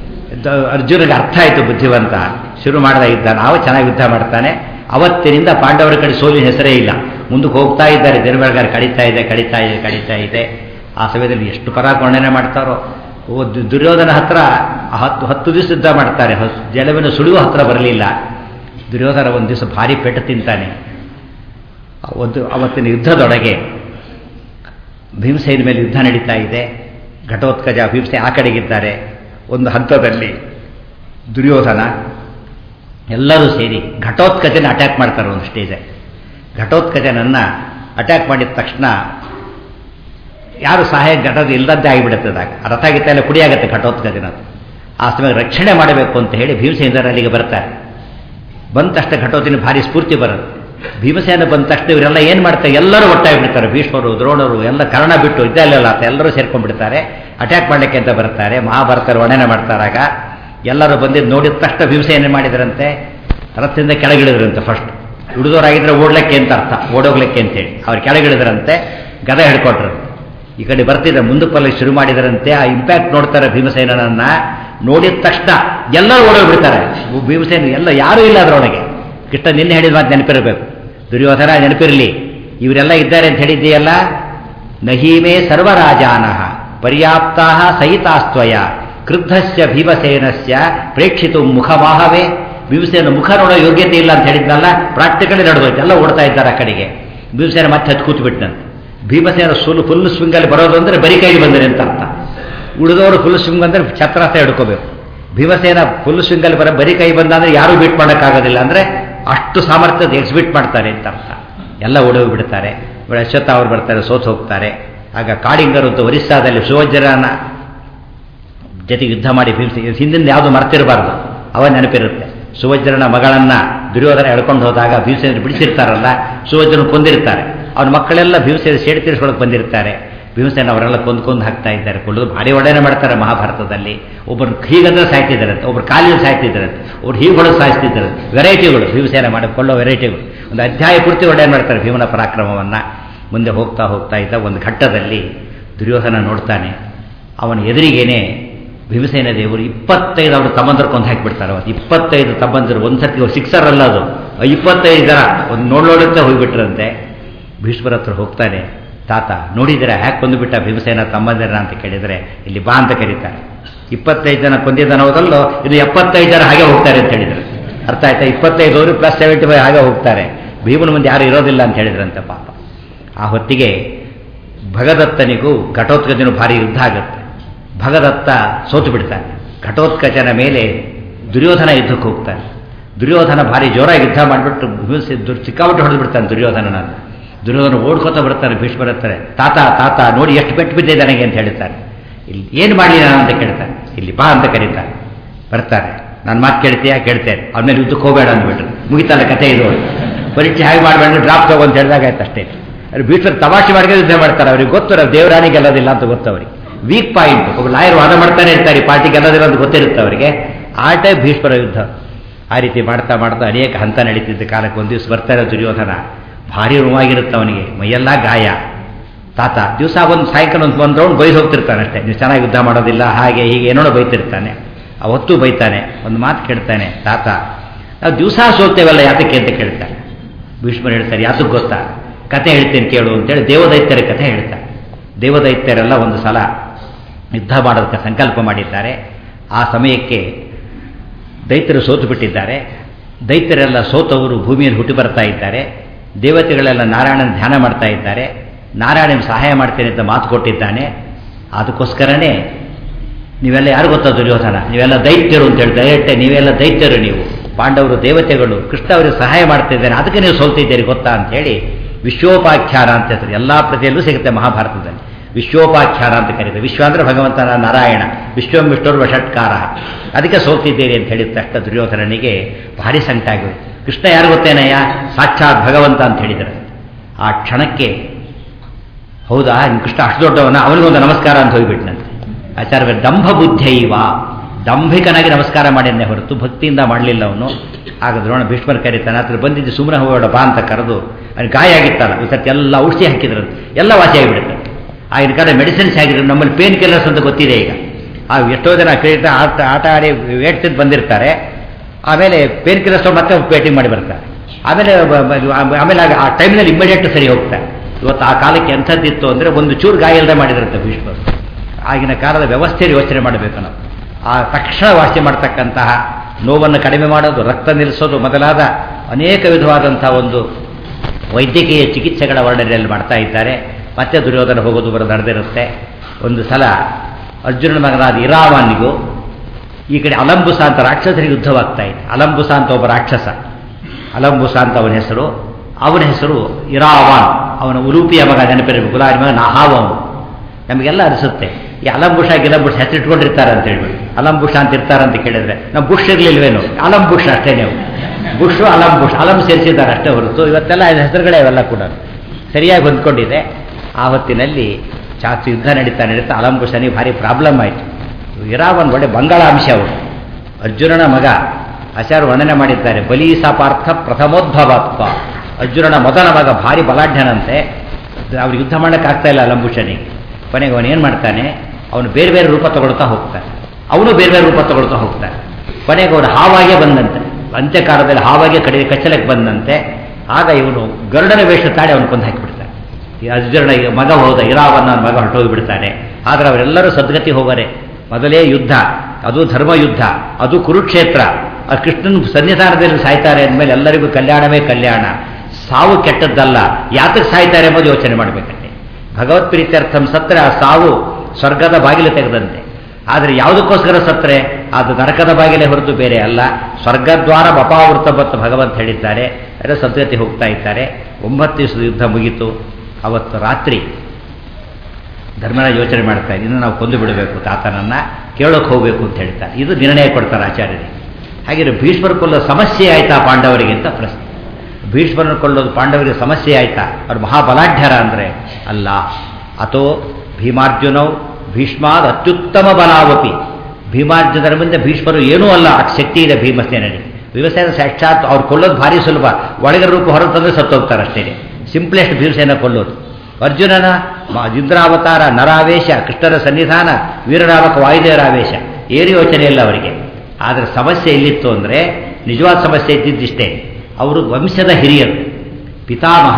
ಅರ್ಜುನಿಗೆ ಅರ್ಥ ಆಯಿತು ಬುದ್ಧಿವಂತ ಶುರು ಮಾಡ್ದ ಇದ್ದ ನಾವು ಚೆನ್ನಾಗಿ ಯುದ್ಧ ಮಾಡ್ತಾನೆ ಅವತ್ತಿನಿಂದ ಪಾಂಡವರ ಕಡೆ ಸೋಲಿನ ಹೆಸರೇ ಇಲ್ಲ ಮುಂದಕ್ಕೆ ಹೋಗ್ತಾ ಇದ್ದಾರೆ ದಿನಬೆಳಗಾರ ಕಡಿತಾ ಇದೆ ಕಡಿತಾ ಇದೆ ಕಡಿತಾ ಇದೆ ಆ ಸಮಯದಲ್ಲಿ ಎಷ್ಟು ಪರಾಕ್ರಮಣೆ ಮಾಡ್ತಾರೋ ದುರ್ಯೋಧನ ಹತ್ರ ಹತ್ತು ಹತ್ತು ದಿವಸ ಯುದ್ಧ ಮಾಡ್ತಾರೆ ಜಲವಿನ ಸುಳಿವು ಹತ್ರ ಬರಲಿಲ್ಲ ದುರ್ಯೋಧನ ಒಂದು ದಿವಸ ಭಾರಿ ಪೆಟ್ಟು ತಿಂತಾನೆ ಒಂದು ಅವತ್ತಿನ ಯುದ್ಧದೊಳಗೆ ಭೀಮಸೇನ ಮೇಲೆ ಯುದ್ಧ ನಡೀತಾ ಇದೆ ಘಟೋತ್ಕಜ ಭೀಮಸೆ ಆ ಕಡೆಗಿದ್ದಾರೆ ಒಂದು ಹಂತದಲ್ಲಿ ದುರ್ಯೋಧನ ಎಲ್ಲರೂ ಸೇರಿ ಘಟೋತ್ಕಜನ ಅಟ್ಯಾಕ್ ಮಾಡ್ತಾರೆ ಒಂದು ಸ್ಟೇಜಲ್ಲಿ ಘಟೋತ್ಕಜನನ್ನು ಅಟ್ಯಾಕ್ ಮಾಡಿದ ತಕ್ಷಣ ಯಾರು ಸಹಾಯ ಘಟದ ಇಲ್ಲದಂತೆ ಆಗಿಬಿಡುತ್ತದಾಗ ರಥ ಗೀತ ಎಲ್ಲ ಕುಡಿಯಾಗತ್ತೆ ಘಟೋತ್ಕಜನ ಆ ಸಮಯ ರಕ್ಷಣೆ ಮಾಡಬೇಕು ಅಂತ ಹೇಳಿ ಭೀಮಸೇನರು ಅಲ್ಲಿಗೆ ಬರ್ತಾರೆ ಬಂದ ತಕ್ಷಣ ಘಟೋತಿನ ಭಾರಿ ಸ್ಫೂರ್ತಿ ಬರುತ್ತೆ ಭೀಮಸೇನ ಬಂದ ತಕ್ಷಣ ಇವರೆಲ್ಲ ಏನು ಮಾಡ್ತಾರೆ ಎಲ್ಲರೂ ಒಟ್ಟಾಗಿಬಿಡ್ತಾರೆ ಭೀಷ್ಮರು ದ್ರೋಣರು ಎಲ್ಲ ಕರ್ಣ ಬಿಟ್ಟು ಇದ್ದಲ್ಲ ಅಂತ ಎಲ್ಲರೂ ಸೇರ್ಕೊಂಡ್ಬಿಡ್ತಾರೆ ಅಟ್ಯಾಕ್ ಮಾಡಲಿಕ್ಕೆ ಅಂತ ಬರ್ತಾರೆ ಮಹಾಭಾರತರ ವರ್ಣನೆ ಮಾಡ್ತಾರಾಗ ಎಲ್ಲರೂ ಬಂದಿದ್ದು ನೋಡಿದ ತಕ್ಷಣ ಭೀಮಸೇನೆ ಮಾಡಿದ್ರಂತೆ ರಥದಿಂದ ಕೆಳಗಿಳಿದ್ರಂತೆ ಫಸ್ಟ್ ಹುಡುಗರಾಗಿದ್ರೆ ಓಡ್ಲಿಕ್ಕೆ ಅಂತ ಅರ್ಥ ಓಡೋಗ್ಲಿಕ್ಕೆ ಅಂತೇಳಿ ಅವ್ರು ಕೆಳಗಿಳಿದ್ರಂತೆ ಗದ ಹಿಡ್ಕೊಟ್ರಂತೆ ಈ ಕಡೆ ಬರ್ತಿದ್ರೆ ಮುಂದಕ್ಕೆ ಬರಲಿಕ್ಕೆ ಶುರು ಮಾಡಿದರಂತೆ ಆ ಇಂಪ್ಯಾಕ್ಟ್ ನೋಡ್ತಾರೆ ಭೀಮಸೇನನ್ನ ನೋಡಿದ ತಕ್ಷಣ ಎಲ್ಲರೂ ಓಡೋಗ್ಬಿಡ್ತಾರೆ ಭೀಮಸೇನ ಎಲ್ಲ ಯಾರೂ ಇಲ್ಲ ಅದರೊಳಗೆ ಕೃಷ್ಣ ನಿನ್ನೆ ಹೇಳಿದ ಮಾತು ನೆನಪಿರಬೇಕು ದುರ್ಯೋಧನ ನೆನಪಿರಲಿ ಇವರೆಲ್ಲ ಇದ್ದಾರೆ ಅಂತ ಹೇಳಿದ್ದೀಯಲ್ಲ ನಹೀಮೇ ಸರ್ವರಾಜಾನಃ ಪರ್ಯಾಪ್ತಾ ಸಹಿತಾಸ್ತ್ವಯ ಕ್ರುದ್ಧಸ್ಯ ಭೀಮಸೇನಸ್ಯ ಪ್ರೇಕ್ಷಿತು ಮುಖವಾಹವೇ ಭೀಮಸೇನ ಮುಖ ನೋಡೋ ಯೋಗ್ಯತೆ ಇಲ್ಲ ಅಂತ ಹೇಳಿದ್ನಲ್ಲ ಪ್ರಾಕ್ಟಿಕಲಿ ನಡೆದೋಯ್ತು ಎಲ್ಲ ಓಡ್ತಾ ಇದ್ದಾರೆ ಆ ಕಡೆಗೆ ಭೀಮಸೇನ ಮತ್ತೆ ಹತ್ತು ಕೂತು ಬಿಟ್ಟನಂತೆ ಭೀಮಸೇನ ಸುಲ್ ಫುಲ್ ಸ್ವಿಂಗಲ್ಲಿ ಬರೋದು ಅಂದರೆ ಬರಿ ಕೈಲಿ ಬಂದರೆ ಅಂತ ಅರ್ಥ ಉಳಿದವರು ಫುಲ್ ಸ್ವಿಂಗ್ ಅಂದರೆ ಛತ್ರಾಸ್ತ್ರ ಹಿಡ್ಕೋಬೇಕು ಭೀಮಸೇನ ಫುಲ್ ಸ್ವಿಂಗಲ್ಲಿ ಬರೋ ಬರಿ ಕೈ ಬಂದಾದ್ರೆ ಯಾರೂ ಬೀಟ್ ಮಾಡೋಕ್ಕಾಗೋದಿಲ್ಲ ಅಂದರೆ ಅಷ್ಟು ಸಾಮರ್ಥ್ಯದ ಎಕ್ಸಿಬಿಟ್ ಮಾಡ್ತಾರೆ ಅಂತ ಅರ್ಥ ಎಲ್ಲ ಓಡೋಗಿ ಬಿಡ್ತಾರೆ ಅಶ್ವತ್ಥ ಅವ್ರು ಬರ್ತಾರೆ ಸೋತ್ ಹೋಗ್ತಾರೆ ಆಗ ಕಾಡಿಂಗರು ಅಂತ ಒರಿಸ್ಸಾದಲ್ಲಿ ಸುವಜ್ರನ ಜೊತೆಗೆ ಯುದ್ಧ ಮಾಡಿ ಭೀಮಸೆ ಹಿಂದಿನ ಯಾವುದು ಮರ್ತಿರಬಾರ್ದು ಅವ ನೆನಪಿರುತ್ತೆ ಸುವಜ್ರನ ಮಗಳನ್ನ ದುರ್ಯೋಧನ ಎಳ್ಕೊಂಡು ಹೋದಾಗ ಭೀಮಸೇನ ಬಿಡಿಸಿರ್ತಾರಲ್ಲ ಸುವಜ್ರನ ಕೊಂದಿರ್ತಾರೆ ಅವನ ಮಕ್ಕಳೆಲ್ಲ ಭೀಮಸೇನ ಸೇಡಿ ತೀರಿಸ್ಕೊಳಕ್ಕೆ ಬಂದಿರ್ತಾರೆ ಭೀಮಸೇನ ಅವರೆಲ್ಲ ಕೊಂದ್ಕೊಂಡು ಹಾಕ್ತಾ ಇದ್ದಾರೆ ಕೊಳ್ಳೋದು ಭಾರಿ ಒಡೆಯನೆ ಮಾಡ್ತಾರೆ ಮಹಾಭಾರತದಲ್ಲಿ ಒಬ್ಬರು ಹೀಗಂದ್ರೆ ಸಾಯ್ತಿದ್ದಾರಂತೆ ಒಬ್ರು ಕಾಲಿನ ಸಾಯ್ತಿದ್ದಾರಂತೆ ಒಬ್ರು ಹೀಗೆ ಹೊಡೆದು ಸಾಯಿಸ್ತಿದ್ದಾರಂತೆ ವೆರೈಟಿಗಳು ಭೀಮಸೇನ ಮಾಡಿ ಕೊಳ್ಳೋ ವೆರೈಟಿಗಳು ಒಂದು ಅಧ್ಯಾಯ ಪೂರ್ತಿ ಒಡೆಯನ್ ಮಾಡ್ತಾರೆ ಭೀಮನ ಪರಾಕ್ರಮವನ್ನು ಮುಂದೆ ಹೋಗ್ತಾ ಹೋಗ್ತಾ ಇದ್ದ ಒಂದು ಘಟ್ಟದಲ್ಲಿ ದುರ್ಯೋಧನ ನೋಡ್ತಾನೆ ಅವನ ಎದುರಿಗೇನೆ ಭೀಮಸೇನ ದೇವರು ಇಪ್ಪತ್ತೈದು ಅವರು ತಮ್ಮಂದರು ಕೊಂದು ಹಾಕಿಬಿಡ್ತಾರೆ ಅವತ್ತು ಇಪ್ಪತ್ತೈದು ತಮ್ಮಂದರು ಒಂದು ಸರ್ತಿ ಸಿಕ್ಸರ್ ಅಲ್ಲ ಅದು ಇಪ್ಪತ್ತೈದು ಜನ ಒಂದು ನೋಡ್ಲೋಡುತ್ತೆ ಹೋಗಿಬಿಟ್ರಂತೆ ಭೀಷ್ಮರ ಹತ್ರ ಹೋಗ್ತಾನೆ ತಾತ ನೋಡಿದರೆ ಹ್ಯಾಕ್ ಕೊಂದುಬಿಟ್ಟ ಭೀಮಸೇನ ತಮ್ಮಂದಿರ ಅಂತ ಕೇಳಿದರೆ ಇಲ್ಲಿ ಬಾ ಅಂತ ಕರೀತಾರೆ ಇಪ್ಪತ್ತೈದು ಜನ ಕೊಂದಿದ್ದನೋದಲ್ಲೋ ಇದು ಎಪ್ಪತ್ತೈದು ಜನ ಹಾಗೆ ಹೋಗ್ತಾರೆ ಅಂತ ಹೇಳಿದರು ಅರ್ಥ ಆಯ್ತಾ ಇಪ್ಪತ್ತೈದು ಅವರು ಪ್ಲಸ್ ಸೆವೆಂಟಿ ಫೈವ್ ಹಾಗೆ ಹೋಗ್ತಾರೆ ಭೀಮನ ಮುಂದೆ ಯಾರು ಇರೋದಿಲ್ಲ ಅಂತ ಹೇಳಿದ್ರಂತೆ ಪಾಪ ಆ ಹೊತ್ತಿಗೆ ಭಗದತ್ತನಿಗೂ ಘಟೋತ್ಕಜನು ಭಾರಿ ಯುದ್ಧ ಆಗುತ್ತೆ ಭಗದತ್ತ ಸೋತು ಬಿಡ್ತಾನೆ ಘಟೋತ್ಕಜನ ಮೇಲೆ ದುರ್ಯೋಧನ ಯುದ್ಧಕ್ಕೆ ಹೋಗ್ತಾನೆ ದುರ್ಯೋಧನ ಭಾರಿ ಜೋರಾಗಿ ಯುದ್ಧ ಮಾಡಿಬಿಟ್ಟು ಭೀಮಸೆ ದುರ್ ಸಿಕ್ಕಾಬಿಟ್ಟು ಹೊಡೆದು ಬಿಡ್ತಾನೆ ದುರ್ಯೋಧನನನ್ನು ದುರ್ಯೋಧನ ಓಡ್ಕೋತಾ ಬರ್ತಾನೆ ಭೀಷ್ಮರ ಹತ್ರ ತಾತ ತಾತ ನೋಡಿ ಎಷ್ಟು ಪೆಟ್ಟು ಬಿದ್ದೆ ನನಗೆ ಅಂತ ಹೇಳ್ತಾನೆ ಇಲ್ಲಿ ಏನು ಮಾಡಲಿ ನಾನು ಅಂತ ಕೇಳ್ತಾನೆ ಇಲ್ಲಿ ಬಾ ಅಂತ ಕರೀತಾನೆ ಬರ್ತಾರೆ ನಾನು ಮಾತು ಕೇಳ್ತೀಯಾ ಕೇಳ್ತೇನೆ ಆಮೇಲೆ ಯುದ್ಧಕ್ಕೆ ಹೋಗಬೇಡ ಅಂದ್ಬಿಟ್ರು ಮುಗಿತಲ್ಲ ಕತೆ ಇದು ಪರೀಕ್ಷೆ ಹಾಗೆ ಮಾಡಬೇಡ ಡ್ರಾಪ್ ತಗೋ ಅಂತ ಹೇಳಿದಾಗ ಆಯ್ತು ಅಷ್ಟೇ ಅವ್ರು ಭೀಷ್ಮರು ತಮಾಷೆ ಮಾಡಿ ಯುದ್ಧ ಮಾಡ್ತಾರೆ ಅವ್ರಿಗೆ ಗೊತ್ತು ನಾವು ದೇವರಾಣಿ ಗೆಲ್ಲೋದಿಲ್ಲ ಅಂತ ಗೊತ್ತು ಅವ್ರಿಗೆ ವೀಕ್ ಪಾಯಿಂಟ್ ಒಬ್ಬ ಲಾಯರ್ ವಾದ ಮಾಡ್ತಾನೆ ಇರ್ತಾರೆ ಪಾರ್ಟಿ ಗೆಲ್ಲೋದಿಲ್ಲ ಅಂತ ಗೊತ್ತಿರುತ್ತೆ ಅವರಿಗೆ ಆ ಟೈಪ್ ಭೀಷ್ಮರ ಯುದ್ಧ ಆ ರೀತಿ ಮಾಡ್ತಾ ಮಾಡ್ತಾ ಅನೇಕ ಹಂತ ನಡೀತಿದ್ದ ಕಾಲಕ್ಕೆ ಒಂದು ದಿವಸ ಬರ್ತಾರೆ ದುರ್ಯೋಧನ ಭಾರಿ ನೋವಾಗಿರುತ್ತೆ ಅವನಿಗೆ ಮೈಯೆಲ್ಲ ಗಾಯ ತಾತ ದಿವಸ ಒಂದು ಸಾಯಂಕಾಲ ಒಂದು ಒಂದು ರೌಂಡ್ ಬೈದು ಹೋಗ್ತಿರ್ತಾನೆ ಅಷ್ಟೇ ನೀವು ಚೆನ್ನಾಗಿ ಯುದ್ಧ ಮಾಡೋದಿಲ್ಲ ಹಾಗೆ ಹೀಗೆ ಏನೋ ಬೈತಿರ್ತಾನೆ ಅವತ್ತು ಬೈತಾನೆ ಒಂದು ಮಾತು ಕೇಳ್ತಾನೆ ತಾತ ನಾವು ದಿವಸ ಸೋಲ್ತೇವಲ್ಲ ಯಾತಕ್ಕೆ ಅಂತ ಕೇಳ್ತಾನೆ ಭೀಷ್ಮರು ಹೇಳ್ತಾರೆ ಯಾತಕ್ಕೆ ಗೊತ್ತಾ ಕತೆ ಹೇಳ್ತೇನೆ ಕೇಳು ಅಂತೇಳಿ ದೇವದೈತ್ಯರ ಕಥೆ ಹೇಳ್ತಾರೆ ದೇವದೈತ್ಯರೆಲ್ಲ ಒಂದು ಸಲ ಯುದ್ಧ ಮಾಡೋದಕ್ಕೆ ಸಂಕಲ್ಪ ಮಾಡಿದ್ದಾರೆ ಆ ಸಮಯಕ್ಕೆ ದೈತ್ಯರು ಸೋತು ಬಿಟ್ಟಿದ್ದಾರೆ ದೈತ್ಯರೆಲ್ಲ ಸೋತವರು ಭೂಮಿಯಲ್ಲಿ ಹುಟ್ಟಿ ಬರ್ತಾ ಇದ್ದಾರೆ ದೇವತೆಗಳೆಲ್ಲ ನಾರಾಯಣನ ಧ್ಯಾನ ಮಾಡ್ತಾ ಇದ್ದಾರೆ ನಾರಾಯಣನ ಸಹಾಯ ಮಾಡ್ತೇನೆ ಅಂತ ಮಾತು ಕೊಟ್ಟಿದ್ದಾನೆ ಅದಕ್ಕೋಸ್ಕರನೇ ನೀವೆಲ್ಲ ಯಾರು ಗೊತ್ತಾ ದುರ್ಯೋಧನ ನೀವೆಲ್ಲ ದೈತ್ಯರು ಅಂತ ಹೇಳಿ ದಯಟ್ಟೆ ನೀವೆಲ್ಲ ದೈತ್ಯರು ನೀವು ಪಾಂಡವರು ದೇವತೆಗಳು ಕೃಷ್ಣ ಅವರಿಗೆ ಸಹಾಯ ಮಾಡ್ತಿದ್ದೇನೆ ಅದಕ್ಕೆ ನೀವು ಸೋಲ್ತಿದ್ದೀರಿ ಗೊತ್ತಾ ಅಂತ ಹೇಳಿ ವಿಶ್ವೋಪಾಖ್ಯಾನ ಅಂತ ಹೆಸರು ಎಲ್ಲ ಪ್ರತಿಯಲ್ಲೂ ಸಿಗುತ್ತೆ ಮಹಾಭಾರತದಲ್ಲಿ ವಿಶ್ವೋಪಾಖ್ಯಾನ ಅಂತ ಕರೀತಾರೆ ವಿಶ್ವ ಅಂದರೆ ಭಗವಂತನ ನಾರಾಯಣ ವಿಶ್ವಂ ವಿಷ್ಣುರ್ವ ಷಟ್ಕಾರ ಅದಕ್ಕೆ ಸೋಲ್ತಿದ್ದೀರಿ ಅಂತ ಹೇಳಿದ ತಕ್ಷಣ ದುರ್ಯೋಧನನಿಗೆ ಭಾರಿ ಸಂಕಟಾಗಿತ್ತು ಕೃಷ್ಣ ಯಾರು ಗೊತ್ತೇನಯ್ಯ ಸಾಕ್ಷಾತ್ ಭಗವಂತ ಅಂತ ಹೇಳಿದರು ಆ ಕ್ಷಣಕ್ಕೆ ಹೌದಾ ಇನ್ನು ಕೃಷ್ಣ ಅಷ್ಟು ದೊಡ್ಡವನ ಅವನಿಗೊಂದು ನಮಸ್ಕಾರ ಅಂತ ಹೋಗಿಬಿಟ್ನಂತೆ ಆಚಾರ್ಯ ದಂಭ ಬುದ್ಧೈವ ದಂಭಿಕನಾಗಿ ನಮಸ್ಕಾರ ಮಾಡಿದ್ನೇ ಹೊರತು ಭಕ್ತಿಯಿಂದ ಮಾಡಲಿಲ್ಲ ಅವನು ಆಗ ದ್ರೋಣ ಭೀಷ್ಮರ ಕರೀತಾನೆ ಹತ್ರ ಬಂದಿದ್ದು ಸುಮ್ಮನೆ ಹೋಗೋಣ ಬಾ ಅಂತ ಕರೆದು ಅವ್ನಿಗೆ ಗಾಯ ಆಗಿತ್ತಲ್ಲ ಇವತ್ತು ಎಲ್ಲ ಔಷಧಿ ಹಾಕಿದ್ರಂತೆ ಎಲ್ಲ ವಾಸಿ ಆಗಿಬಿಡುತ್ತೆ ಆಗಿನ ಕಾಲ ಮೆಡಿಸಿನ್ಸ್ ಆಗಿದ್ರು ನಮ್ಮಲ್ಲಿ ಪೇನ್ ಕಿಲ್ಲರ್ಸ್ ಅಂತ ಗೊತ್ತಿದೆ ಈಗ ಆ ಎಷ್ಟೋ ಜನ ಕ್ರಿಕೆಟ್ ಆಟ ಆಟ ಆಡಿ ವೇಟ್ ತಿಂದು ಬಂದಿರ್ತಾರೆ ಆಮೇಲೆ ಪೇನ್ ಕಿಲ್ಲರ್ಸ್ ಮತ್ತೆ ಪೇಟಿಂಗ್ ಮಾಡಿ ಬರ್ತಾರೆ ಆಮೇಲೆ ಆಮೇಲೆ ಆ ಟೈಮ್ನಲ್ಲಿ ಇಮಿಡಿಯೇಟ್ ಸರಿ ಹೋಗ್ತಾರೆ ಇವತ್ತು ಆ ಕಾಲಕ್ಕೆ ಎಂಥದ್ದಿತ್ತು ಅಂದರೆ ಒಂದು ಚೂರು ಗಾಯ ಇಲ್ಲದೆ ಮಾಡಿದ್ರಂತೆ ಭೀಷ್ಮರು ಆಗಿನ ಕಾಲದ ವ್ಯವಸ್ಥೆಯಲ್ಲಿ ಯೋಚನೆ ಮಾಡಬೇಕು ನಾವು ಆ ತಕ್ಷಣ ವಾಸಿ ಮಾಡ್ತಕ್ಕಂತಹ ನೋವನ್ನು ಕಡಿಮೆ ಮಾಡೋದು ರಕ್ತ ನಿಲ್ಲಿಸೋದು ಮೊದಲಾದ ಅನೇಕ ವಿಧವಾದಂಥ ಒಂದು ವೈದ್ಯಕೀಯ ಚಿಕಿತ್ಸೆಗಳ ವರ್ಣನೆಯಲ್ಲಿ ಮಾಡ್ತಾ ಇದ್ದಾರೆ ಮತ್ತೆ ದುರ್ಯೋಧನ ಹೋಗೋದು ಬರೋದು ನಡೆದಿರುತ್ತೆ ಒಂದು ಸಲ ಅರ್ಜುನನ ಮಗನಾದ ಇರಾವನಿಗೂ ಈ ಕಡೆ ಅಲಂಬುಸ ಅಂತ ರಾಕ್ಷಸರಿಗೆ ಯುದ್ಧವಾಗ್ತಾ ಇದೆ ಅಲಂಬುಸ ಅಂತ ಒಬ್ಬ ರಾಕ್ಷಸ ಅಲಂಬುಸ ಅಂತ ಅವನ ಹೆಸರು ಅವನ ಹೆಸರು ಇರಾವಾನ್ ಅವನ ಉಲೂಪಿಯ ಮಗ ನೆನಪಿರಬೇಕು ಗುಲಾರಿ ಮಗ ನಾಹಾವ್ ಅವನು ನಮಗೆಲ್ಲ ಅನಿಸುತ್ತೆ ಈ ಅಲಂಬುಷ ಗಿಲಂಬುಷ ಹೆಸರಿಟ್ಕೊಂಡಿರ್ತಾರೆ ಅಂತ ಹೇಳ್ಬಿಟ್ಟು ಅಲಂಬುಷ ಅಂತ ಇರ್ತಾರೆ ಅಂತ ಕೇಳಿದ್ರೆ ನಾವು ಬುಷ್ ಇರಲಿಲ್ವೇನು ಅಲಂಬುಷ ಅಷ್ಟೇ ನೀವು ಬುಷ್ ಅಲಂಬುಷ್ ಅಲಂ ಸೇರಿಸಿದ್ದಾರೆ ಅಷ್ಟೇ ಹೊರತು ಇವತ್ತೆಲ್ಲ ಹೆಸರುಗಳೇ ಅವೆಲ್ಲ ಕೂಡ ಸರಿಯಾಗಿ ಹೊಂದ್ಕೊಂಡಿದೆ ಆ ಹೊತ್ತಿನಲ್ಲಿ ಚಾಚು ಯುದ್ಧ ನಡೀತಾ ನಡೀತಾ ಅಲಂಬುಷನಿಗೆ ಭಾರಿ ಪ್ರಾಬ್ಲಮ್ ಆಯಿತು ಇರಾವನ್ ಒಳ್ಳೆ ಬಂಗಾಳ ಅಂಶ ಅವರು ಅರ್ಜುನನ ಮಗ ಆಚಾರ್ಯ ವರ್ಣನೆ ಮಾಡಿದ್ದಾರೆ ಬಲೀಸಾಪಾರ್ಥ ಪ್ರಥಮೋದ್ಭವಾತ್ಮ ಅರ್ಜುನನ ಮೊದಲ ಮಗ ಭಾರಿ ಬಲಾಢ್ಯನಂತೆ ಅವ್ರು ಯುದ್ಧ ಮಾಡೋಕ್ಕಾಗ್ತಾ ಇಲ್ಲ ಅಲಂಬುಷನಿಗೆ ಕೊನೆಗೆ ಅವನು ಏನು ಮಾಡ್ತಾನೆ ಅವನು ಬೇರೆ ಬೇರೆ ರೂಪ ತಗೊಳ್ತಾ ಹೋಗ್ತಾನೆ ಅವನು ಬೇರೆ ಬೇರೆ ರೂಪ ತಗೊಳ್ತಾ ಹೋಗ್ತಾನೆ ಕೊನೆಗೆ ಅವನು ಹಾವಾಗೆ ಬಂದಂತೆ ಅಂತ್ಯಕಾಲದಲ್ಲಿ ಹಾವಾಗೆ ಕಡೆ ಕಚ್ಚಲಕ್ಕೆ ಬಂದಂತೆ ಆಗ ಇವನು ಗರುಡನ ವೇಷ ತಾಡಿ ಅವನು ಕೊಂದು ಹಾಕಿಬಿಡ್ತಾನೆ ಈ ಅರ್ಜುನ ಮಗ ಹೋದ ಇರಾವನ್ನ ಮಗ ಹೊರಟೋಗಿ ಬಿಡ್ತಾನೆ ಆದರೆ ಅವರೆಲ್ಲರೂ ಸದ್ಗತಿ ಹೋಗರೆ ಮೊದಲೇ ಯುದ್ಧ ಅದು ಧರ್ಮ ಯುದ್ಧ ಅದು ಕುರುಕ್ಷೇತ್ರ ಆ ಕೃಷ್ಣನ ಸನ್ನಿಧಾನದಲ್ಲಿ ಸಾಯ್ತಾರೆ ಅಂದಮೇಲೆ ಎಲ್ಲರಿಗೂ ಕಲ್ಯಾಣವೇ ಕಲ್ಯಾಣ ಸಾವು ಕೆಟ್ಟದ್ದಲ್ಲ ಯಾತಕ್ಕೆ ಸಾಯ್ತಾರೆ ಎಂಬುದು ಯೋಚನೆ ಮಾಡಬೇಕಂತೆ ಭಗವತ್ ಪ್ರೀತ್ಯರ್ಥಂ ಸತ್ರೆ ಆ ಸಾವು ಸ್ವರ್ಗದ ಬಾಗಿಲು ತೆಗೆದಂತೆ ಆದರೆ ಯಾವುದಕ್ಕೋಸ್ಕರ ಸತ್ರೆ ಅದು ನರಕದ ಬಾಗಿಲೇ ಹೊರತು ಬೇರೆ ಅಲ್ಲ ಸ್ವರ್ಗದ್ವಾರ ಅಪಾವೃತ ಬತ್ತು ಭಗವಂತ ಹೇಳಿದ್ದಾರೆ ಅದರ ಸದ್ಗತಿ ಹೋಗ್ತಾ ಇದ್ದಾರೆ ಒಂಬತ್ತು ದಿವಸದ ಯುದ್ಧ ಮುಗೀತು ಅವತ್ತು ರಾತ್ರಿ ಧರ್ಮರಾಜ್ ಯೋಚನೆ ಮಾಡ್ತಾ ಇನ್ನು ನಾವು ಕೊಂದು ಬಿಡಬೇಕು ತಾತನನ್ನ ಕೇಳೋಕೆ ಹೋಗಬೇಕು ಅಂತ ಹೇಳ್ತಾರೆ ಇದು ನಿರ್ಣಯ ಕೊಡ್ತಾರೆ ಆಚಾರ್ಯರಿಗೆ ಹಾಗೆ ಭೀಷ್ಮರ ಕೊಲ್ಲೋ ಸಮಸ್ಯೆ ಆಯ್ತಾ ಪಾಂಡವರಿಗೆ ಅಂತ ಪ್ರಶ್ನೆ ಭೀಷ್ಮರನ್ನು ಕೊಳ್ಳೋದು ಪಾಂಡವರಿಗೆ ಸಮಸ್ಯೆ ಆಯ್ತಾ ಅವ್ರು ಮಹಾಬಲಾಢ್ಯರ ಅಂದರೆ ಅಲ್ಲ ಅಥೋ ಭೀಮಾರ್ಜುನವು ಭೀಷ್ಮಾದ ಅತ್ಯುತ್ತಮ ಬಲಾವಪಿ ಭೀಮಾರ್ಜುನರ ಮುಂದೆ ಭೀಷ್ಮರು ಏನೂ ಅಲ್ಲ ಅಷ್ಟು ಶಕ್ತಿ ಇದೆ ಭೀಮಸೇನಲ್ಲಿ ಭೀಮಸೇನ ಸಾಕ್ಷಾತ್ ಅವ್ರು ಕೊಳ್ಳೋದು ಭಾರಿ ಸುಲಭ ಒಳಗೆ ರೂಪ ಹೊರಗೆ ತಂದರೆ ಸತ್ತೋಗ್ತಾರೆ ಅಷ್ಟೇ ಸಿಂಪ್ಲೆಸ್ಟ್ ಭೀಮಸೇನ ಕೊಲ್ಲೋದು ಅರ್ಜುನನ ಇಂದ್ರಾವತಾರ ನರಾವೇಶ ಕೃಷ್ಣನ ಸನ್ನಿಧಾನ ವೀರನಾಮಕ ವಾಯುದೇವರ ಆವೇಶ ಏನು ಯೋಚನೆ ಇಲ್ಲ ಅವರಿಗೆ ಆದರೆ ಸಮಸ್ಯೆ ಎಲ್ಲಿತ್ತು ಅಂದರೆ ನಿಜವಾದ ಸಮಸ್ಯೆ ಇದ್ದಿದ್ದಿಷ್ಟೇ ಅವರು ವಂಶದ ಹಿರಿಯರು ಪಿತಾಮಹ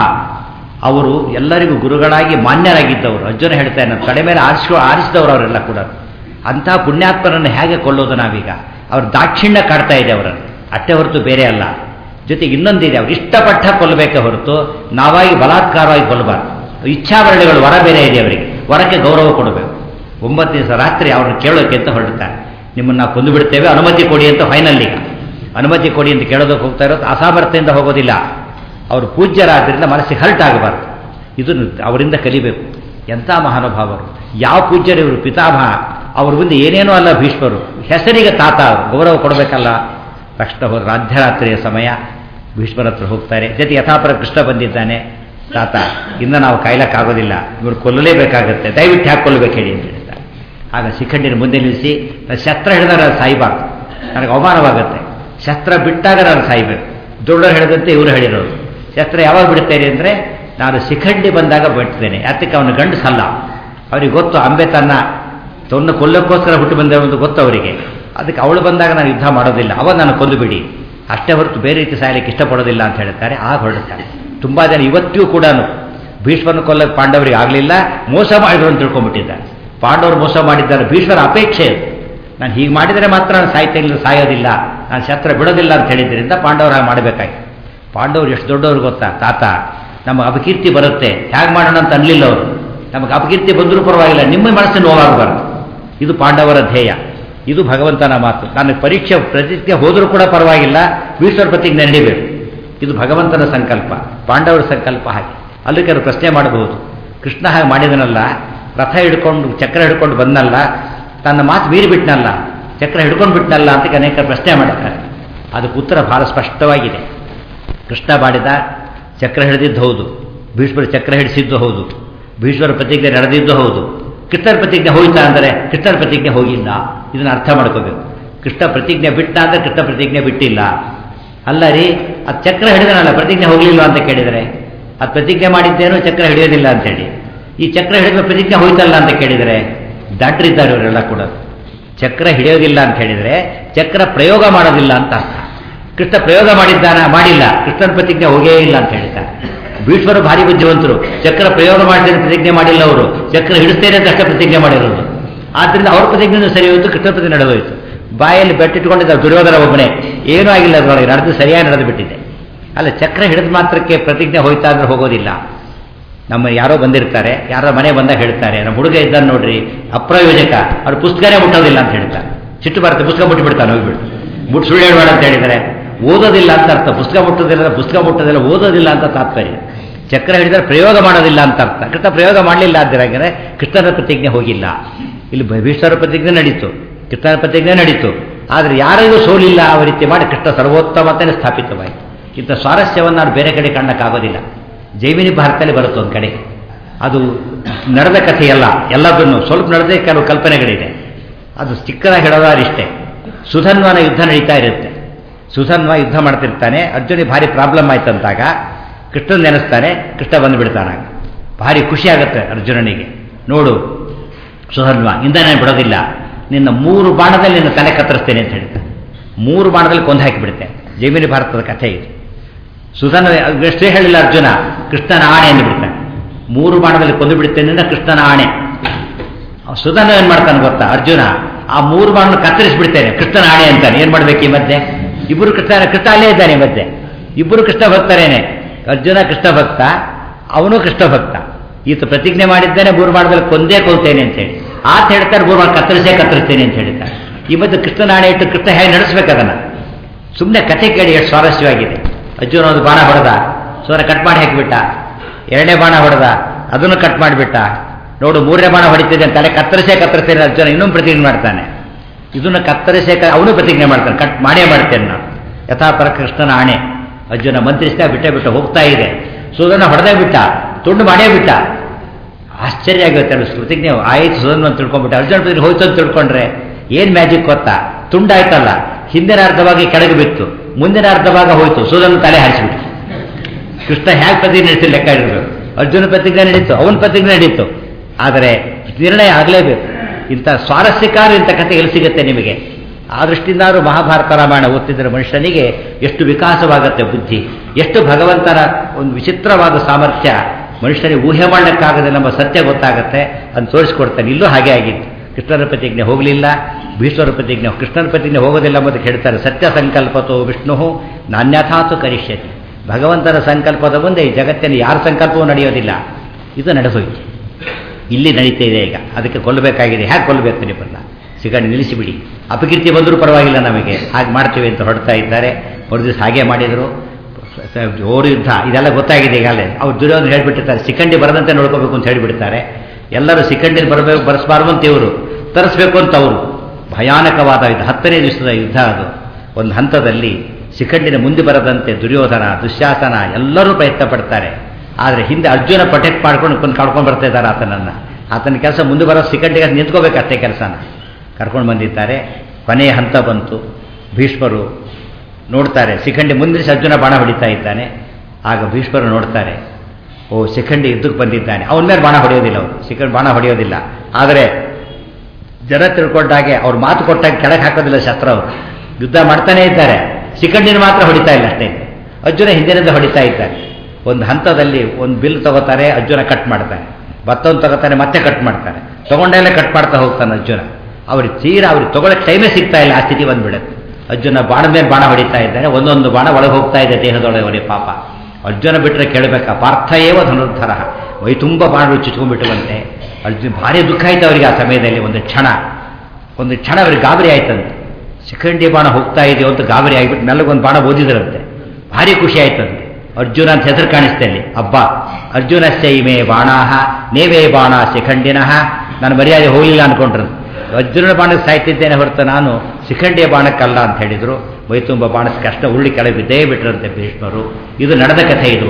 ಅವರು ಎಲ್ಲರಿಗೂ ಗುರುಗಳಾಗಿ ಮಾನ್ಯರಾಗಿದ್ದವರು ಅರ್ಜುನ ಹೇಳ್ತಾನೆ ನಮ್ಮ ಕಡೆ ಮೇಲೆ ಆರಿಸ್ಕೊ ಆರಿಸಿದವರು ಅವರೆಲ್ಲ ಕೂಡ ಅಂಥ ಪುಣ್ಯಾತ್ಮರನ್ನು ಹೇಗೆ ಕೊಲ್ಲೋದು ನಾವೀಗ ಅವ್ರ ದಾಕ್ಷಿಣ್ಯ ಕಾಡ್ತಾ ಇದೆ ಅವರನ್ನು ಅಷ್ಟೇ ಹೊರತು ಬೇರೆ ಅಲ್ಲ ಜೊತೆಗೆ ಇನ್ನೊಂದಿದೆ ಅವ್ರು ಇಷ್ಟಪಟ್ಟ ಕೊಲ್ಲಬೇಕೆ ಹೊರತು ನಾವಾಗಿ ಬಲಾತ್ಕಾರವಾಗಿ ಕೊಲ್ಲಬಾರ್ದು ಇಚ್ಛಾವರಣೆಗಳು ವರ ಬೇರೆ ಇದೆ ಅವರಿಗೆ ವರಕ್ಕೆ ಗೌರವ ಕೊಡಬೇಕು ಒಂಬತ್ತು ದಿವಸ ರಾತ್ರಿ ಅವ್ರನ್ನ ಕೇಳೋಕೆ ಅಂತ ಹೊರಡ್ತಾರೆ ನಿಮ್ಮನ್ನು ನಾವು ಕೊಂದು ಬಿಡ್ತೇವೆ ಅನುಮತಿ ಕೊಡಿ ಅಂತ ಫೈನಲ್ ಈಗ ಅನುಮತಿ ಕೊಡಿ ಅಂತ ಕೇಳೋದಕ್ಕೆ ಹೋಗ್ತಾ ಇರೋದು ಅಸಾಮರ್ಥ್ಯದಿಂದ ಹೋಗೋದಿಲ್ಲ ಅವರು ಪೂಜ್ಯರಾದ್ರಿಂದ ಮನಸ್ಸಿಗೆ ಹರ್ಟ್ ಆಗಬಾರ್ದು ಇದನ್ನು ಅವರಿಂದ ಕಲಿಬೇಕು ಎಂಥ ಮಹಾನುಭಾವರು ಯಾವ ಪೂಜ್ಯರು ಇವರು ಪಿತಾಮಹ ಅವ್ರ ಮುಂದೆ ಏನೇನೋ ಅಲ್ಲ ಭೀಷ್ಮರು ಹೆಸರಿಗೆ ತಾತ ಅವರು ಗೌರವ ಕೊಡಬೇಕಲ್ಲ ತಕ್ಷಣ ಹೋದ ರಾಧ್ಯರಾತ್ರಿಯ ಸಮಯ ಭೀಷ್ಮರ ಹತ್ರ ಹೋಗ್ತಾರೆ ಜೊತೆ ಯಥಾಪರ ಕೃಷ್ಣ ಬಂದಿದ್ದಾನೆ ತಾತ ಇನ್ನು ನಾವು ಕಾಯ್ಲಕ್ಕಾಗೋದಿಲ್ಲ ಇವರು ಕೊಲ್ಲಲೇಬೇಕಾಗತ್ತೆ ದಯವಿಟ್ಟು ಯಾಕೆ ಕೊಲ್ಲಬೇಕು ಹೇಳಿ ಅಂತ ಹೇಳ್ತಾರೆ ಆಗ ಶಿಖಂಡಿನ ಮುಂದೆ ನಿಲ್ಲಿಸಿ ನಾನು ಶಸ್ತ್ರ ಹಿಡಿದಾಗ ನಾನು ಸಾಯ್ಬಾರ್ದು ನನಗೆ ಅವಮಾನವಾಗುತ್ತೆ ಶಸ್ತ್ರ ಬಿಟ್ಟಾಗ ನಾನು ಸಾಯ್ಬೇಕು ದೊಡ್ಡವರು ಹೇಳಿದಂತೆ ಇವರು ಹೇಳಿರೋರು ಶಸ್ತ್ರ ಯಾವಾಗ ಬಿಡ್ತೇನೆ ಅಂದರೆ ನಾನು ಶಿಖಂಡಿ ಬಂದಾಗ ಬಿಡ್ತೇನೆ ಯಾತಕ್ಕೆ ಅವನು ಗಂಡಸಲ್ಲ ಅವ್ರಿಗೆ ಗೊತ್ತು ಅಂಬೆ ತನ್ನ ತನ್ನ ಕೊಲ್ಲಕ್ಕೋಸ್ಕರ ಹುಟ್ಟು ಬಂದಿರೋದು ಗೊತ್ತು ಅವರಿಗೆ ಅದಕ್ಕೆ ಅವಳು ಬಂದಾಗ ನಾನು ಯುದ್ಧ ಮಾಡೋದಿಲ್ಲ ಅವಾಗ ನಾನು ಕೊಂದು ಬಿಡಿ ಅಷ್ಟೇ ಹೊರತು ಬೇರೆ ರೀತಿ ಸಾಯಲಿಕ್ಕೆ ಇಷ್ಟಪಡೋದಿಲ್ಲ ಅಂತ ಹೇಳ್ತಾರೆ ಆಗ ಹೊರಡುತ್ತಾರೆ ತುಂಬ ಜನ ಇವತ್ತಿಗೂ ಕೂಡ ಭೀಷ್ಮನ ಕೊಲ್ಲಕ್ಕೆ ಪಾಂಡವರಿಗೆ ಆಗಲಿಲ್ಲ ಮೋಸ ಮಾಡಿದ್ರು ಅಂತ ತಿಳ್ಕೊಂಡ್ಬಿಟ್ಟಿದ್ದಾರೆ ಪಾಂಡವರು ಮೋಸ ಮಾಡಿದ್ದಾರೆ ಭೀಷ್ಮರ ಅಪೇಕ್ಷೆ ಅದು ನಾನು ಹೀಗೆ ಮಾಡಿದರೆ ಮಾತ್ರ ನಾನು ಸಾಯ್ತಾ ಇಲ್ಲ ಸಾಯೋದಿಲ್ಲ ನಾನು ಶಸ್ತ್ರ ಬಿಡೋದಿಲ್ಲ ಅಂತ ಹೇಳಿದ್ರಿಂದ ಪಾಂಡವರು ಹಾಗೆ ಮಾಡಬೇಕಾಗಿ ಪಾಂಡವರು ಎಷ್ಟು ದೊಡ್ಡವರು ಗೊತ್ತಾ ತಾತ ನಮಗೆ ಅಪಕೀರ್ತಿ ಬರುತ್ತೆ ಹೇಗೆ ಮಾಡೋಣ ಅಂತ ಅನ್ಲಿಲ್ಲ ಅವರು ನಮಗೆ ಅಪಕೀರ್ತಿ ಬಂದರೂ ಪರವಾಗಿಲ್ಲ ನಿಮ್ಮ ಮನಸ್ಸಿನ ನೋವಾಗಬಾರ್ದು ಇದು ಪಾಂಡವರ ಧ್ಯೇಯ ಇದು ಭಗವಂತನ ಮಾತು ನಾನು ಪರೀಕ್ಷೆ ಪ್ರತಿಜ್ಞೆ ಹೋದರೂ ಕೂಡ ಪರವಾಗಿಲ್ಲ ಭೀಷ್ಮರ ಪ್ರತಿಜ್ಞೆ ನಡಿಬೇಕು ಇದು ಭಗವಂತನ ಸಂಕಲ್ಪ ಪಾಂಡವರ ಸಂಕಲ್ಪ ಹಾಗೆ ಅಲ್ಲಿ ಕೆಲವು ಪ್ರಶ್ನೆ ಮಾಡಬಹುದು ಕೃಷ್ಣ ಹಾಗೆ ಮಾಡಿದನಲ್ಲ ರಥ ಹಿಡ್ಕೊಂಡು ಚಕ್ರ ಹಿಡ್ಕೊಂಡು ಬಂದಲ್ಲ ತನ್ನ ಮಾತು ಮೀರಿ ಬಿಟ್ನಲ್ಲ ಚಕ್ರ ಹಿಡ್ಕೊಂಡು ಬಿಟ್ನಲ್ಲ ಅಂತ ಅನೇಕ ಪ್ರಶ್ನೆ ಮಾಡ್ತಾರೆ ಅದಕ್ಕೆ ಉತ್ತರ ಬಹಳ ಸ್ಪಷ್ಟವಾಗಿದೆ ಕೃಷ್ಣ ಮಾಡಿದ ಚಕ್ರ ಹಿಡಿದಿದ್ದು ಹೌದು ಭೀಷ್ಮರ ಚಕ್ರ ಹಿಡಿಸಿದ್ದು ಹೌದು ಭೀಷ್ಮರ ಪ್ರತಿಜ್ಞೆ ನಡೆದಿದ್ದು ಹೌದು ಕೃಷ್ಣರ ಪ್ರತಿಜ್ಞೆ ಹೋಯ್ತಾ ಅಂದರೆ ಕೃಷ್ಣರ ಪ್ರತಿಜ್ಞೆ ಹೋಗಿಲ್ಲ ಇದನ್ನು ಅರ್ಥ ಮಾಡ್ಕೋಬೇಕು ಕೃಷ್ಣ ಪ್ರತಿಜ್ಞೆ ಬಿಟ್ಟ ಅಂದರೆ ಕೃಷ್ಣ ಪ್ರತಿಜ್ಞೆ ಬಿಟ್ಟಿಲ್ಲ ಅಲ್ಲ ರೀ ಅದು ಚಕ್ರ ಹಿಡಿದನಲ್ಲ ಪ್ರತಿಜ್ಞೆ ಹೋಗಲಿಲ್ಲ ಅಂತ ಕೇಳಿದರೆ ಅದು ಪ್ರತಿಜ್ಞೆ ಮಾಡಿದ್ದೇನೋ ಚಕ್ರ ಹಿಡಿಯೋದಿಲ್ಲ ಅಂತೇಳಿ ಈ ಚಕ್ರ ಹಿಡಿದ ಪ್ರತಿಜ್ಞೆ ಹೋಯ್ತಲ್ಲ ಅಂತ ಕೇಳಿದರೆ ದಾಟ್ರಿದ್ದಾರೆ ಇವರೆಲ್ಲ ಕೂಡ ಚಕ್ರ ಹಿಡಿಯೋದಿಲ್ಲ ಅಂತ ಹೇಳಿದರೆ ಚಕ್ರ ಪ್ರಯೋಗ ಮಾಡೋದಿಲ್ಲ ಅಂತ ಅರ್ಥ ಕೃಷ್ಣ ಪ್ರಯೋಗ ಮಾಡಿದ್ದಾನ ಮಾಡಿಲ್ಲ ಕೃಷ್ಣನ ಪ್ರತಿಜ್ಞೆ ಹೋಗೇ ಇಲ್ಲ ಅಂತ ಹೇಳಿದ್ದಾರೆ ಭೀಷ್ಮರು ಭಾರಿ ಬುದ್ಧಿವಂತರು ಚಕ್ರ ಪ್ರಯೋಗ ಮಾಡ್ತೇನೆ ಪ್ರತಿಜ್ಞೆ ಮಾಡಿಲ್ಲ ಅವರು ಚಕ್ರ ಹಿಡಿಸ್ತೇನೆ ಅಂತ ಅಷ್ಟೇ ಪ್ರತಿಜ್ಞೆ ಮಾಡಿರೋದು ಆದ್ದರಿಂದ ಅವ್ರ ಪ್ರತಿಜ್ಞೆ ಸರಿ ಹೋಯ್ತು ಕೃಷ್ಣ ಪ್ರತಿಜ್ಞೆ ನಡೆದೋಯ್ತು ಬಾಯಲ್ಲಿ ಬೆಟ್ಟಿಟ್ಕೊಂಡಿದ್ದ ದುರ್ಯೋಧನ ಒಬ್ಬನೇ ಏನೂ ಆಗಿಲ್ಲ ಅದರೊಳಗೆ ನಡೆದು ಸರಿಯಾಗಿ ನಡೆದು ಬಿಟ್ಟಿದೆ ಅಲ್ಲ ಚಕ್ರ ಹಿಡಿದ ಮಾತ್ರಕ್ಕೆ ಪ್ರತಿಜ್ಞೆ ಹೋಯ್ತಾ ಅಂದ್ರೆ ಹೋಗೋದಿಲ್ಲ ನಮ್ಮ ಯಾರೋ ಬಂದಿರ್ತಾರೆ ಯಾರೋ ಮನೆ ಬಂದಾಗ ಹೇಳ್ತಾರೆ ನಮ್ಮ ಹುಡುಗ ಇದ್ದಾನೆ ನೋಡ್ರಿ ಅಪ್ರಯೋಜಕ ಅವ್ರು ಪುಸ್ತಕನೇ ಮುಟ್ಟೋದಿಲ್ಲ ಅಂತ ಹೇಳ್ತಾರೆ ಸಿಟ್ಟು ಬರುತ್ತೆ ಪುಸ್ತಕ ಮುಟ್ಟಿಬಿಡ್ತಾನೆ ಹೋಗ್ಬಿಟ್ಟು ಮುಟ್ಟು ಸುಳ್ಳು ಹೇಳ್ಬೇಡ ಅಂತ ಹೇಳಿದರೆ ಓದೋದಿಲ್ಲ ಅಂತ ಅರ್ಥ ಪುಸ್ತಕ ಮುಟ್ಟೋದಿಲ್ಲ ಪುಸ್ತಕ ಮುಟ್ಟೋದಿಲ್ಲ ಓದೋದಿಲ್ಲ ಅಂತ ತಾತ್ಪರ್ಯ ಚಕ್ರ ಹಿಡಿದರೆ ಪ್ರಯೋಗ ಮಾಡೋದಿಲ್ಲ ಅಂತ ಅರ್ಥ ಕೃಷ್ಣ ಪ್ರಯೋಗ ಮಾಡಲಿಲ್ಲ ಅಂದಿರಾಗಿದ್ರೆ ಕೃಷ್ಣನ ಪ್ರತಿಜ್ಞೆ ಹೋಗಿಲ್ಲ ಇಲ್ಲಿ ಭೀಷ್ಮರ ಪ್ರತಿಜ್ಞೆ ನಡೀತು ಕೃಷ್ಣನ ಪ್ರತಿಜ್ಞೆ ನಡೀತು ಆದರೆ ಯಾರಿಗೂ ಸೋಲಿಲ್ಲ ಆ ರೀತಿ ಮಾಡಿ ಕೃಷ್ಣ ಸರ್ವೋತ್ತಮತೆಯೇ ಸ್ಥಾಪಿತವಾಯಿತು ಇಂಥ ಸ್ವಾರಸ್ಯವನ್ನು ನಾನು ಬೇರೆ ಕಡೆ ಕಾಣಕ್ಕಾಗೋದಿಲ್ಲ ಜೈಮಿನಿ ಭಾರತದಲ್ಲಿ ಬರುತ್ತೆ ಒಂದು ಕಡೆ ಅದು ನಡೆದ ಕಥೆಯಲ್ಲ ಎಲ್ಲದನ್ನು ಸ್ವಲ್ಪ ನಡೆದೇ ಕೆಲವು ಕಲ್ಪನೆಗಳಿದೆ ಅದು ಚಿಕ್ಕದಾಗಿ ಹೇಳೋದಾರಿಷ್ಟೇ ಸುಧನ್ವನ ಯುದ್ಧ ನಡೀತಾ ಇರುತ್ತೆ ಸುಧನ್ವ ಯುದ್ಧ ಮಾಡ್ತಿರ್ತಾನೆ ಅರ್ಜುನಿಗೆ ಭಾರಿ ಪ್ರಾಬ್ಲಮ್ ಆಯ್ತಂತಾಗ ಕೃಷ್ಣನ ನೆನೆಸ್ತಾನೆ ಕೃಷ್ಣ ಬಂದುಬಿಡ್ತಾನಾಗ ಭಾರಿ ಖುಷಿ ಆಗುತ್ತೆ ಅರ್ಜುನನಿಗೆ ನೋಡು ಸುಧನ್ವ ಇಂದನೇ ಬಿಡೋದಿಲ್ಲ ನಿನ್ನ ಮೂರು ಬಾಣದಲ್ಲಿ ನಿನ್ನ ತಲೆ ಕತ್ತರಿಸ್ತೇನೆ ಅಂತ ಹೇಳ್ತಾನೆ ಮೂರು ಬಾಣದಲ್ಲಿ ಕೊಂದು ಹಾಕಿಬಿಡುತ್ತೆ ಜೈಮಿನಿ ಭಾರತದ ಕಥೆ ಇದು ಸುಧನ ಎಷ್ಟೇ ಹೇಳಿಲ್ಲ ಅರ್ಜುನ ಕೃಷ್ಣನ ಆಣೆ ಅಂದುಬಿಡ್ತಾನೆ ಮೂರು ಬಾಣದಲ್ಲಿ ಕೊಂದು ಬಿಡುತ್ತೇನೆ ಕೃಷ್ಣನ ಆಣೆ ಸುಧನ ಏನು ಮಾಡ್ತಾನೆ ಗೊತ್ತಾ ಅರ್ಜುನ ಆ ಮೂರು ಬಾಣ ಕತ್ತರಿಸಿಬಿಡ್ತೇನೆ ಕೃಷ್ಣನ ಆಣೆ ಅಂತಾನೆ ಏನು ಮಾಡ್ಬೇಕು ಈ ಮಧ್ಯೆ ಇಬ್ಬರು ಕೃಷ್ಣ ಕೃಷ್ಣ ಅಲ್ಲೇ ಇದ್ದಾನೆ ಈ ಮಧ್ಯೆ ಇಬ್ಬರು ಕೃಷ್ಣ ಭಕ್ತರೇನೆ ಅರ್ಜುನ ಕೃಷ್ಣ ಭಕ್ತ ಅವನು ಕೃಷ್ಣ ಭಕ್ತ ಈತ ಪ್ರತಿಜ್ಞೆ ಮಾಡಿದ್ದಾನೆ ಮೂರು ಬಾಣದಲ್ಲಿ ಕೊಂದೇ ಕೊಲ್ತೇನೆ ಅಂತ ಹೇಳಿ ಆತ ಹೇಳ್ತಾರೆ ಮೂರು ಬಾಣ ಕತ್ತರಿಸೇ ಕತ್ತರಿಸ್ತೇನೆ ಅಂತ ಹೇಳ್ತಾರೆ ಈ ಮಧ್ಯೆ ಕೃಷ್ಣನ ಆಣೆ ಇಟ್ಟು ಕೃಷ್ಣ ಹೇಗೆ ನಡೆಸ್ಬೇಕು ಅದನ್ನು ಸುಮ್ಮನೆ ಕಥೆ ಕೇಳಿ ಎಷ್ಟು ಸ್ವಾರಸ್ಯವಾಗಿದೆ ಅರ್ಜುನ ಒಂದು ಬಾಣ ಹೊಡೆದ ಸೋರ ಕಟ್ ಮಾಡಿ ಹಾಕಿಬಿಟ್ಟ ಎರಡನೇ ಬಾಣ ಹೊಡೆದ ಅದನ್ನು ಕಟ್ ಮಾಡಿಬಿಟ್ಟ ನೋಡು ಮೂರನೇ ಬಾಣ ಹೊಡಿತಿದ್ದೆ ತಲೆ ಕತ್ತರಿಸೇ ಕತ್ತರಿಸ್ತೇನೆ ಅರ್ಜುನ ಇನ್ನೊಂದು ಪ್ರತಿಜ್ಞೆ ಮಾಡ್ತಾನೆ ಇದನ್ನು ಕತ್ತರಿಸೇ ಅವನು ಪ್ರತಿಜ್ಞೆ ಮಾಡ್ತಾನೆ ಕಟ್ ಮಾಡೇ ಮಾಡ್ತೇನೆ ನಾನು ಯಥಾಪರ ಕೃಷ್ಣನ ಆಣೆ ಅರ್ಜುನ ಮಂತ್ರಿಸ್ತಾ ಬಿಟ್ಟೇ ಬಿಟ್ಟು ಹೋಗ್ತಾ ಇದೆ ಸುಧನ ಹೊಡೆದೇ ಬಿಟ್ಟ ತುಂಡು ಮಾಡೇ ಬಿಟ್ಟ ಆಶ್ಚರ್ಯ ಆಗುತ್ತೆ ಅಲ್ಲ ಪ್ರತಿಜ್ಞೆ ಆಯ್ತು ಸುಧನ್ ಅಂತ ತಿಳ್ಕೊಂಡ್ಬಿಟ್ಟು ಅರ್ಜುನ ಪ್ರತಿಜ್ಞೆ ಹೋಯ್ತು ಅಂತ ತಿಳ್ಕೊಂಡ್ರೆ ಏನು ಮ್ಯಾಜಿಕ್ ಗೊತ್ತಾ ತುಂಡಾಯ್ತಲ್ಲ ಹಿಂದಿನ ಅರ್ಧವಾಗಿ ಕೆಳಗೆ ಬಿತ್ತು ಮುಂದಿನ ಅರ್ಧಭಾಗ ಹೋಯ್ತು ಸುಧನ ತಲೆ ಹಾರಿಸಿಬಿಟ್ಟು ಕೃಷ್ಣ ಹೇಗೆ ಪ್ರತಿಜ್ಞೆ ನಡೆಸಿ ಲೆಕ್ಕ ಇಡಬೇಕು ಅರ್ಜುನ ಪ್ರತಿಜ್ಞೆ ನಡೀತು ಅವನ ಪ್ರತಿಜ್ಞೆ ನಡೀತು ಆದರೆ ನಿರ್ಣಯ ಆಗಲೇಬೇಕು ಇಂಥ ಸ್ವಾರಸ್ಯಕಾರ ಇಂಥ ಕಥೆ ಎಲ್ಲಿ ಸಿಗುತ್ತೆ ನಿಮಗೆ ಆ ದೃಷ್ಟಿಯಿಂದಾದ್ರೂ ಮಹಾಭಾರತ ರಾಮಾಯಣ ಓದ್ತಿದ್ರೆ ಮನುಷ್ಯನಿಗೆ ಎಷ್ಟು ವಿಕಾಸವಾಗುತ್ತೆ ಬುದ್ಧಿ ಎಷ್ಟು ಭಗವಂತನ ಒಂದು ವಿಚಿತ್ರವಾದ ಸಾಮರ್ಥ್ಯ ಮನುಷ್ಯನಿಗೆ ಊಹೆ ಮಾಡಲಿಕ್ಕಾಗದೆ ನಮ್ಮ ಸತ್ಯ ಗೊತ್ತಾಗುತ್ತೆ ಅಂತ ತೋರಿಸ್ಕೊಡ್ತಾನೆ ಇಲ್ಲೂ ಹಾಗೆ ಆಗಿತ್ತು ಕೃಷ್ಣನ ಪ್ರತಿಜ್ಞೆ ಹೋಗಲಿಲ್ಲ ಭೀಷ್ಮರ ಪ್ರತಿಜ್ಞೆ ಕೃಷ್ಣನ ಪ್ರತಿಜ್ಞೆ ಹೋಗೋದಿಲ್ಲ ಎಂಬುದಕ್ಕೆ ಹೇಳ್ತಾರೆ ಸತ್ಯ ಸಂಕಲ್ಪತೋ ವಿಷ್ಣು ನಾನ್ಯಥಾತು ಕರಿಷ್ಯತಿ ಭಗವಂತನ ಸಂಕಲ್ಪದ ಮುಂದೆ ಈ ಜಗತ್ತಿನ ಯಾರ ಸಂಕಲ್ಪವೂ ನಡೆಯೋದಿಲ್ಲ ಇದು ನಡೆಸೋಯ್ತು ಇಲ್ಲಿ ನಡೀತಾ ಇದೆ ಈಗ ಅದಕ್ಕೆ ಕೊಲ್ಲಬೇಕಾಗಿದೆ ಹೇಗೆ ಕೊಲ್ಲಬೇಕು ನಿಮ್ಮನ್ನ ಸಿಗಂಡು ನಿಲ್ಲಿಸಿಬಿಡಿ ಅಪಕೀರ್ತಿ ಬಂದರೂ ಪರವಾಗಿಲ್ಲ ನಮಗೆ ಹಾಗೆ ಮಾಡ್ತೀವಿ ಅಂತ ಹೊಡ್ತಾ ಇದ್ದಾರೆ ಒಂದು ದಿವಸ ಹಾಗೆ ಮಾಡಿದರು ಜೋರು ಯುದ್ಧ ಇದೆಲ್ಲ ಗೊತ್ತಾಗಿದೆ ಈಗಾಗಲೇ ಅವ್ರು ದುರ್ಯೋಧನ ಹೇಳ್ಬಿಟ್ಟಿರ್ತಾರೆ ಸಿಕ್ಕಂಡಿ ಬರದಂತೆ ನೋಡ್ಕೋಬೇಕು ಅಂತ ಹೇಳಿಬಿಡ್ತಾರೆ ಎಲ್ಲರೂ ಸಿಕ್ಕಂಡಿನ ಬರಬೇಕು ಬರೆಸಬಾರ್ದು ಅಂತ ಇವರು ತರಿಸ್ಬೇಕು ಅಂತ ಅವರು ಭಯಾನಕವಾದ ಯುದ್ಧ ಹತ್ತನೇ ದಿವಸದ ಯುದ್ಧ ಅದು ಒಂದು ಹಂತದಲ್ಲಿ ಶಿಖಂಡಿನ ಮುಂದೆ ಬರದಂತೆ ದುರ್ಯೋಧನ ದುಶ್ಯಾಸನ ಎಲ್ಲರೂ ಪ್ರಯತ್ನ ಪಡ್ತಾರೆ ಆದರೆ ಹಿಂದೆ ಅರ್ಜುನ ಪ್ರೊಟೆಕ್ಟ್ ಮಾಡ್ಕೊಂಡು ಕೊಂಡು ಕಳ್ಕೊಂಡು ಬರ್ತಾ ಇದ್ದಾರೆ ಆತನನ್ನು ಆತನ ಕೆಲಸ ಮುಂದೆ ಬರೋ ಶಿಖಂಡಿಗೆ ನಿಂತ್ಕೋಬೇಕಷ್ಟೇ ಕೆಲಸನ ಕರ್ಕೊಂಡು ಬಂದಿದ್ದಾರೆ ಕೊನೆಯ ಹಂತ ಬಂತು ಭೀಷ್ಮರು ನೋಡ್ತಾರೆ ಶಿಖಂಡಿ ಮುಂದೆ ಅರ್ಜುನ ಬಾಣ ಹೊಡಿತಾ ಇದ್ದಾನೆ ಆಗ ಭೀಷ್ಮರು ನೋಡ್ತಾರೆ ಓ ಶಿಖಂಡಿ ಯುದ್ಧಕ್ಕೆ ಬಂದಿದ್ದಾನೆ ಅವನ ಮೇಲೆ ಬಾಣ ಹೊಡೆಯೋದಿಲ್ಲ ಅವರು ಶಿಖಂಡಿ ಬಾಣ ಹೊಡೆಯೋದಿಲ್ಲ ಆದರೆ ಜನ ತಿಳ್ಕೊಂಡಾಗೆ ಅವ್ರು ಮಾತು ಕೊಟ್ಟಾಗ ಕೆಳಗೆ ಹಾಕೋದಿಲ್ಲ ಶಸ್ತ್ರ ಅವರು ಯುದ್ಧ ಮಾಡ್ತಾನೇ ಇದ್ದಾರೆ ಶಿಖಂಡಿನ ಮಾತ್ರ ಹೊಡಿತಾ ಇಲ್ಲ ಅಷ್ಟೇ ಅರ್ಜುನ ಹಿಂದಿನಿಂದ ಹೊಡಿತಾ ಇದ್ದಾರೆ ಒಂದು ಹಂತದಲ್ಲಿ ಒಂದು ಬಿಲ್ ತಗೋತಾರೆ ಅರ್ಜುನ ಕಟ್ ಮಾಡ್ತಾನೆ ಮತ್ತೊಂದು ತಗೋತಾನೆ ಮತ್ತೆ ಕಟ್ ಮಾಡ್ತಾನೆ ತಗೊಂಡಲ್ಲೇ ಕಟ್ ಮಾಡ್ತಾ ಹೋಗ್ತಾನೆ ಅರ್ಜುನ ಅವ್ರಿಗೆ ತೀರಾ ಅವ್ರಿಗೆ ತಗೊಳ್ಳೋಕೆ ಟೈಮೇ ಸಿಗ್ತಾ ಇಲ್ಲ ಆ ಸ್ಥಿತಿ ಬಂದ್ಬಿಡುತ್ತೆ ಅರ್ಜುನ ಬಾಣ ಮೇಲೆ ಬಾಣ ಹೊಡಿತಾ ಇದ್ದಾನೆ ಒಂದೊಂದು ಬಾಣ ಒಳಗೆ ಹೋಗ್ತಾ ಇದೆ ದೇಹದೊಳಗೆ ಪಾಪ ಅರ್ಜುನ ಬಿಟ್ಟರೆ ಕೇಳಬೇಕಾ ಪಾರ್ಥ ಏವ ಧನುರ್ಧರ ವೈ ತುಂಬ ಬಾಣ ಚುಚ್ಕೊಂಡ್ಬಿಟ್ಟುವಂತೆ ಅರ್ಜುನ ಭಾರಿ ದುಃಖ ಆಯ್ತು ಅವರಿಗೆ ಆ ಸಮಯದಲ್ಲಿ ಒಂದು ಕ್ಷಣ ಒಂದು ಕ್ಷಣ ಅವ್ರಿಗೆ ಗಾಬರಿ ಆಯ್ತಂತೆ ಶಿಖಂಡಿ ಬಾಣ ಹೋಗ್ತಾ ಇದೆಯೋ ಅಂತ ಗಾಬರಿ ಆಗಿಬಿಟ್ಟು ಮೆಲ್ಲಗೊಂದು ಬಾಣ ಓದಿದ್ರಂತೆ ಭಾರಿ ಖುಷಿ ಆಯ್ತಂತೆ ಅರ್ಜುನ ಅಂತ ಹೆಸರು ಕಾಣಿಸ್ತಾ ಇಲ್ಲಿ ಅಬ್ಬ ಅರ್ಜುನಸ್ಯ ಇಮೆ ಬಾಣಾಹ ನೇವೇ ಬಾಣ ಶಿಖಂಡಿನಃ ನಾನು ಮರ್ಯಾದೆ ಹೋಗಲಿಲ್ಲ ಅನ್ಕೊಂಡ್ರು ಅರ್ಜುನನ ಬಾಣಕ್ಕೆ ಸಾಯ್ತಿದ್ದೇನೆ ಹೊರತು ನಾನು ಶಿಖಂಡಿಯ ಬಾಣಕ್ಕಲ್ಲ ಅಂತ ಹೇಳಿದ್ರು ಮೈತುಂಬ ಬಾಣದ ಕಷ್ಟ ಉರುಳಿ ಕೆಳಗೆ ಬಿದ್ದೇ ಬಿಟ್ರಂತೆ ಭೀಷ್ಮರು ಇದು ನಡೆದ ಕಥೆ ಇದು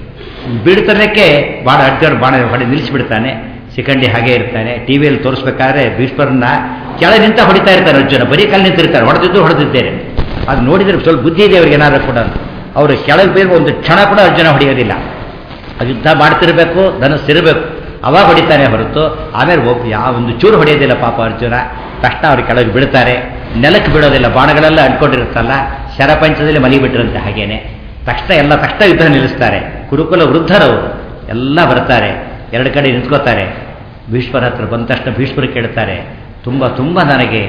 ಬಿಡ್ತನಕ್ಕೆ ಬಾಣ ಅರ್ಜುನ ಬಾಣ ಹೊಡೆ ನಿಲ್ಲಿಸಿಬಿಡ್ತಾನೆ ಶಿಖಂಡಿ ಹಾಗೆ ಇರ್ತಾನೆ ಟಿವಿಯಲ್ಲಿ ತೋರಿಸ್ಬೇಕಾದ್ರೆ ಭೀಷ್ಮರನ್ನ ಕೆಳ ನಿಂತ ಹೊಡಿತಾ ಇರ್ತಾರೆ ಅರ್ಜುನ ಬರೀ ಕಲ್ ನಿಂತಿರ್ತಾರೆ ಹೊಡೆದಿದ್ದು ಹೊಡೆದಿದ್ದೇನೆ ಅದು ನೋಡಿದ್ರೆ ಸ್ವಲ್ಪ ಬುದ್ಧಿ ಇದೆ ಅವ್ರಿಗೆ ಏನಾದ್ರು ಕೂಡ ಅವರು ಕೆಳಗೆ ಬೇರೆ ಒಂದು ಕ್ಷಣ ಕೂಡ ಅರ್ಜುನ ಹೊಡೆಯೋದಿಲ್ಲ ಅದು ಯುದ್ಧ ಮಾಡ್ತಿರ್ಬೇಕು ಧನಸ್ಸಿರಬೇಕು ಅವಾಗ ಹೊಡಿತಾನೆ ಹೊರತು ಆಮೇಲೆ ಒಬ್ಬ ಯಾವ ಒಂದು ಚೂರು ಹೊಡೆಯೋದಿಲ್ಲ ಪಾಪ ಅರ್ಜುನ ತಕ್ಷಣ ಅವ್ರು ಕೆಳಗೆ ಬಿಡ್ತಾರೆ ನೆಲಕ್ಕೆ ಬಿಡೋದಿಲ್ಲ ಬಾಣಗಳೆಲ್ಲ ಅಂಟ್ಕೊಂಡಿರುತ್ತಲ್ಲ ಶರಪಂಚದಲ್ಲಿ ಮಲಿಬಿಟ್ಟಿರಂತೆ ಹಾಗೇನೆ ತಕ್ಷಣ ಎಲ್ಲ ತಕ್ಷಣ ಯುದ್ಧ ನಿಲ್ಲಿಸ್ತಾರೆ ಕುರುಕುಲ ವೃದ್ಧರವರು ಎಲ್ಲ ಬರ್ತಾರೆ ಎರಡು ಕಡೆ ನಿಂತ್ಕೋತಾರೆ ಭೀಷ್ಮರ ಹತ್ರ ಬಂದ ತಕ್ಷಣ ಭೀಷ್ಮರು ಕೇಳ್ತಾರೆ ತುಂಬ ತುಂಬ ನನಗೆ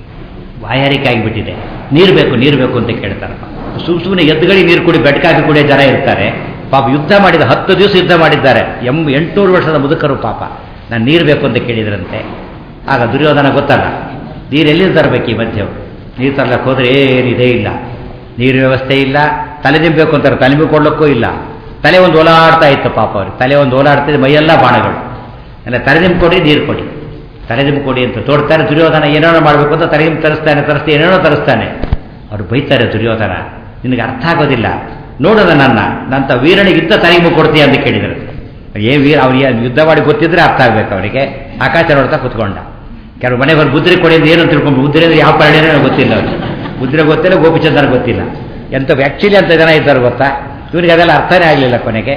ಬಾಯಾರಿಕೆ ಆಗಿಬಿಟ್ಟಿದೆ ನೀರು ಬೇಕು ನೀರು ಬೇಕು ಅಂತ ಕೇಳ್ತಾರೆ ಸುಮ್ ಸುಮ್ಮನೆ ಎದ್ದುಗಳಿ ನೀರು ಕುಡಿ ಬೆಟ್ಕಾಗಿ ಕುಡಿಯೋ ಜನ ಇರ್ತಾರೆ ಪಾಪ ಯುದ್ಧ ಮಾಡಿದ ಹತ್ತು ದಿವಸ ಯುದ್ಧ ಮಾಡಿದ್ದಾರೆ ಎಂ ಎಂಟುನೂರು ವರ್ಷದ ಮುದುಕರು ಪಾಪ ನಾನು ನೀರು ಬೇಕು ಅಂತ ಕೇಳಿದ್ರಂತೆ ಆಗ ದುರ್ಯೋಧನ ಗೊತ್ತಲ್ಲ ನೀರು ಎಲ್ಲಿಂದ ತರಬೇಕು ಈ ಮಧ್ಯ ನೀರು ತರ್ಲಕ್ಕೆ ಹೋದ್ರೆ ಏನಿದೆ ಇಲ್ಲ ನೀರು ವ್ಯವಸ್ಥೆ ಇಲ್ಲ ತಲೆ ನಿಂಬೇಕು ಅಂತಾರೆ ತಲೆ ಕೊಡ್ಲಿಕ್ಕೂ ಇಲ್ಲ ತಲೆ ಒಂದು ಓಲಾಡ್ತಾ ಇತ್ತು ಪಾಪ ಅವ್ರಿಗೆ ತಲೆ ಒಂದು ಓಲಾಡ್ತಿದೆ ಮೈಯೆಲ್ಲ ಬಾಣಗಳು ಎಲ್ಲ ತಲೆ ನಿಂಬು ಕೊಡಿ ನೀರು ಕೊಡಿ ತಲೆ ನಿಂಬು ಕೊಡಿ ಅಂತ ತೋಡ್ತಾರೆ ದುರ್ಯೋಧನ ಏನೇನೋ ಮಾಡಬೇಕು ಅಂತ ತಲೆ ನಿಂಬು ತರಿಸ್ತಾನೆ ತರಿಸ್ತಾ ಏನೇನೋ ತರಿಸ್ತಾನೆ ಅವ್ರು ಬೈತಾರೆ ದುರ್ಯೋಧನ ನಿನಗೆ ಅರ್ಥ ಆಗೋದಿಲ್ಲ ನೋಡೋಣ ನನ್ನ ನಂತ ವೀರನಿಗೆ ಇದ್ದ ತಲೆಮು ಕೊಡ್ತೀಯ ಅಂತ ಕೇಳಿದರು ಏ ವೀರ ಅವ್ರಿಗೆ ಯುದ್ಧ ಮಾಡಿ ಗೊತ್ತಿದ್ರೆ ಅರ್ಥ ಆಗ್ಬೇಕು ಅವರಿಗೆ ಆಕಾಶ ನೋಡ್ತಾ ಕುತ್ಕೊಂಡ ಕೆಲವು ಮನೆ ಬಂದು ಬುದ್ಧಿ ಕೊಡಿ ಅಂತ ಏನು ತಿಳ್ಕೊಂಡು ಬುದ್ಧಿ ಅಂದ್ರೆ ಯಾವ ಪರಿಣಾಮ ಗೊತ್ತಿಲ್ಲ ಅವ್ರಿಗೆ ಬುದ್ಧಿ ಗೊತ್ತಿಲ್ಲ ಗೋಪಿಚಂದ್ರ ಗೊತ್ತಿಲ್ಲ ಎಂತ ಆ್ಯಕ್ಚುಲಿ ಅಂತ ಜನ ಇದ್ದಾರೆ ಗೊತ್ತಾ ಇವನಿಗೆ ಅದೆಲ್ಲ ಅರ್ಥನೇ ಆಗಲಿಲ್ಲ ಕೊನೆಗೆ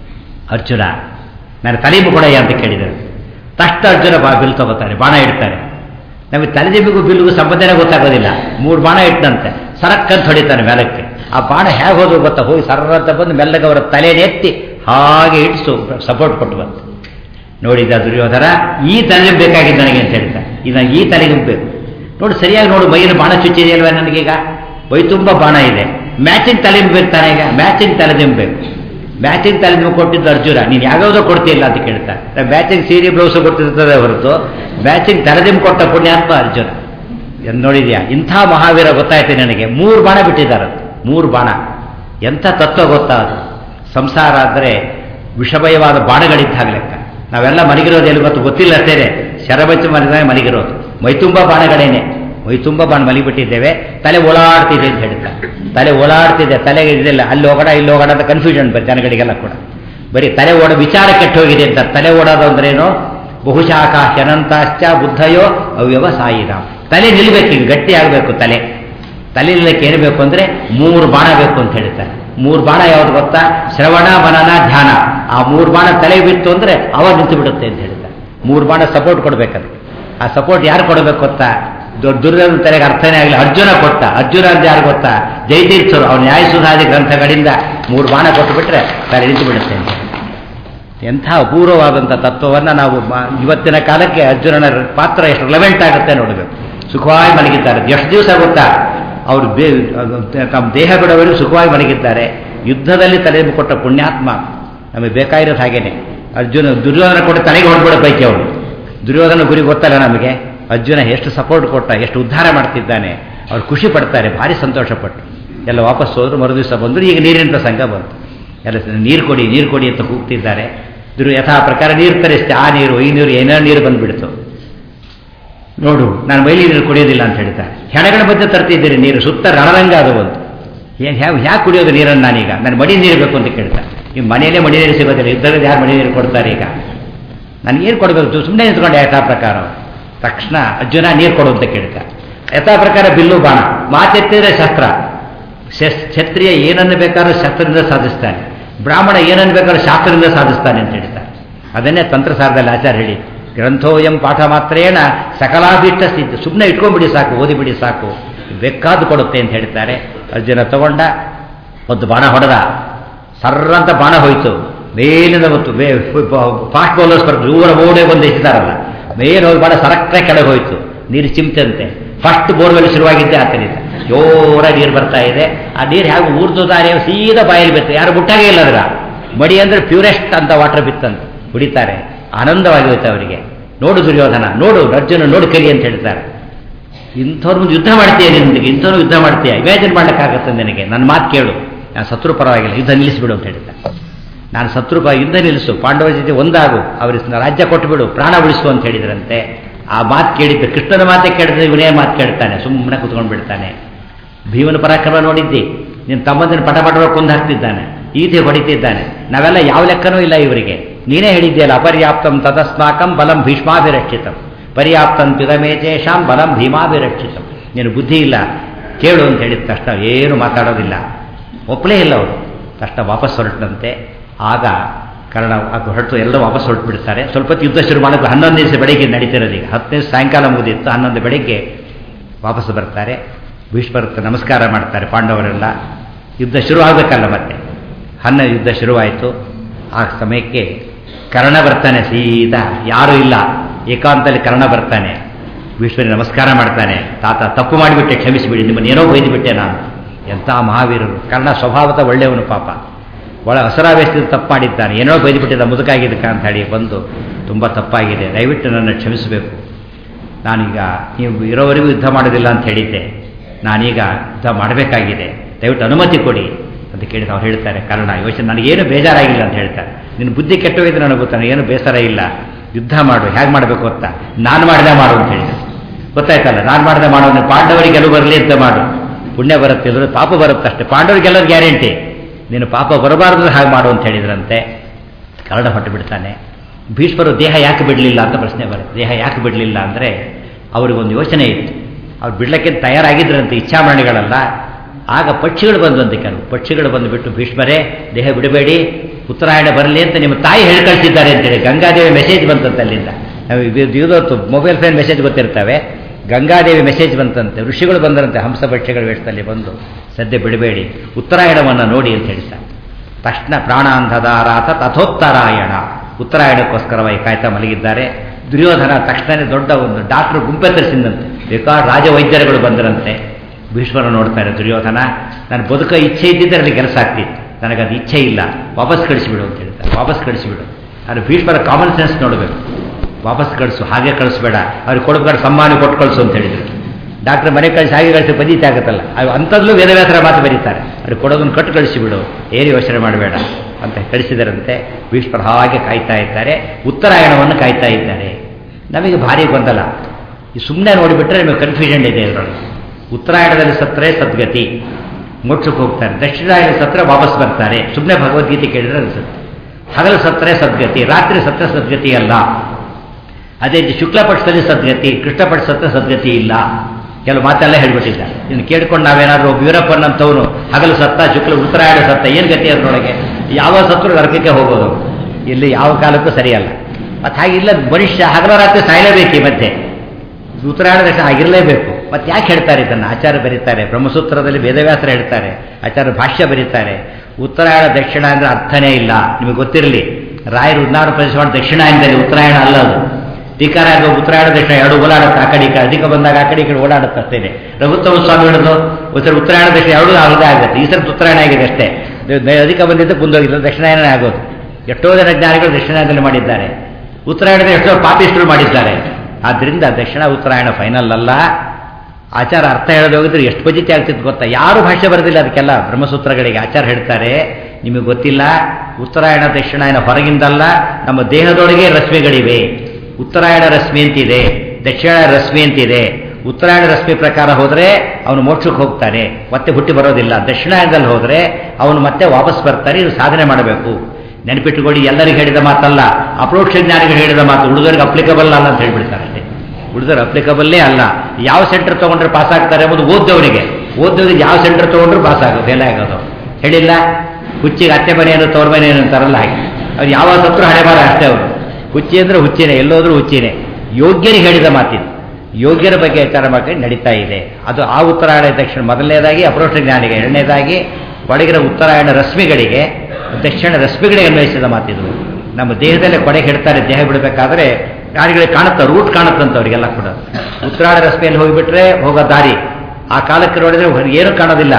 ಅರ್ಜುನ ನಾನು ತಲೆಮು ಕೊಡಯ್ಯ ಅಂತ ಕೇಳಿದರು ತಕ್ಷಣ ಅರ್ಜುನ ಬಾ ಬಿಲ್ ತಗೋತಾನೆ ಬಾಣ ಇಡ್ತಾನೆ ನಮಗೆ ತಲೆದಿಬ್ಬಿಗೂ ಬಿಲ್ಗೂ ಸಂಬಂಧನೇ ಗೊತ್ತಾಗೋದಿಲ್ಲ ಮೂರು ಬಾಣ ಇಟ್ಟಂತೆ ಸರಕ್ಕಂತ ಹೊಡಿತಾನೆ ಮೇಲಕ್ಕೆ ಆ ಬಾಣ ಹೇಗೆ ಹೋದ್ರು ಗೊತ್ತಾ ಹೋಗಿ ಸರ ಅಂತ ಬಂದು ಮೆಲ್ಲಗೆ ಅವರ ತಲೆನೆತ್ತಿ ಹಾಗೆ ಇಡಿಸು ಸಪೋರ್ಟ್ ಕೊಟ್ಟು ಬಂತು ನೋಡಿದ ದುರ್ಯೋಧನ ಈ ತಲೆಗೆ ಬೇಕಾಗಿದ್ದು ನನಗೆ ಅಂತ ಹೇಳ್ತಾರೆ ಇದು ನನಗೆ ಈ ತಲೆಗೆ ಬೇಕು ನೋಡಿ ಸರಿಯಾಗಿ ನೋಡು ಮೈಯಲ್ಲಿ ಬಾಣ ಚುಚ್ಚಿದೆಯಲ್ವ ನನಗೀಗ ಮೈ ತುಂಬ ಬಾಣ ಇದೆ ಮ್ಯಾಚಿಂಗ್ ತಲೆದಿಂಬೇಕು ತಾನೆ ಈಗ ಮ್ಯಾಚಿಂಗ್ ತಲೆದಿಂಬೇಕು ಮ್ಯಾಚಿಂಗ್ ತಲೆದಿಂಬು ಕೊಟ್ಟಿದ್ದು ಅರ್ಜುನ ನೀನು ಯಾವ್ಯಾವುದೋ ಕೊಡ್ತಿಲ್ಲ ಅಂತ ಕೇಳ್ತಾರೆ ಮ್ಯಾಚಿಂಗ್ ಸೀರೆ ಬ್ಲೌಸ್ ಕೊಟ್ಟಿರ್ತದೆ ಹೊರತು ಮ್ಯಾಚಿಂಗ್ ತಲೆದಿಂಬು ಕೊಟ್ಟ ಪುಣ್ಯಾತ್ಮ ಅರ್ಜುನ ಎಂದು ನೋಡಿದ್ಯಾ ಇಂಥ ಮಹಾವೀರ ಗೊತ್ತಾಯ್ತು ನನಗೆ ಮೂರು ಬಾಣ ಬಿಟ್ಟಿದ್ದಾರೆ ಮೂರು ಬಾಣ ಎಂಥ ತತ್ವ ಗೊತ್ತಾ ಅದು ಸಂಸಾರ ಅಂದರೆ ವಿಷಮಯವಾದ ಬಾಣಗಳಿದ್ದಾಗ ಲೆಕ್ಕ ನಾವೆಲ್ಲ ಮಲಗಿರೋದು ಎಲ್ಲಿ ಗೊತ್ತು ಗೊತ್ತಿಲ್ಲ ಅಷ್ಟೇನೆ ಶರಬಚ್ಚ ಮನೆದಾಗ ಮಲಗಿರೋದು ಮೈತುಂಬ ಬಾಣಗಳೇನೆ ಮೈತುಂಬ ಬಾಣ ಮಲಿಬಿಟ್ಟಿದ್ದೇವೆ ತಲೆ ಓಲಾಡ್ತಿದೆ ಅಂತ ಹೇಳ್ತಾರೆ ತಲೆ ಓಲಾಡ್ತಿದೆ ತಲೆಗೆ ಇದಿಲ್ಲ ಅಲ್ಲಿ ಹೋಗೋಣ ಇಲ್ಲಿ ಹೋಗೋಣ ಅಂತ ಕನ್ಫ್ಯೂಷನ್ ಬರೀ ಜನಗಳಿಗೆಲ್ಲ ಕೂಡ ಬರೀ ತಲೆ ಓಡ ವಿಚಾರ ಕೆಟ್ಟು ಹೋಗಿದೆ ಅಂತ ತಲೆ ಓಡೋದು ಅಂದ್ರೇನು ಬಹುಶಾಖ ಶನಂತಾಶ್ಚ ಬುದ್ಧಯೋ ಅವ್ಯವಸಾಯಿದ ತಲೆ ನಿಲ್ಬೇಕೀಗ ಗಟ್ಟಿ ಆಗಬೇಕು ತಲೆ ತಲೆ ನಿಲ್ಲಕ್ಕೆ ಏನು ಬೇಕು ಅಂದರೆ ಮೂರು ಬಾಣ ಬೇಕು ಅಂತ ಹೇಳ್ತಾರೆ ಮೂರು ಬಾಣ ಯಾವ್ದು ಗೊತ್ತಾ ಶ್ರವಣ ಮನನ ಧ್ಯಾನ ಆ ಮೂರು ಬಾಣ ತಲೆ ಬಿತ್ತು ಅಂದರೆ ಅವಾಗ ನಿಂತು ಬಿಡುತ್ತೆ ಅಂತ ಹೇಳ್ತಾರೆ ಮೂರು ಬಾಣ ಸಪೋರ್ಟ್ ಕೊಡ್ಬೇಕದು ಆ ಸಪೋರ್ಟ್ ಯಾರು ಕೊಡಬೇಕು ಗೊತ್ತಾ ದೊಡ್ಡ ದುರ್ಯೋಧನ ತಲೆಗೆ ಅರ್ಥನೇ ಆಗಲಿ ಅರ್ಜುನ ಕೊಟ್ಟ ಅರ್ಜುನ ಅಂತ ಯಾರು ಗೊತ್ತಾ ಜೈತೀರ್ಥರು ಅವ್ರ ನ್ಯಾಯಸುಧಾದಿ ಗ್ರಂಥಗಳಿಂದ ಮೂರು ಬಾಣ ಕೊಟ್ಟುಬಿಟ್ರೆ ತಲೆ ನಿಂತು ಬಿಡುತ್ತೆ ಅಂತ ಎಂಥ ಅಪೂರ್ವವಾದಂಥ ತತ್ವವನ್ನು ನಾವು ಮ- ಇವತ್ತಿನ ಕಾಲಕ್ಕೆ ಅರ್ಜುನನ ಪಾತ್ರ ಎಷ್ಟು ರಿಲೆವೆಂಟ್ ಆಗುತ್ತೆ ನೋಡಬೇಕು ಸುಖವಾಗಿ ಮಲಗಿದ್ದಾರೆ ಎಷ್ಟು ದಿವಸ ಗೊತ್ತಾ ಅವರು ಬೇ ಅದು ತಮ್ಮ ದೇಹ ಬಿಡೋವರು ಸುಖವಾಗಿ ಮಲಗಿದ್ದಾರೆ ಯುದ್ಧದಲ್ಲಿ ತಲೆ ಕೊಟ್ಟ ಪುಣ್ಯಾತ್ಮ ನಮಗೆ ಬೇಕಾಗಿರೋದು ಹಾಗೇನೆ ಅರ್ಜುನ ದುರ್ಯೋಧನ ಕೊಟ್ಟು ತಲೆಗೆ ಹೊಡ್ಬಿಡೋ ಪೈಕಿ ಅವನು ದುರ್ಯೋಧನ ಗುರಿ ಗೊತ್ತಲ್ಲ ನಮಗೆ ಅರ್ಜುನ ಎಷ್ಟು ಸಪೋರ್ಟ್ ಕೊಟ್ಟ ಎಷ್ಟು ಉದ್ಧಾರ ಮಾಡ್ತಿದ್ದಾನೆ ಅವ್ರು ಖುಷಿ ಪಡ್ತಾರೆ ಭಾರಿ ಸಂತೋಷಪಟ್ಟು ಎಲ್ಲ ವಾಪಸ್ ಹೋದ್ರು ಮರುದಿವಸ ಬಂದರು ಈಗ ನೀರಿನ ಪ್ರಸಂಗ ಬಂತು ಎಲ್ಲ ನೀರು ಕೊಡಿ ನೀರು ಕೊಡಿ ಅಂತ ಕೂಗ್ತಿದ್ದಾರೆ ದುರ್ ಯಥಾ ಪ್ರಕಾರ ನೀರು ತರಿಸ್ತೆ ಆ ನೀರು ಈ ನೀರು ಏನೋ ನೀರು ಬಂದ್ಬಿಡ್ತು ನೋಡು ನಾನು ಮೈಲಿ ನೀರು ಕುಡಿಯೋದಿಲ್ಲ ಅಂತ ಹೇಳ್ತಾರೆ ಹೆಣಗಳ ಮಧ್ಯೆ ತರ್ತಿದ್ದೀರಿ ನೀರು ಸುತ್ತ ರಣರಂಗ ಅದು ಬಂತು ಏನು ಹ್ಯಾ ಹ್ಯಾಕೆ ಕುಡಿಯೋದು ನೀರನ್ನು ನಾನೀಗ ನಾನು ಮಡಿ ನೀರು ಬೇಕು ಅಂತ ಕೇಳ್ತಾರೆ ಈ ಮನೆಯಲ್ಲೇ ಮಡಿ ನೀರು ಸಿಗೋದಿಲ್ಲ ಇದ್ದರಲ್ಲಿ ಯಾರು ಮಡಿ ನೀರು ಕೊಡ್ತಾರೆ ಈಗ ನನಗೆ ಏನು ಕೊಡಬೇಕು ಸುಮ್ಮನೆ ನಿಂತ್ಕೊಂಡು ಯಥಾ ಪ್ರಕಾರ ತಕ್ಷಣ ಅರ್ಜುನ ನೀರು ಕೊಡು ಅಂತ ಕೇಳ್ತಾರೆ ಯಥಾ ಪ್ರಕಾರ ಬಿಲ್ಲು ಬಾಣ ಮಾತೆತ್ತಿದ್ರೆ ಶಸ್ತ್ರ ಶಸ್- ಕ್ಷತ್ರಿಯ ಏನನ್ನು ಬೇಕಾದ್ರೂ ಶಸ್ತ್ರದಿಂದ ಸಾಧಿಸ್ತಾನೆ ಬ್ರಾಹ್ಮಣ ಏನನ್ನು ಬೇಕಾದ್ರೂ ಶಾಸ್ತ್ರದಿಂದ ಸಾಧಿಸ್ತಾನೆ ಅಂತ ಹೇಳ್ತಾರೆ ಅದನ್ನೇ ತಂತ್ರಸಾರದಲ್ಲಿ ಆಚಾರ್ಯ ಹೇಳಿ ಗ್ರಂಥೋಯಂ ಪಾಠ ಮಾತ್ರೇಣ ಸಕಲಾಭೀಷ್ಟ ಸಿದ್ಧ ಸುಮ್ಮನೆ ಇಟ್ಕೊಂಡ್ಬಿಡಿ ಸಾಕು ಓದಿಬಿಡಿ ಸಾಕು ಬೇಕಾದ್ದು ಕೊಡುತ್ತೆ ಅಂತ ಹೇಳ್ತಾರೆ ಅರ್ಜುನ ತಗೊಂಡ ಒಂದು ಬಾಣ ಹೊಡೆದ ಸರ್ರ ಅಂತ ಬಾಣ ಹೋಯ್ತು ಮೇಲಿಂದ ಗೊತ್ತು ಫಾಸ್ಟ್ ಬೌಲರ್ಸ್ ಬರ್ತಾರೆ ದೂರ ಓಡೇ ಬಂದು ಎಸಿದಾರಲ್ಲ ಮೇಲೆ ಹೋಗಿ ಬಾಣ ಸರಕ್ರೆ ಕೆಳಗೆ ಹೋಯ್ತು ನೀರು ಚಿಮ್ತಂತೆ ಫಸ್ಟ್ ಬೋರ್ವೆಲ್ ಶುರುವಾಗಿದ್ದೆ ಆತನಿಂದ ಜೋರ ನೀರು ಬರ್ತಾ ಇದೆ ಆ ನೀರು ಹೇಗೆ ಊರ್ದು ದಾರಿ ಸೀದಾ ಬಾಯಲ್ಲಿ ಬಿತ್ತು ಯಾರು ಮುಟ್ಟಾಗೇ ಇಲ್ಲ ಅದರ ಮಡಿ ಅಂದ್ರೆ ಪ್ಯೂರೆಸ್ಟ್ ಅಂತ ವಾಟರ್ ಬಿತ್ತಂತ ಕುಡಿತಾರೆ ಆನಂದವಾಗಿ ಹೋಯ್ತು ಅವರಿಗೆ ನೋಡು ದುರ್ಯೋಧನ ನೋಡು ಅರ್ಜುನ ನೋಡು ಕಲಿ ಅಂತ ಹೇಳ್ತಾರೆ ಇಂಥವ್ರ ಮುಂದೆ ಯುದ್ಧ ಮಾಡ್ತೀಯ ನಿನಗೆ ಇಂಥವ್ರು ಯುದ್ಧ ಮಾಡ್ತೀಯ ಇಮ್ಯಾಜಿನ್ ಮಾಡ್ಲಿಕ್ಕಾಗತ್ತೆ ನಿನಗೆ ನನ್ನ ಮಾತು ಕೇಳು ನಾನು ಶತ್ರು ಪರವಾಗಿಲ್ಲ ಯುದ್ಧ ನಿಲ್ಲಿಸ್ಬಿಡು ಅಂತ ಹೇಳ್ತಾರೆ ನಾನು ಶತ್ರು ಪರ ಯುದ್ಧ ನಿಲ್ಲಿಸು ಪಾಂಡವರ ಜೊತೆ ಒಂದಾಗು ಅವ್ರಿಗೆ ರಾಜ್ಯ ಕೊಟ್ಟುಬಿಡು ಪ್ರಾಣ ಉಳಿಸು ಅಂತ ಹೇಳಿದ್ರಂತೆ ಆ ಮಾತು ಕೇಳಿದ್ದು ಕೃಷ್ಣನ ಮಾತೆ ಕೇಳಿದ್ರೆ ಇವನೇ ಮಾತು ಕೇಳ್ತಾನೆ ಸುಮ್ಮನೆ ಕುತ್ಕೊಂಡು ಬಿಡ್ತಾನೆ ಭೀಮನ ಪರಾಕ್ರಮ ನೋಡಿದ್ದಿ ನಿನ್ನ ತಮ್ಮದನ್ನ ಪಟ ಪಟ ಕೊಂದು ಹಾಕ್ತಿದ್ದಾನೆ ಈತೆ ಹೊಡಿತಿದ್ದಾನೆ ನಾವೆಲ್ಲ ಯಾವ ಲೆಕ್ಕನೂ ಇಲ್ಲ ಇವರಿಗೆ ನೀನೇ ಹೇಳಿದ್ಯಲ್ಲ ಅಪರ್ಯಾಪ್ತಂ ತದಸ್ಮಾಕಂ ಬಲಂ ಭೀಷ್ಮಾಭಿರಕ್ಷಿತಂ ಪರ್ಯಾಪ್ತಂ ಪಿದಮೇಚೇಷಾಂ ಬಲಂ ಭೀಮಾಭಿರಕ್ಷಿತಂ ನೀನು ಬುದ್ಧಿ ಇಲ್ಲ ಕೇಳು ಅಂತ ಹೇಳಿದ ತಕ್ಷಣ ಏನು ಮಾತಾಡೋದಿಲ್ಲ ಒಪ್ಪಲೇ ಇಲ್ಲ ಅವರು ತಕ್ಷಣ ವಾಪಸ್ ಹೊರಟಂತೆ ಆಗ ಕರ್ಣ ಅದು ಹೊರಟು ಎಲ್ಲ ವಾಪಸ್ ಹೊರಟು ಬಿಡ್ತಾರೆ ಸ್ವಲ್ಪ ಹೊತ್ತು ಯುದ್ಧ ಶುರು ಮಾಡೋದು ಹನ್ನೊಂದು ದಿವಸ ಬೆಳಿಗ್ಗೆ ನಡೀತಿರೋದು ಈಗ ಹತ್ತನೇ ಸಾಯಂಕಾಲ ಮುಗಿದಿತ್ತು ಹನ್ನೊಂದು ಬೆಳಿಗ್ಗೆ ವಾಪಸ್ ಬರ್ತಾರೆ ಭೀಷ್ಮರಕ್ಕೆ ನಮಸ್ಕಾರ ಮಾಡ್ತಾರೆ ಪಾಂಡವರೆಲ್ಲ ಯುದ್ಧ ಶುರು ಆಗಬೇಕಲ್ಲ ಮತ್ತೆ ಹನ್ನ ಯುದ್ಧ ಶುರುವಾಯಿತು ಆ ಸಮಯಕ್ಕೆ ಕರ್ಣ ಬರ್ತಾನೆ ಸೀದಾ ಯಾರೂ ಇಲ್ಲ ಏಕಾಂತದಲ್ಲಿ ಕರ್ಣ ಬರ್ತಾನೆ ಭೀಷ್ಮರಿಗೆ ನಮಸ್ಕಾರ ಮಾಡ್ತಾನೆ ತಾತ ತಪ್ಪು ಮಾಡಿಬಿಟ್ಟೆ ಕ್ಷಮಿಸಿಬಿಡಿ ನಿಮ್ಮನ್ನು ಏನೋ ಬೈದುಬಿಟ್ಟೆ ನಾನು ಎಂಥ ಮಹಾವೀರರು ಕರ್ಣ ಸ್ವಭಾವದ ಒಳ್ಳೆಯವನು ಪಾಪ ಒಳ ಹಸರಾವೇಶದಿಂದ ತಪ್ಪು ಮಾಡಿದ್ದಾನೆ ಏನೋ ಬೈದುಬಿಟ್ಟಿದ್ದ ಮುದುಕಾಗಿದ್ದಕ್ಕ ಅಂತ ಹೇಳಿ ಬಂದು ತುಂಬ ತಪ್ಪಾಗಿದೆ ದಯವಿಟ್ಟು ನನ್ನ ಕ್ಷಮಿಸಬೇಕು ನಾನೀಗ ನೀವು ಇರೋವರೆಗೂ ಯುದ್ಧ ಮಾಡೋದಿಲ್ಲ ಅಂತ ಹೇಳಿದ್ದೆ ನಾನೀಗ ಯುದ್ಧ ಮಾಡಬೇಕಾಗಿದೆ ದಯವಿಟ್ಟು ಅನುಮತಿ ಕೊಡಿ ಅಂತ ಕೇಳಿದ ಅವ್ರು ಹೇಳ್ತಾರೆ ಕಾರಣ ಯೋಚನೆ ನನಗೇನು ಬೇಜಾರಾಗಿಲ್ಲ ಅಂತ ಹೇಳ್ತಾರೆ ನಿನ್ನ ಬುದ್ಧಿ ಕೆಟ್ಟೋಗಿದ್ರೆ ನನಗೆ ಗೊತ್ತಾನೆ ಏನು ಬೇಸರ ಇಲ್ಲ ಯುದ್ಧ ಮಾಡು ಹೇಗೆ ಮಾಡಬೇಕು ಗೊತ್ತಾ ನಾನು ಮಾಡಿದೆ ಮಾಡು ಅಂತ ಹೇಳಿದ್ರು ಗೊತ್ತಾಯ್ತಲ್ಲ ನಾನು ಮಾಡಿದೆ ಮಾಡು ಅಂದ್ರೆ ಪಾಂಡವರಿಗೆ ಗೆಲುವು ಬರಲಿ ಅಂತ ಮಾಡು ಪುಣ್ಯ ಬರುತ್ತೆ ಇಲ್ಲದ್ರೆ ಪಾಪ ಬರುತ್ತೆ ಅಷ್ಟೇ ಪಾಂಡವರಿಗೆಲ್ಲರೂ ಗ್ಯಾರಂಟಿ ನೀನು ಪಾಪ ಬರಬಾರ್ದು ಹಾಗೆ ಮಾಡು ಅಂತ ಹೇಳಿದ್ರಂತೆ ಕರಡ ಹೊಟ್ಟು ಬಿಡ್ತಾನೆ ಭೀಷ್ಮರು ದೇಹ ಯಾಕೆ ಬಿಡಲಿಲ್ಲ ಅಂತ ಪ್ರಶ್ನೆ ಬರುತ್ತೆ ದೇಹ ಯಾಕೆ ಬಿಡಲಿಲ್ಲ ಅಂದರೆ ಅವ್ರಿಗೊಂದು ಯೋಚನೆ ಇತ್ತು ಅವ್ರು ಬಿಡ್ಲಿಕ್ಕೆ ತಯಾರಾಗಿದ್ರಂತೆ ಇಚ್ಛಾಮರಣಿಗಳಲ್ಲ ಆಗ ಪಕ್ಷಿಗಳು ಬಂದಂತೆ ಕೆಲವು ಪಕ್ಷಿಗಳು ಬಂದುಬಿಟ್ಟು ಭೀಷ್ಮರೇ ದೇಹ ಬಿಡಬೇಡಿ ಉತ್ತರಾಯಣ ಬರಲಿ ಅಂತ ನಿಮ್ಮ ತಾಯಿ ಹೇಳಿ ಕಳಿಸಿದ್ದಾರೆ ಅಂತೇಳಿ ಗಂಗಾದೇವಿ ಮೆಸೇಜ್ ಬಂತಂತೆ ಅಲ್ಲಿಂದ ನಾವು ಇವತ್ತು ಮೊಬೈಲ್ ಫೋನ್ ಮೆಸೇಜ್ ಗೊತ್ತಿರ್ತವೆ ಗಂಗಾದೇವಿ ಮೆಸೇಜ್ ಬಂತಂತೆ ಋಷಿಗಳು ಬಂದರಂತೆ ಹಂಸ ಪಕ್ಷಿಗಳ ವೇಷದಲ್ಲಿ ಬಂದು ಸದ್ಯ ಬಿಡಬೇಡಿ ಉತ್ತರಾಯಣವನ್ನು ನೋಡಿ ಅಂತ ಹೇಳ್ತಾರೆ ತಕ್ಷಣ ಪ್ರಾಣಾಂಧದಾರಾತ ತಥೋತ್ತರಾಯಣ ಉತ್ತರಾಯಣಕ್ಕೋಸ್ಕರವಾಗಿ ಕಾಯ್ತಾ ಮಲಗಿದ್ದಾರೆ ದುರ್ಯೋಧನ ತಕ್ಷಣವೇ ದೊಡ್ಡ ಒಂದು ಡಾಕ್ಟರ್ ಗುಂಪೆತ್ತರಿಸಿದಂತೆ ಬೇಕಾದ ರಾಜವೈದ್ಯರುಗಳು ಬಂದರಂತೆ ಭೀಷ್ಮರ ನೋಡ್ತಾರೆ ದುರ್ಯೋಧನ ನಾನು ಬದುಕ ಇಚ್ಛೆ ಇದ್ದಿದ್ದರೆ ಅಲ್ಲಿ ಕೆಲಸ ಆಗ್ತಿತ್ತು ನನಗದು ಇಚ್ಛೆ ಇಲ್ಲ ವಾಪಸ್ ಕಳಿಸಿಬಿಡು ಅಂತ ಹೇಳ್ತಾರೆ ವಾಪಸ್ ಕಳಿಸಿಬಿಡು ಆದರೆ ಭೀಷ್ಮರ ಕಾಮನ್ ಸೆನ್ಸ್ ನೋಡಬೇಕು ವಾಪಸ್ ಕಳಿಸು ಹಾಗೆ ಕಳಿಸ್ಬೇಡ ಅವ್ರಿಗೆ ಕೊಡಬೇಡ ಸಮ್ಮಾನ ಕೊಟ್ಟು ಕಳಿಸು ಅಂತ ಹೇಳಿದರು ಡಾಕ್ಟರ್ ಮನೆ ಕಳಿಸಿ ಹಾಗೆ ಕಳಿಸಿ ಬದೀತಿ ಆಗುತ್ತಲ್ಲ ಅದು ಅಂಥದ್ಲೂ ವೇದವ್ಯಾಸರ ಮಾತು ಬರೀತಾರೆ ಅವ್ರಿಗೆ ಕೊಡೋದನ್ನು ಕಟ್ಟು ಕಳಿಸಿಬಿಡು ಏನು ಯೋಚನೆ ಮಾಡಬೇಡ ಅಂತ ಕಳಿಸಿದರಂತೆ ಭೀಷ್ಮರ ಹಾಗೆ ಕಾಯ್ತಾ ಇದ್ದಾರೆ ಉತ್ತರಾಯಣವನ್ನು ಕಾಯ್ತಾ ಇದ್ದಾರೆ ನಮಗೆ ಭಾರಿ ಗೊಂದಲ ಈ ಸುಮ್ಮನೆ ನೋಡಿಬಿಟ್ರೆ ನಿಮಗೆ ಕನ್ಫ್ಯೂಷನ್ ಇದೆ ಇದರೊಳಗೆ ಉತ್ತರಾಯಣದಲ್ಲಿ ಸತ್ತರೆ ಸದ್ಗತಿ ಮೋಕ್ಷಕ್ಕೆ ಹೋಗ್ತಾರೆ ದಕ್ಷಿಣಾಯಣ ಸತ್ರ ವಾಪಸ್ ಬರ್ತಾರೆ ಸುಮ್ಮನೆ ಭಗವದ್ಗೀತೆ ಕೇಳಿದ್ರೆ ಅನಿಸುತ್ತೆ ಹಗಲು ಸತ್ತರೆ ಸದ್ಗತಿ ರಾತ್ರಿ ಸತ್ರ ಸದ್ಗತಿ ಅಲ್ಲ ಅದೇ ಶುಕ್ಲ ಪಕ್ಷದಲ್ಲಿ ಸದ್ಗತಿ ಕೃಷ್ಣ ಪಕ್ಷ ಸತ್ರ ಸದ್ಗತಿ ಇಲ್ಲ ಕೆಲವು ಮಾತೆಲ್ಲ ಹೇಳ್ಬಿಟ್ಟಿದ್ದಾರೆ ಇನ್ನು ಕೇಳ್ಕೊಂಡು ನಾವೇನಾದ್ರೂ ವೀರಪ್ಪನ್ ಅಂತವನು ಹಗಲು ಸತ್ತ ಶುಕ್ಲ ಉತ್ತರಾಯಣ ಸತ್ತ ಏನು ಗತಿ ಅದರೊಳಗೆ ಯಾವ ಸತ್ರು ನರಕಕ್ಕೆ ಹೋಗೋದು ಇಲ್ಲಿ ಯಾವ ಕಾಲಕ್ಕೂ ಸರಿಯಲ್ಲ ಮತ್ತು ಹಾಗಿಲ್ಲ ಮನುಷ್ಯ ಹಗಲ ರಾತ್ರಿ ಸಾಯಲೇಬೇಕು ಈ ಮಧ್ಯೆ ಉತ್ತರಾಯಣ ದಕ್ಷಿಣ ಆಗಿರಲೇಬೇಕು ಮತ್ತೆ ಯಾಕೆ ಹೇಳ್ತಾರೆ ಇದನ್ನು ಆಚಾರ್ಯ ಬರೀತಾರೆ ಬ್ರಹ್ಮಸೂತ್ರದಲ್ಲಿ ವೇದವ್ಯಾಸರು ಹೇಳ್ತಾರೆ ಆಚಾರ್ಯ ಭಾಷ್ಯ ಬರೀತಾರೆ ಉತ್ತರಾಯಣ ದಕ್ಷಿಣ ಅಂದ್ರೆ ಅರ್ಥನೇ ಇಲ್ಲ ನಿಮಗೆ ಗೊತ್ತಿರಲಿ ರಾಯರು ಉನ್ನಾರು ಪ್ರದೇಶ ಮಾಡಿ ದಕ್ಷಿಣಾಯನದಲ್ಲಿ ಉತ್ತರಾಯಣ ಅಲ್ಲ ಅದು ಟೀಕಾರಾಗ ಉತ್ತರಾಯಣ ದಕ್ಷಿಣ ಎರಡು ಓಡಾಡುತ್ತೆ ಆ ಕಡೆ ಈ ಕಡೆ ಅಧಿಕ ಬಂದಾಗ ಆ ಕಡೆ ಈ ಕಡೆ ಓಡಾಡುತ್ತೆ ಅಷ್ಟೇನೆ ರಘುತ್ತಮ ಸ್ವಾಮಿ ಹಿಡಿದು ಒಂದ್ಸರಿ ಉತ್ತರಾಯಣ ದಕ್ಷಿಣ ಎರಡು ಆಗದೆ ಆಗುತ್ತೆ ಈ ಸರಿ ಉತ್ತರಾಯಣ ಆಗಿದೆ ಅಷ್ಟೇ ಅಧಿಕ ಬಂದಿದ್ದು ಮುಂದೋಗಿಲ್ಲ ದಕ್ಷಿಣಾಯನ ಆಗೋದು ಎಷ್ಟೋ ಜನ ಜ್ಞಾನಿಗಳು ದಕ್ಷಿಣಾಯನದಲ್ಲಿ ಮಾಡಿದ್ದಾರೆ ಉತ್ತರಾಯಣದ ಎಷ್ಟೋ ಪಾಪಿಸ್ಟರು ಮಾಡಿದ್ದಾರೆ ಆದ್ದರಿಂದ ದಕ್ಷಿಣ ಉತ್ತರಾಯಣ ಫೈನಲ್ ಅಲ್ಲ ಆಚಾರ ಅರ್ಥ ಹೇಳೋದು ಹೋಗಿದ್ರೆ ಎಷ್ಟು ಪಜಿತಿ ಆಗ್ತಿತ್ತು ಗೊತ್ತಾ ಯಾರು ಭಾಷೆ ಬರೋದಿಲ್ಲ ಅದಕ್ಕೆಲ್ಲ ಬ್ರಹ್ಮಸೂತ್ರಗಳಿಗೆ ಆಚಾರ ಹೇಳ್ತಾರೆ ನಿಮಗೆ ಗೊತ್ತಿಲ್ಲ ಉತ್ತರಾಯಣ ದಕ್ಷಿಣಾಯನ ಹೊರಗಿಂದಲ್ಲ ನಮ್ಮ ದೇಹದೊಳಗೆ ರಶ್ಮಿಗಳಿವೆ ಉತ್ತರಾಯಣ ರಶ್ಮಿ ಅಂತಿದೆ ದಕ್ಷಿಣ ರಶ್ಮಿ ಅಂತಿದೆ ಉತ್ತರಾಯಣ ರಶ್ಮಿ ಪ್ರಕಾರ ಹೋದರೆ ಅವನು ಮೋಕ್ಷಕ್ಕೆ ಹೋಗ್ತಾನೆ ಮತ್ತೆ ಹುಟ್ಟಿ ಬರೋದಿಲ್ಲ ದಕ್ಷಿಣಾಯನದಲ್ಲಿ ಹೋದರೆ ಅವನು ಮತ್ತೆ ವಾಪಸ್ ಬರ್ತಾನೆ ಇದು ಸಾಧನೆ ಮಾಡಬೇಕು ನೆನಪಿಟ್ಟುಕೊಳ್ಳಿ ಎಲ್ಲರಿಗೆ ಹೇಳಿದ ಮಾತಲ್ಲ ಅಪ್ರೋಕ್ಷ ಜ್ಞಾನಿಗಳು ಹೇಳಿದ ಮಾತು ಉಳಿದವರಿಗೆ ಅಪ್ಲಿಕಬಲ್ ಅಲ್ಲ ಅಂತ ಹೇಳ್ಬಿಡ್ತಾರೆ ಅಷ್ಟೇ ಉಳಿದವರು ಅಪ್ಲಿಕಬಲ್ಲೇ ಅಲ್ಲ ಯಾವ ಸೆಂಟರ್ ತೊಗೊಂಡ್ರೆ ಪಾಸ್ ಆಗ್ತಾರೆ ಎಂಬುದು ಓದ್ದವನಿಗೆ ಓದ್ದವರಿಗೆ ಯಾವ ಸೆಂಟರ್ ತೊಗೊಂಡ್ರು ಪಾಸ್ ಆಗೋದು ಎಲ್ಲ ಆಗೋದು ಹೇಳಿಲ್ಲ ಹುಚ್ಚಿಗೆ ಅತ್ತೆ ಮನೆ ಏನು ತವ್ರ ಮನೆ ಏನು ಅಂತಾರಲ್ಲ ಹಾಗೆ ಅವ್ರು ಯಾವ ಸತ್ರು ಹಣೆ ಬಾರ ಅಷ್ಟೇ ಅವರು ಹುಚ್ಚಿ ಅಂದ್ರೆ ಹುಚ್ಚಿನೇ ಎಲ್ಲೋದ್ರೂ ಹುಚ್ಚಿನೇ ಯೋಗ್ಯರಿಗೆ ಹೇಳಿದ ಮಾತಿದು ಯೋಗ್ಯರ ಬಗ್ಗೆ ವಿಚಾರ ಮಾಡಿ ನಡೀತಾ ಇದೆ ಅದು ಆ ಉತ್ತರಾಯಣ ದಕ್ಷಿಣ ಮೊದಲನೇದಾಗಿ ಅಪ್ರೋಕ್ಷ ಜ್ಞಾನಿಗೆ ಎರಡನೇದಾಗಿ ಒಳಗಿನ ಉತ್ತರಾಯಣ ರಶ್ಮಿಗಳಿಗೆ ದಕ್ಷಿಣ ರಶ್ಮಿಗಳಿಗೆ ಅನ್ವಯಿಸಿದ ಮಾತಿದು ನಮ್ಮ ದೇಹದಲ್ಲೇ ಕೊನೆಗೆ ಹೇಳ್ತಾರೆ ದೇಹ ಬಿಡಬೇಕಾದ್ರೆ ಗಾಡಿಗಳಿಗೆ ಕಾಣುತ್ತೆ ರೂಟ್ ಕಾಣುತ್ತಂತ ಅವರಿಗೆಲ್ಲ ಕೂಡ ಉತ್ತರಾಯಣ ರಸ್ತೆಯಲ್ಲಿ ಹೋಗಿಬಿಟ್ರೆ ಹೋಗೋ ದಾರಿ ಆ ಕಾಲಕ್ಕೆ ನೋಡಿದ್ರೆ ಏನು ಕಾಣೋದಿಲ್ಲ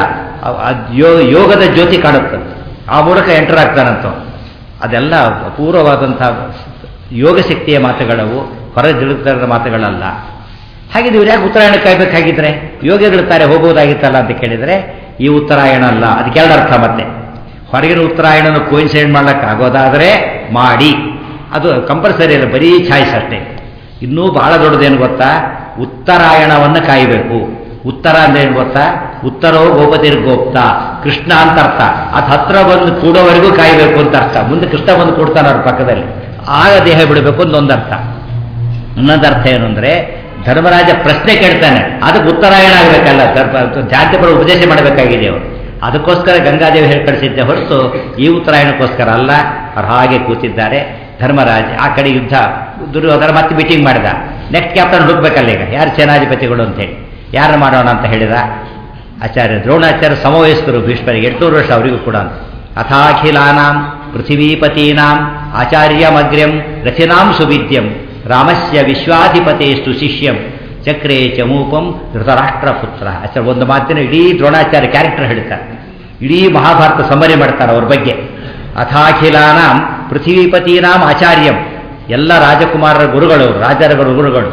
ಯೋಗದ ಜ್ಯೋತಿ ಕಾಣುತ್ತೆ ಆ ಮೂಲಕ ಎಂಟರ್ ಆಗ್ತಾನಂತ ಅದೆಲ್ಲ ಅಪೂರ್ವವಾದಂಥ ಯೋಗ ಶಕ್ತಿಯ ಮಾತುಗಳವು ಹೊರ ಜಿಳುಕ್ತಾರ ಮಾತುಗಳಲ್ಲ ಹಾಗಿದ್ರೆ ಇವ್ರು ಯಾಕೆ ಉತ್ತರಾಯಣ ಕಾಯ್ಬೇಕಾಗಿದ್ರೆ ಯೋಗಿಗಳಿರ್ತಾರೆ ಹೋಗುವುದಾಗಿತ್ತಲ್ಲ ಅಂತ ಕೇಳಿದರೆ ಈ ಉತ್ತರಾಯಣ ಅಲ್ಲ ಅದಕ್ಕೆರಡು ಅರ್ಥ ಮತ್ತೆ ಹೊರಗಿನ ಉತ್ತರಾಯಣನ ಕೋಯಿನ್ಸೈಡ್ ಮಾಡ್ಲಿಕ್ಕೆ ಆಗೋದಾದರೆ ಮಾಡಿ ಅದು ಕಂಪಲ್ಸರಿ ಅಲ್ಲ ಬರೀ ಚಾಯ್ಸ್ ಅಷ್ಟೇ ಇನ್ನೂ ಬಹಳ ದೊಡ್ಡದೇನು ಗೊತ್ತಾ ಉತ್ತರಾಯಣವನ್ನು ಕಾಯಬೇಕು ಉತ್ತರ ಅಂದ್ರೆ ಏನು ಗೊತ್ತಾ ಉತ್ತರೋ ಗೋಪತಿರ್ ಗೋಪ್ತ ಕೃಷ್ಣ ಅಂತ ಅರ್ಥ ಅದು ಹತ್ರ ಬಂದು ಕೂಡೋವರೆಗೂ ಕಾಯಬೇಕು ಅಂತ ಅರ್ಥ ಮುಂದೆ ಕೃಷ್ಣ ಬಂದು ಕೂಡ್ತಾನೆ ಅವ್ರ ಪಕ್ಕದಲ್ಲಿ ಆಗ ದೇಹ ಬಿಡಬೇಕು ಅಂತ ಒಂದು ಅರ್ಥ ಇನ್ನೊಂದು ಅರ್ಥ ಏನು ಅಂದ್ರೆ ಧರ್ಮರಾಜ ಪ್ರಶ್ನೆ ಕೇಳ್ತಾನೆ ಅದಕ್ಕೆ ಉತ್ತರಾಯಣ ಆಗಬೇಕಲ್ಲ ಜಾತಿಪರ ಉಪದೇಶ ಮಾಡಬೇಕಾಗಿದೆ ಅವರು ಅದಕ್ಕೋಸ್ಕರ ಗಂಗಾದೇವಿ ಹೇಳಿ ಕಳಿಸಿದ್ದೆ ಹೊರತು ಈ ಉತ್ತರಾಯಣಕ್ಕೋಸ್ಕರ ಅಲ್ಲ ಅವ್ರು ಹಾಗೆ ಕೂತಿದ್ದಾರೆ ಧರ್ಮರಾಜ ಆ ಕಡೆ ಯುದ್ಧ ದುರ್ಯೋಧನ ಮತ್ತೆ ಮೀಟಿಂಗ್ ಮಾಡಿದ ನೆಕ್ಸ್ಟ್ ಕ್ಯಾಪ್ಟನ್ ಹುಡುಕ್ಬೇಕಲ್ಲ ಈಗ ಯಾರು ಸೇನಾಧಿಪತಿಗಳು ಅಂತೇಳಿ ಯಾರು ಮಾಡೋಣ ಅಂತ ಹೇಳಿದ ಆಚಾರ್ಯ ದ್ರೋಣಾಚಾರ್ಯ ಸಮವಯಸ್ಕರು ಭೀಷ್ಮರಿಗೆ ಎಂಟುನೂರು ವರ್ಷ ಅವರಿಗೂ ಕೂಡ ಅಥಾಖಿಲಾನಾಂ ಪೃಥಿವೀಪತೀನಾಂ ಆಚಾರ್ಯಮಗ್ರ್ಯಂ ರಚನಾಂ ಸುವಿದ್ಯಂ ರಾಮಸ್ಯ ವಿಶ್ವಾಧಿಪತೇಸ್ತು ಶಿಷ್ಯಂ ಚಕ್ರೇ ಚಮೂಪಂ ಧೃತರಾಷ್ಟ್ರಪುತ್ರ ಆಚಾರ ಒಂದು ಮಾತಿನ ಇಡೀ ದ್ರೋಣಾಚಾರ್ಯ ಕ್ಯಾರೆಕ್ಟರ್ ಹೇಳ್ತಾರೆ ಇಡೀ ಮಹಾಭಾರತ ಸಮರಿ ಮಾಡ್ತಾರೆ ಅವ್ರ ಬಗ್ಗೆ ಅಥಾಖಿಲಾನಾಂ ಪೃಥ್ವೀಪತೀನಾಂ ಆಚಾರ್ಯಂ ಎಲ್ಲ ರಾಜಕುಮಾರರ ಗುರುಗಳು ರಾಜರ ಗುರುಗಳು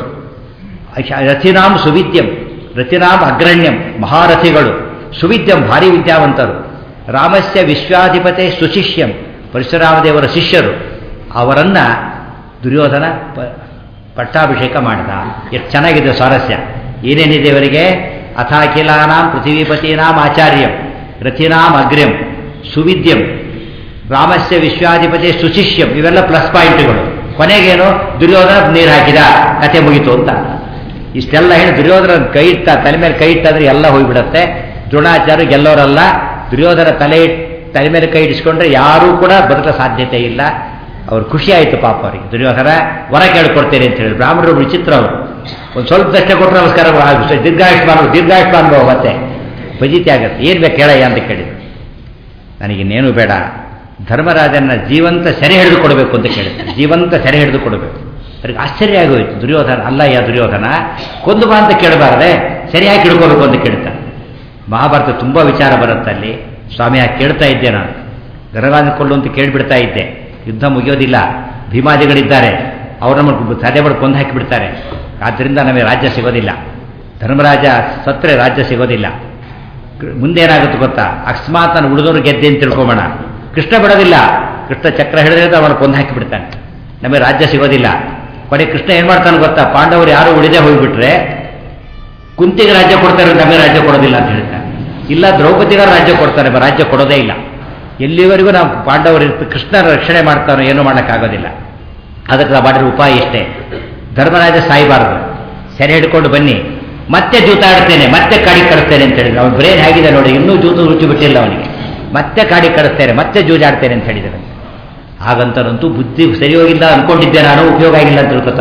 ರಥಿನಾಂ ಸುವಿದ್ಯಂ ರಥಿನಾಂ ಅಗ್ರಣ್ಯಂ ಮಹಾರಥಿಗಳು ಸುವಿದ್ಯಂ ಭಾರಿ ವಿದ್ಯಾವಂತರು ರಾಮಸ್ಯ ವಿಶ್ವಾಧಿಪತೆ ಸುಶಿಷ್ಯಂ ಪರಶುರಾಮದೇವರ ಶಿಷ್ಯರು ಅವರನ್ನ ದುರ್ಯೋಧನ ಪಟ್ಟಾಭಿಷೇಕ ಮಾಡಿದ ಎಷ್ಟು ಚೆನ್ನಾಗಿದೆ ಸ್ವಾರಸ್ಯ ಏನೇನಿದೆ ಇವರಿಗೆ ಅಥಾಖಿಲಾನಾಂ ಪೃಥ್ವೀಪತೀನಾಂ ಆಚಾರ್ಯಂ ರಥಿನಾಂ ಅಗ್ರ್ಯಂ ಸುವಿದ್ಯಂ ರಾಮಸ್ಯ ವಿಶ್ವಾಧಿಪತಿ ಸುಶಿಷ್ಯಂ ಇವೆಲ್ಲ ಪ್ಲಸ್ ಪಾಯಿಂಟ್ಗಳು ಕೊನೆಗೇನು ದುರ್ಯೋಧನ ನೀರು ಹಾಕಿದ ಕತೆ ಮುಗಿತು ಅಂತ ಇಷ್ಟೆಲ್ಲ ಹೇಳಿ ದುರ್ಯೋಧನ ಕೈ ಇಟ್ಟ ತಲೆ ಮೇಲೆ ಕೈ ಇಟ್ಟಾದ್ರೆ ಎಲ್ಲ ಹೋಗ್ಬಿಡತ್ತೆ ದ್ರೋಣಾಚಾರ್ಯ ಗೆಲ್ಲೋರಲ್ಲ ದುರ್ಯೋಧನ ತಲೆ ತಲೆ ಮೇಲೆ ಕೈ ಇಡಿಸ್ಕೊಂಡ್ರೆ ಯಾರೂ ಕೂಡ ಬದುಕ ಸಾಧ್ಯತೆ ಇಲ್ಲ ಅವ್ರು ಖುಷಿ ಆಯಿತು ಪಾಪ ಅವರಿಗೆ ದುರ್ಯೋಧನ ವರ ಕೇಳ್ಕೊಡ್ತೇನೆ ಅಂತ ಹೇಳಿ ಬ್ರಾಹ್ಮಣರು ವಿಚಿತ್ರ ಅವರು ಒಂದು ಸ್ವಲ್ಪ ದಷ್ಟ ಕೊಟ್ಟರೆ ನಮಸ್ಕಾರ ದೀರ್ಘಾಯುಷ್ಮಾನ ದೀರ್ಘಾಯುಷ್ಮಾನ್ ಭಾವ ಮತ್ತೆ ಫಜಿತಿ ಆಗತ್ತೆ ಏನು ಬೇಕು ಕೇಳಯ್ಯ ಅಂತ ಕೇಳಿದ್ರು ನನಗಿನ್ನೇನು ಬೇಡ ಧರ್ಮರಾಜನ ಜೀವಂತ ಸೆರೆ ಹಿಡಿದು ಕೊಡಬೇಕು ಅಂತ ಕೇಳಿದ್ರು ಜೀವಂತ ಸೆರೆ ಹಿಡಿದು ಕೊಡಬೇಕು ಅವ್ರಿಗೆ ಆಶ್ಚರ್ಯ ಆಗೋಯ್ತು ದುರ್ಯೋಧನ ಅಲ್ಲ ಯಾ ದುರ್ಯೋಧನ ಕೊಂದು ಬಾ ಅಂತ ಕೇಳಬಾರ್ದೆ ಸರಿಯಾಗಿ ಹಿಡ್ಕೋಬೇಕು ಅಂತ ಕೇಳ್ತಾನೆ ಮಹಾಭಾರತ ತುಂಬ ವಿಚಾರ ಬರುತ್ತೆ ಅಲ್ಲಿ ಸ್ವಾಮಿ ಆ ಕೇಳ್ತಾ ಇದ್ದೆ ನಾನು ಧರ್ಮರಾಜ ಕೊಲ್ಲು ಅಂತ ಕೇಳಿಬಿಡ್ತಾ ಇದ್ದೆ ಯುದ್ಧ ಮುಗಿಯೋದಿಲ್ಲ ಭೀಮಾದಿಗಳಿದ್ದಾರೆ ಅವ್ರನ್ನ ತಲೆ ಮಾಡಿ ಕೊಂದು ಹಾಕಿಬಿಡ್ತಾರೆ ಆದ್ದರಿಂದ ನಮಗೆ ರಾಜ್ಯ ಸಿಗೋದಿಲ್ಲ ಧರ್ಮರಾಜ ಸತ್ರೆ ರಾಜ್ಯ ಸಿಗೋದಿಲ್ಲ ಮುಂದೇನಾಗುತ್ತೆ ಗೊತ್ತಾ ಅಕಸ್ಮಾತ್ ನಾನು ಉಳಿದವರು ಗೆದ್ದೆ ಅಂತ ತಿಳ್ಕೊಬೋಣ ಕೃಷ್ಣ ಬಿಡೋದಿಲ್ಲ ಕೃಷ್ಣ ಚಕ್ರ ಹಿಡಿದ್ರೆ ಅವನು ಕೊಂದು ಹಾಕಿಬಿಡ್ತಾನೆ ನಮಗೆ ರಾಜ್ಯ ಸಿಗೋದಿಲ್ಲ ಕೊನೆ ಕೃಷ್ಣ ಏನು ಮಾಡ್ತಾನೆ ಗೊತ್ತಾ ಪಾಂಡವರು ಯಾರು ಉಳಿದೇ ಹೋಗಿಬಿಟ್ರೆ ಕುಂತಿಗೆ ರಾಜ್ಯ ಕೊಡ್ತಾರೆ ನಮಗೆ ರಾಜ್ಯ ಕೊಡೋದಿಲ್ಲ ಅಂತ ಹೇಳ್ತಾನೆ ಇಲ್ಲ ದ್ರೌಪದಿಗಾರ ರಾಜ್ಯ ಕೊಡ್ತಾರೆ ರಾಜ್ಯ ಕೊಡೋದೇ ಇಲ್ಲ ಎಲ್ಲಿವರೆಗೂ ನಾವು ಪಾಂಡವರು ಕೃಷ್ಣ ರಕ್ಷಣೆ ಮಾಡ್ತಾನೋ ಏನೂ ಮಾಡೋಕ್ಕಾಗೋದಿಲ್ಲ ಅದಕ್ಕೆ ನಾವು ಮಾಡಿರೋ ಉಪಾಯ ಇಷ್ಟೇ ಧರ್ಮರಾಜ ಸಾಯಬಾರದು ಸೆರೆ ಹಿಡ್ಕೊಂಡು ಬನ್ನಿ ಮತ್ತೆ ಜೂತ ಆಡ್ತೇನೆ ಮತ್ತೆ ಕಾಡಿ ಕಳಿಸ್ತೇನೆ ಅಂತ ಹೇಳಿದ್ರು ಅವನ ಬ್ರೇನ್ ಹೇಗಿದೆ ನೋಡಿ ಇನ್ನೂ ಜೂತ ರುಚಿ ಬಿಟ್ಟಿಲ್ಲ ಅವನಿಗೆ ಮತ್ತೆ ಕಾಡಿ ಕಳಿಸ್ತೇನೆ ಮತ್ತೆ ಜೂಜಾಡ್ತೇನೆ ಅಂತ ಹೇಳಿದ್ದಾರೆ ಹಾಗಂತಾರಂತೂ ಬುದ್ಧಿ ಸರಿ ಹೋಗಿಲ್ಲ ಅನ್ಕೊಂಡಿದ್ದೆ ನಾನು ಉಪಯೋಗ ಆಗಿಲ್ಲ ಅಂತ ತಿಳ್ಕೊತಾರೋ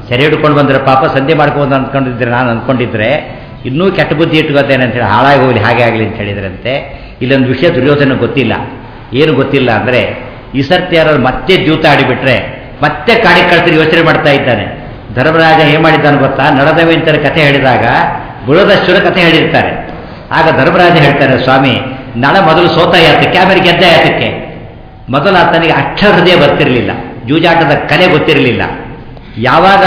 ಸೆರೆ ಹಿಡ್ಕೊಂಡು ಬಂದರೆ ಪಾಪ ಸಂಧೆ ಮಾಡ್ಕೊಂಡು ಅಂದ್ಕೊಂಡಿದ್ರೆ ನಾನು ಅಂದ್ಕೊಂಡಿದ್ರೆ ಇನ್ನೂ ಕೆಟ್ಟ ಬುದ್ಧಿ ಇಟ್ಕೋತೇನೆ ಅಂತ ಹೇಳಿ ಹಾಳಾಗಿ ಹೋಗಲಿ ಹಾಗೆ ಆಗಲಿ ಅಂತ ಹೇಳಿದ್ರಂತೆ ಇಲ್ಲೊಂದು ವಿಷಯ ದುರ್ಯೋಧನ ಗೊತ್ತಿಲ್ಲ ಏನು ಗೊತ್ತಿಲ್ಲ ಅಂದರೆ ಈ ಸರ್ತಿ ಯಾರು ಮತ್ತೆ ದ್ಯೂತ ಆಡಿಬಿಟ್ರೆ ಮತ್ತೆ ಕಾಡಿಗೆ ಕಳ್ಸಿರಿ ಯೋಚನೆ ಮಾಡ್ತಾ ಇದ್ದಾನೆ ಧರ್ಮರಾಜ ಏನ್ ಮಾಡಿದ್ದಾನೆ ಗೊತ್ತಾ ನಳದವೆಂತರ ಕಥೆ ಹೇಳಿದಾಗ ಬುಳದಶ್ವರ ಕಥೆ ಹೇಳಿರ್ತಾರೆ ಆಗ ಧರ್ಮರಾಜ ಹೇಳ್ತಾರೆ ಸ್ವಾಮಿ ನಳ ಮೊದಲು ಸೋತ ಯಾತಕ್ಕೆ ಆಮೇಲೆ ಗೆದ್ದ ಯಾತಕ್ಕೆ ಮೊದಲು ಆತನಿಗೆ ಅಕ್ಷರ ಹೃದಯ ಬರ್ತಿರಲಿಲ್ಲ ಜೂಜಾಟದ ಕಲೆ ಗೊತ್ತಿರಲಿಲ್ಲ ಯಾವಾಗ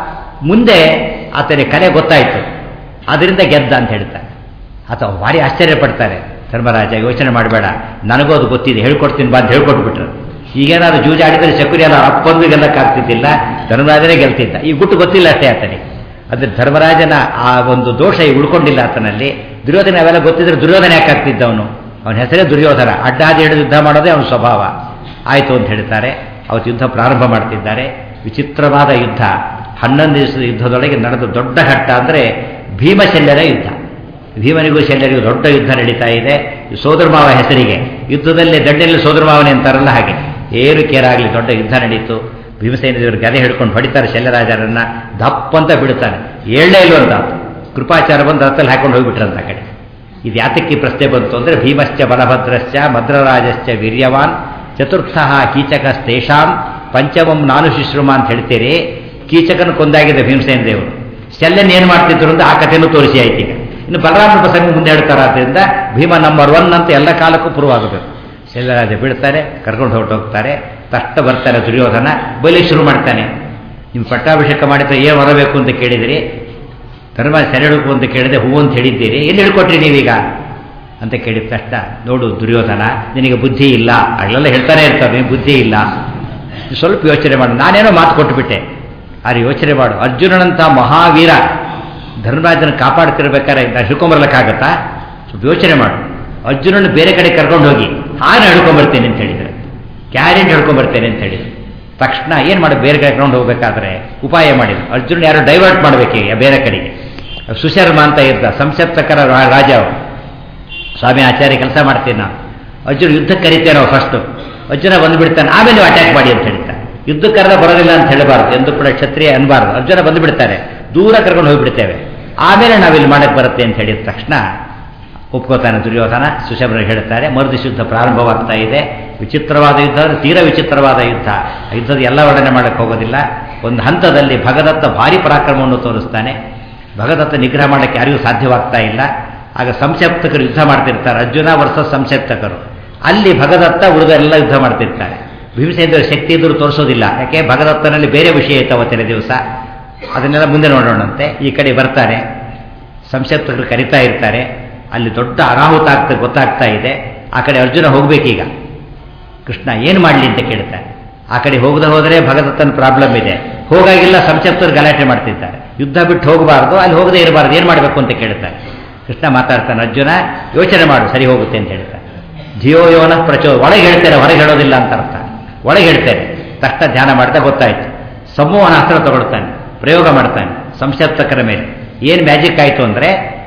ಮುಂದೆ ಆತನಿಗೆ ಕಲೆ ಗೊತ್ತಾಯಿತು ಅದರಿಂದ ಗೆದ್ದ ಅಂತ ಹೇಳ್ತಾರೆ ಅಥವಾ ಭಾರಿ ಆಶ್ಚರ್ಯ ಪಡ್ತಾರೆ ಧರ್ಮರಾಜ ಯೋಚನೆ ಮಾಡಬೇಡ ನನಗೂ ಅದು ಗೊತ್ತಿದೆ ಹೇಳ್ಕೊಡ್ತೀನಿ ಬಾ ಅಂತ ಹೇಳ್ಕೊಟ್ಬಿಟ್ರು ಈಗೇನಾದ್ರು ಜೂಜಾಡಿದರೆ ಚಕುರಿ ಎಲ್ಲ ಅಪ್ಪಂದು ಗೆಲ್ಲಕ್ಕಾಗ್ತಿದ್ದಿಲ್ಲ ಧರ್ಮರಾಜನೇ ಗೆಲ್ತಿದ್ದ ಈ ಗುಟ್ಟು ಗೊತ್ತಿಲ್ಲ ಅಷ್ಟೇ ಆತನಿಗೆ ಅದ್ರ ಧರ್ಮರಾಜನ ಆ ಒಂದು ದೋಷ ಈಗ ಉಳ್ಕೊಂಡಿಲ್ಲ ಆತನಲ್ಲಿ ದುರ್ಯೋಧನ ಅವೆಲ್ಲ ಗೊತ್ತಿದ್ರೆ ದುರ್ಯೋಧನ ಯಾಕೆ ಆಗ್ತಿದ್ದ ಅವನು ಅವನ ಹೆಸರೇ ದುರ್ಯೋಧನ ಅಡ್ಡಾದಿ ಹಿಡಿದು ಯುದ್ಧ ಮಾಡೋದೇ ಅವನ ಸ್ವಭಾವ ಆಯಿತು ಅಂತ ಹೇಳ್ತಾರೆ ಅವತ್ತು ಯುದ್ಧ ಪ್ರಾರಂಭ ಮಾಡ್ತಿದ್ದಾರೆ ವಿಚಿತ್ರವಾದ ಯುದ್ಧ ಹನ್ನೊಂದು ದಿವಸದ ಯುದ್ಧದೊಳಗೆ ನಡೆದ ದೊಡ್ಡ ಘಟ್ಟ ಅಂದರೆ ಭೀಮಶಲ್ಯರ ಯುದ್ಧ ಭೀಮನಿಗೂ ಶಲ್ಯರಿಗೂ ದೊಡ್ಡ ಯುದ್ಧ ನಡೀತಾ ಇದೆ ಸೋದರಮಾವ ಹೆಸರಿಗೆ ಯುದ್ಧದಲ್ಲಿ ದಂಡೆಯಲ್ಲಿ ಸೋದರಮಾವನೆ ಅಂತಾರಲ್ಲ ಹಾಗೆ ಏನು ಕೇರಾಗಲಿ ದೊಡ್ಡ ಯುದ್ಧ ನಡೀತು ಭೀಮಸೇನ ದೇವರು ಗದೆ ಹಿಡ್ಕೊಂಡು ಹೊಡಿತಾರೆ ಶಲ್ಯರಾಜರನ್ನ ದಪ್ಪಂತ ಬಿಡುತ್ತಾನೆ ಏಳನೇ ಇಲ್ವಂತ ಕೃಪಾಚಾರ ಬಂದು ರಥದಲ್ಲಿ ಹಾಕೊಂಡು ಹೋಗ್ಬಿಟ್ರಂತ ಆ ಕಡೆ ಇದು ಯಾತಕ್ಕೆ ಪ್ರಶ್ನೆ ಬಂತು ಅಂದರೆ ಭೀಮಶ್ಚ ಬಲಭದ್ರಶ್ಚ ಭದ್ರರಾಜಶ್ಚ ವೀರ್ಯವಾನ್ ಚತುರ್ಥ ಕೀಚಕ ಸ್ಥೇಷಾಂ ಪಂಚಮಂ ನಾನು ಶಿಶ್ರುಮ ಅಂತ ಹೇಳ್ತೀರಿ ಕೀಚಕನ ಕೊಂದಾಗಿದೆ ಭೀಮಸೇನ ದೇವರು ಶಲ್ಯನ ಏನು ಮಾಡ್ತಿದ್ರು ಅಂತ ಆ ಕಥೆನೂ ತೋರಿಸಿ ಆಯ್ತು ಈಗ ಇನ್ನು ಬಲರಾಮನ ಪ್ರಸಂಗ ಮುಂದೆ ಹೇಳ್ತಾರೆ ಆದ್ದರಿಂದ ಭೀಮ ನಂಬರ್ ಒನ್ ಅಂತ ಎಲ್ಲ ಕಾಲಕ್ಕೂ ಪ್ರೂವ್ ಆಗಬೇಕು ಶಲ್ಯರಾಜ ಬೀಳ್ತಾರೆ ಕರ್ಕೊಂಡು ಹೊರಟೋಗ್ತಾರೆ ತಷ್ಟ ಬರ್ತಾರೆ ದುರ್ಯೋಧನ ಬಲಿ ಶುರು ಮಾಡ್ತಾನೆ ನೀವು ಪಟ್ಟಾಭಿಷೇಕ ಮಾಡಿದ್ರೆ ಏನು ಹೊರಬೇಕು ಅಂತ ಕೇಳಿದಿರಿ ಧರ್ಮ ಸೆರೆ ಹಿಡ್ಕು ಅಂತ ಕೇಳಿದೆ ಹೂ ಅಂತ ಹೇಳಿದ್ದೀರಿ ಎಲ್ಲಿ ಹೇಳ್ಕೊಟ್ರಿ ನೀವೀಗ ಅಂತ ಕೇಳಿದ ತಕ್ಷಣ ನೋಡು ದುರ್ಯೋಧನ ನಿನಗೆ ಬುದ್ಧಿ ಇಲ್ಲ ಅಲ್ಲೆಲ್ಲ ಹೇಳ್ತಾನೆ ಇರ್ತಾರೆ ನೀವು ಬುದ್ಧಿ ಇಲ್ಲ ಸ್ವಲ್ಪ ಯೋಚನೆ ಮಾಡು ನಾನೇನೋ ಮಾತು ಕೊಟ್ಟುಬಿಟ್ಟೆ ಆದ್ರೆ ಯೋಚನೆ ಮಾಡು ಅರ್ಜುನನಂಥ ಮಹಾವೀರ ಧರ್ಮರಾಜನ ಕಾಪಾಡ್ತಿರ್ಬೇಕಾದ್ರೆ ನಾನು ಹಿಡ್ಕೊಂಬರ್ಲಿಕ್ಕಾಗತ್ತಾ ಸ್ವಲ್ಪ ಯೋಚನೆ ಮಾಡು ಅರ್ಜುನನ ಬೇರೆ ಕಡೆ ಕರ್ಕೊಂಡು ಹೋಗಿ ಹಾಗೆ ಹಿಡ್ಕೊಂಬರ್ತೇನೆ ಅಂತ ಹೇಳಿದರೆ ಕ್ಯಾರೆಂಟ್ ಹಿಡ್ಕೊಂಬರ್ತೇನೆ ಅಂತ ಹೇಳಿ ತಕ್ಷಣ ಏನು ಮಾಡಿ ಬೇರೆ ಕಡೆ ಕರ್ಕೊಂಡು ಹೋಗ್ಬೇಕಾದ್ರೆ ಉಪಾಯ ಮಾಡಿದ್ರು ಅರ್ಜುನ ಯಾರು ಡೈವರ್ಟ್ ಮಾಡಬೇಕೀಗ ಬೇರೆ ಕಡೆಗೆ ಸುಶರ್ಮ ಅಂತ ಇದ್ದ ಸಂಸಪ್ತಕರ ರಾಜ ಅವರು ಸ್ವಾಮಿ ಆಚಾರ್ಯ ಕೆಲಸ ಮಾಡ್ತೀನಿ ನಾನು ಅರ್ಜುನ ಯುದ್ಧಕ್ಕೆ ಕರಿತೇನೆ ನಾವು ಫಸ್ಟು ಅರ್ಜುನ ಬಂದುಬಿಡ್ತಾನೆ ಆಮೇಲೆ ನೀವು ಅಟ್ಯಾಕ್ ಮಾಡಿ ಅಂತ ಹೇಳ್ತಾನೆ ಯುದ್ಧಕ್ಕೆ ಕರೆದ ಬರೋದಿಲ್ಲ ಅಂತ ಹೇಳಬಾರ್ದು ಎಂದು ಕೂಡ ಕ್ಷತ್ರಿಯ ಅನ್ಬಾರ್ದು ಅರ್ಜುನ ಬಂದುಬಿಡ್ತಾರೆ ದೂರ ಕರ್ಕೊಂಡು ಹೋಗಿಬಿಡ್ತೇವೆ ಆಮೇಲೆ ನಾವಿಲ್ಲಿ ಮಾಡಕ್ಕೆ ಬರುತ್ತೆ ಅಂತ ಹೇಳಿದ ತಕ್ಷಣ ಒಪ್ಕೋತಾನೆ ದುರ್ಯೋಧನ ಸುಶಬ್ರ ಹೇಳ್ತಾರೆ ಮರುದಿಶ ಯುದ್ಧ ಪ್ರಾರಂಭವಾಗ್ತಾ ಇದೆ ವಿಚಿತ್ರವಾದ ಯುದ್ಧ ಅಂದರೆ ತೀರ ವಿಚಿತ್ರವಾದ ಯುದ್ಧ ಆ ಯುದ್ಧದ ಎಲ್ಲ ವರ್ಣನೆ ಮಾಡಕ್ಕೆ ಹೋಗೋದಿಲ್ಲ ಒಂದು ಹಂತದಲ್ಲಿ ಭಗದತ್ತ ಭಾರಿ ಪರಾಕ್ರಮವನ್ನು ತೋರಿಸ್ತಾನೆ ಭಗದತ್ತ ನಿಗ್ರಹ ಮಾಡೋಕ್ಕೆ ಯಾರಿಗೂ ಸಾಧ್ಯವಾಗ್ತಾ ಇಲ್ಲ ಆಗ ಸಂಸಪ್ತಕರು ಯುದ್ಧ ಮಾಡ್ತಿರ್ತಾರೆ ಅರ್ಜುನ ವರ್ಸಸ್ ಸಂಸಪ್ತಕರು ಅಲ್ಲಿ ಭಗದತ್ತ ಉಳಿದರೆಲ್ಲ ಯುದ್ಧ ಮಾಡ್ತಿರ್ತಾರೆ ಭೀಮಸೇಂದ್ರ ಶಕ್ತಿ ಇದ್ರೂ ತೋರಿಸೋದಿಲ್ಲ ಯಾಕೆ ಭಗದತ್ತನಲ್ಲಿ ಬೇರೆ ವಿಷಯ ಇತ್ತು ಅವತ್ತಿನ ದಿವಸ ಅದನ್ನೆಲ್ಲ ಮುಂದೆ ನೋಡೋಣಂತೆ ಈ ಕಡೆ ಬರ್ತಾರೆ ಸಂಸಪ್ತಕರು ಕರಿತಾ ಇರ್ತಾರೆ ಅಲ್ಲಿ ದೊಡ್ಡ ಅನಾಹುತ ಆಗ್ತಾ ಗೊತ್ತಾಗ್ತಾ ಇದೆ ಆ ಕಡೆ ಅರ್ಜುನ ಹೋಗ್ಬೇಕೀಗ ಕೃಷ್ಣ ಏನು ಮಾಡಲಿ ಅಂತ ಕೇಳ್ತಾರೆ ಆ ಕಡೆ ಹೋಗದೆ ಹೋದರೆ ಭಗದತ್ತನ ಪ್ರಾಬ್ಲಮ್ ಇದೆ ಹೋಗಾಗಿಲ್ಲ ಸಂಸಪ್ತರು ಗಲಾಟೆ ಮಾಡ್ತಿದ್ದಾರೆ ಯುದ್ಧ ಬಿಟ್ಟು ಹೋಗಬಾರ್ದು ಅಲ್ಲಿ ಹೋಗದೆ ಇರಬಾರ್ದು ಏನು ಮಾಡಬೇಕು ಅಂತ ಕೇಳ್ತಾರೆ ಕೃಷ್ಣ ಮಾತಾಡ್ತಾನೆ ಅರ್ಜುನ ಯೋಚನೆ ಮಾಡು ಸರಿ ಹೋಗುತ್ತೆ ಅಂತ ಹೇಳ್ತಾನೆ ಧಿಯೋ ಯೋನ ಪ್ರಚೋ ಒಳಗೆ ಹೇಳ್ತಾರೆ ಹೊರಗೆ ಹೇಳೋದಿಲ್ಲ ಅಂತ ಅರ್ಥ ಒಳಗೆ ಹೇಳ್ತಾರೆ ತಕ್ಷಣ ಧ್ಯಾನ ಮಾಡ್ತಾ ಗೊತ್ತಾಯ್ತು ಸಮೂಹನ ಅಸ್ತ್ರ ತಗೊಳ್ತಾನೆ ಪ್ರಯೋಗ ಮಾಡ್ತಾನೆ ಸಂಸಪ್ತಕರ ಮೇಲೆ ಏನು ಮ್ಯಾಜಿಕ್ ಆಯಿತು ಅಂದರೆ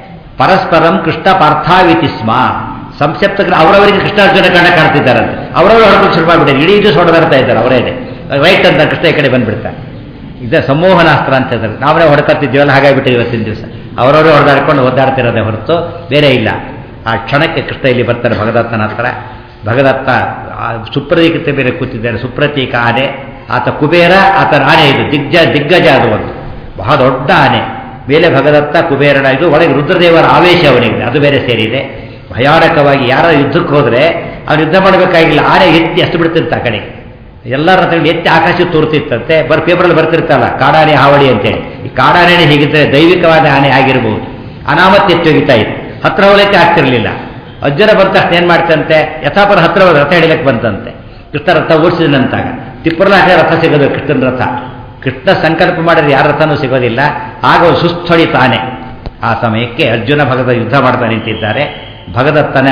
ಪರಸ್ಪರಂ ಕೃಷ್ಣ ಪಾರ್ಥಾವಿತಿ ಸ್ಮ ಸಂಸಪ್ತಕರು ಅವರವರಿಗೆ ಕೃಷ್ಣಾರ್ಜುನ ಕಂಡ ಕಾಣ್ತಿದ್ದಾರಂತೆ ಅವರವರು ಹೊರಕೊಂಡು ಶುರು ಮಾಡಿಬಿಟ್ಟು ಇಡೀ ದಿವಸ ಹೊಡೆದಾಡ್ತಾ ಇದ್ದಾರೆ ಅವರೇನೆ ರೈಟ್ ಅಂತ ಕೃಷ್ಣ ಈ ಕಡೆ ಬಂದ್ಬಿಡ್ತಾರೆ ಇದೇ ಸಂಮೋಹನಾಸ್ತ್ರ ಅಂತ ಇದ್ದಾರೆ ನಾವೇ ಹೊಡ್ಕತ್ತಿದ್ದೀವಲ್ಲ ಹಾಗಾಗಿಬಿಟ್ಟು ಇವತ್ತಿನ ದಿವಸ ಅವರವರೇ ಹೊಡೆದಾಡ್ಕೊಂಡು ಒದ್ದಾಡ್ತಿರೋದೇ ಹೊರತು ಬೇರೆ ಇಲ್ಲ ಆ ಕ್ಷಣಕ್ಕೆ ಕೃಷ್ಣ ಇಲ್ಲಿ ಬರ್ತಾರೆ ಭಗದತ್ತನ ಹತ್ರ ಭಗದತ್ತ ಸುಪ್ರತೀಕತೆ ಬೇರೆ ಕೂತಿದ್ದಾರೆ ಸುಪ್ರತೀಕ ಆನೆ ಆತ ಕುಬೇರ ಆತನ ಆನೆ ಇದು ದಿಗ್ಜ ದಿಗ್ಗಜ ಅದು ಒಂದು ಬಹಳ ದೊಡ್ಡ ಆನೆ ಮೇಲೆ ಭಗದತ್ತ ಕುಬೇರನ ಇದು ಒಳಗೆ ರುದ್ರದೇವರ ಆವೇಶ ಅವನಿಗೆ ಅದು ಬೇರೆ ಸೇರಿದೆ ಭಯಾನಕವಾಗಿ ಯಾರ ಯುದ್ಧಕ್ಕೆ ಹೋದರೆ ಅವ್ನು ಯುದ್ಧ ಮಾಡಬೇಕಾಗಿಲ್ಲ ಆನೆ ಎತ್ತಿ ಅಷ್ಟು ಬಿಡ್ತಿರ್ತ ಆ ಕಡೆ ಎಲ್ಲರ ತಗೊಂಡು ಎತ್ತಿ ಆಕಾಶಕ್ಕೆ ತೋರ್ತಿತ್ತಂತೆ ಬರ್ ಪೇಪರಲ್ಲಿ ಬರ್ತಿರ್ತಲ್ಲ ಕಾಡಾನೆ ಹಾವಳಿ ಅಂತೇಳಿ ಈ ಕಾಡಾನೆ ಹೀಗಿದ್ರೆ ದೈವಿಕವಾದ ಆನೆ ಆಗಿರ್ಬೋದು ಅನಾಮತ್ ಎತ್ತಿ ಹೋಗಿತಾ ಇತ್ತು ಹತ್ರ ಹೋಗಲಿಕ್ಕೆ ಆಗ್ತಿರ್ಲಿಲ್ಲ ಅಜ್ಜನ ಬಂದ ತಕ್ಷಣ ಏನು ಮಾಡ್ತಂತೆ ಯಥಾಪರ ಹತ್ರ ಹೋದ ರಥ ಹಿಡಿಲಕ್ಕೆ ಬಂತಂತೆ ಕೃಷ್ಣ ರಥ ಓಡಿಸಿದನಂತಾಗ ತಿಪ್ಪರ್ಲಾಕ ರಥ ಸಿಗೋದು ಕೃಷ್ಣನ ರಥ ಕೃಷ್ಣ ಸಂಕಲ್ಪ ಮಾಡಿದ್ರೆ ಯಾರ ರಥನೂ ಸಿಗೋದಿಲ್ಲ ಆಗ ಸುಸ್ಥಳಿ ತಾನೆ ಆ ಸಮಯಕ್ಕೆ ಅರ್ಜುನ ಭಗದ ಯುದ್ಧ ಮಾಡ್ತಾ ನಿಂತಿದ್ದಾರೆ ಭಗದತ್ತನ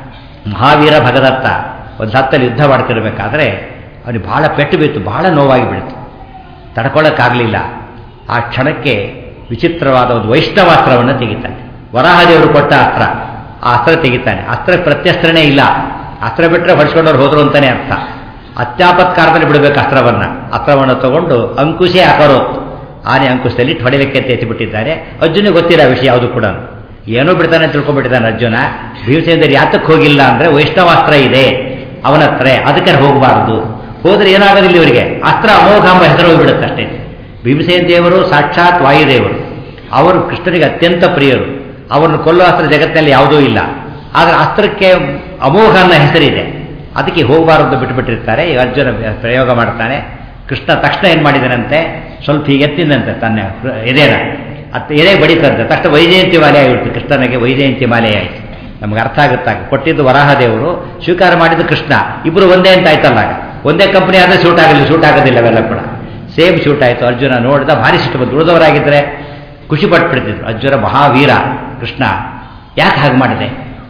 ಮಹಾವೀರ ಭಗದತ್ತ ಒಂದು ಹತ್ತಲ್ಲಿ ಯುದ್ಧ ಮಾಡ್ತಿರ್ಬೇಕಾದ್ರೆ ಅವನಿಗೆ ಬಹಳ ಪೆಟ್ಟು ಬಿತ್ತು ಬಹಳ ನೋವಾಗಿ ಬಿಡ್ತು ತಡ್ಕೊಳ್ಳೋಕ್ಕಾಗಲಿಲ್ಲ ಆ ಕ್ಷಣಕ್ಕೆ ವಿಚಿತ್ರವಾದ ಒಂದು ವೈಷ್ಣವಾಸ್ತ್ರವನ್ನು ತೆಗಿತಾನೆ ವರಾಹದೇವರು ಕೊಟ್ಟ ಅಸ್ತ್ರ ಆ ಅಸ್ತ್ರ ತೆಗಿತಾನೆ ಅಸ್ತ್ರ ಪ್ರತ್ಯಸ್ತ್ರನೇ ಇಲ್ಲ ಅಸ್ತ್ರ ಬಿಟ್ಟರೆ ಹೊಡ್ಸ್ಕೊಂಡವ್ರು ಹೋದ್ರು ಅಂತಾನೆ ಅರ್ಥ ಅತ್ಯಾಪತ್ಕಾರದಲ್ಲಿ ಬಿಡಬೇಕು ಅಸ್ತ್ರವನ್ನು ಅಸ್ತ್ರವನ್ನು ತಗೊಂಡು ಅಂಕುಶೇ ಅಕರೋತ್ ಆನೆ ಅಂಕುಶದಲ್ಲಿ ಹೊಡೆಯಲಿಕ್ಕೆ ಅಂತ ಎತ್ತಿಬಿಟ್ಟಿದ್ದಾರೆ ಅರ್ಜುನಿಗೆ ಗೊತ್ತಿಲ್ಲ ಆ ವಿಷಯ ಯಾವುದು ಕೂಡ ಏನೋ ಬಿಡ್ತಾನೆ ತಿಳ್ಕೊಂಡ್ಬಿಟ್ಟಿದ್ದಾನೆ ಅರ್ಜುನ ಭೀಮಸೇನದಲ್ಲಿ ಯಾತಕ್ಕೆ ಹೋಗಿಲ್ಲ ಅಂದ್ರೆ ವೈಷ್ಣವಾಸ್ತ್ರ ಇದೆ ಅವನ ಹತ್ರ ಅದಕ್ಕೆ ಹೋಗಬಾರದು ಹೋದ್ರೆ ಏನಾಗೋದಿಲ್ಲ ಇವರಿಗೆ ಅಸ್ತ್ರ ಅಮೋಘ ಎಂಬ ಹೆಸರು ಹೋಗ್ಬಿಡುತ್ತೆ ಅಷ್ಟೇ ಭೀಮಸೇನ ದೇವರು ಸಾಕ್ಷಾತ್ ವಾಯುದೇವರು ಅವರು ಕೃಷ್ಣನಿಗೆ ಅತ್ಯಂತ ಪ್ರಿಯರು ಅವರನ್ನು ಕೊಲ್ಲುವ ಅಸ್ತ್ರ ಜಗತ್ತಿನಲ್ಲಿ ಯಾವುದೂ ಇಲ್ಲ ಆದರೆ ಅಸ್ತ್ರಕ್ಕೆ ಅಮೋಘ ಅನ್ನೋ ಹೆಸರಿದೆ ಅದಕ್ಕೆ ಹೋಗಬಾರದು ಬಿಟ್ಟುಬಿಟ್ಟಿರ್ತಾರೆ ಈಗ ಅರ್ಜುನ ಪ್ರಯೋಗ ಮಾಡ್ತಾನೆ ಕೃಷ್ಣ ತಕ್ಷಣ ಏನು ಮಾಡಿದನಂತೆ ಸ್ವಲ್ಪ ಹೀಗೆ ಎತ್ತಿದಂತೆ ತನ್ನ ಎದೆನ ಅತ್ತ ಎದೆ ಬಡಿತಂತೆ ತಕ್ಷಣ ವೈಜಯಂತಿ ಮಾಲೆ ಆಗಿಬಿಡ್ತು ಕೃಷ್ಣನಿಗೆ ವೈಜಯಂತಿ ಮಾಲೆ ಆಯಿತು ನಮ್ಗೆ ಅರ್ಥ ಆಗುತ್ತಾಗ ಕೊಟ್ಟಿದ್ದು ವರಾಹದೇವರು ಸ್ವೀಕಾರ ಮಾಡಿದ್ದು ಕೃಷ್ಣ ಇಬ್ಬರು ಒಂದೇ ಅಂತ ಆಯ್ತಲ್ಲ ಆಗ ಒಂದೇ ಕಂಪನಿ ಆದರೆ ಶೂಟ್ ಆಗಲಿಲ್ಲ ಶೂಟ್ ಆಗೋದಿಲ್ಲ ಅವೆಲ್ಲ ಕೂಡ ಸೇಮ್ ಶೂಟ್ ಆಯಿತು ಅರ್ಜುನ ನೋಡಿದ ಭಾರಿ ಸಿಟ್ಟು ಬಂದು ಉಳಿದವರಾಗಿದ್ದರೆ ಖುಷಿ ಪಟ್ಬಿಡ್ತಿದ್ರು ಅರ್ಜುನ ಮಹಾವೀರ ಕೃಷ್ಣ ಯಾಕೆ ಹಾಗೆ ಮಾಡಿದೆ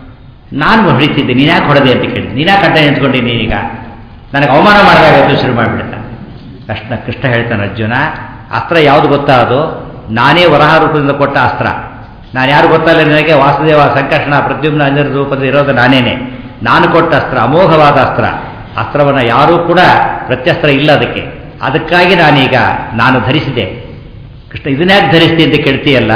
ನಾನು ಹೊಡಿತಿದ್ದೆ ನೀನು ಯಾಕೆ ಹೊಡೆದೆ ಅಂತ ಕೇಳಿದೆ ನೀನ್ಯಾಕೆ ಅಡ್ಡ ನಿಂತ್ಕೊಂಡಿ ನೀನೀಗ ನನಗೆ ಅವಮಾನ ಮಾಡಬೇಕಾಯ್ತು ಶುರು ಮಾಡಿಬಿಡ್ತ ಕೃಷ್ಣ ಕೃಷ್ಣ ಹೇಳ್ತಾನೆ ಅರ್ಜುನ ಅಸ್ತ್ರ ಯಾವುದು ಗೊತ್ತಾ ಅದು ನಾನೇ ವರಹ ರೂಪದಿಂದ ಕೊಟ್ಟ ಅಸ್ತ್ರ ನಾನು ಯಾರು ಗೊತ್ತಲ್ಲ ನನಗೆ ವಾಸುದೇವ ಸಂಕರ್ಷಣ ಪ್ರದ್ಯುಮ್ನ ಅಂಜನ ರೂಪದಲ್ಲಿ ಇರೋದು ನಾನೇನೆ ನಾನು ಕೊಟ್ಟ ಅಸ್ತ್ರ ಅಮೋಘವಾದ ಅಸ್ತ್ರ ಅಸ್ತ್ರವನ್ನು ಯಾರೂ ಕೂಡ ಪ್ರತ್ಯಸ್ತ್ರ ಇಲ್ಲ ಅದಕ್ಕೆ ಅದಕ್ಕಾಗಿ ನಾನೀಗ ನಾನು ಧರಿಸಿದೆ ಕೃಷ್ಣ ಇದನ್ಯಾಕೆ ಧರಿಸ್ತಿ ಅಂತ ಕೇಳ್ತೀಯಲ್ಲ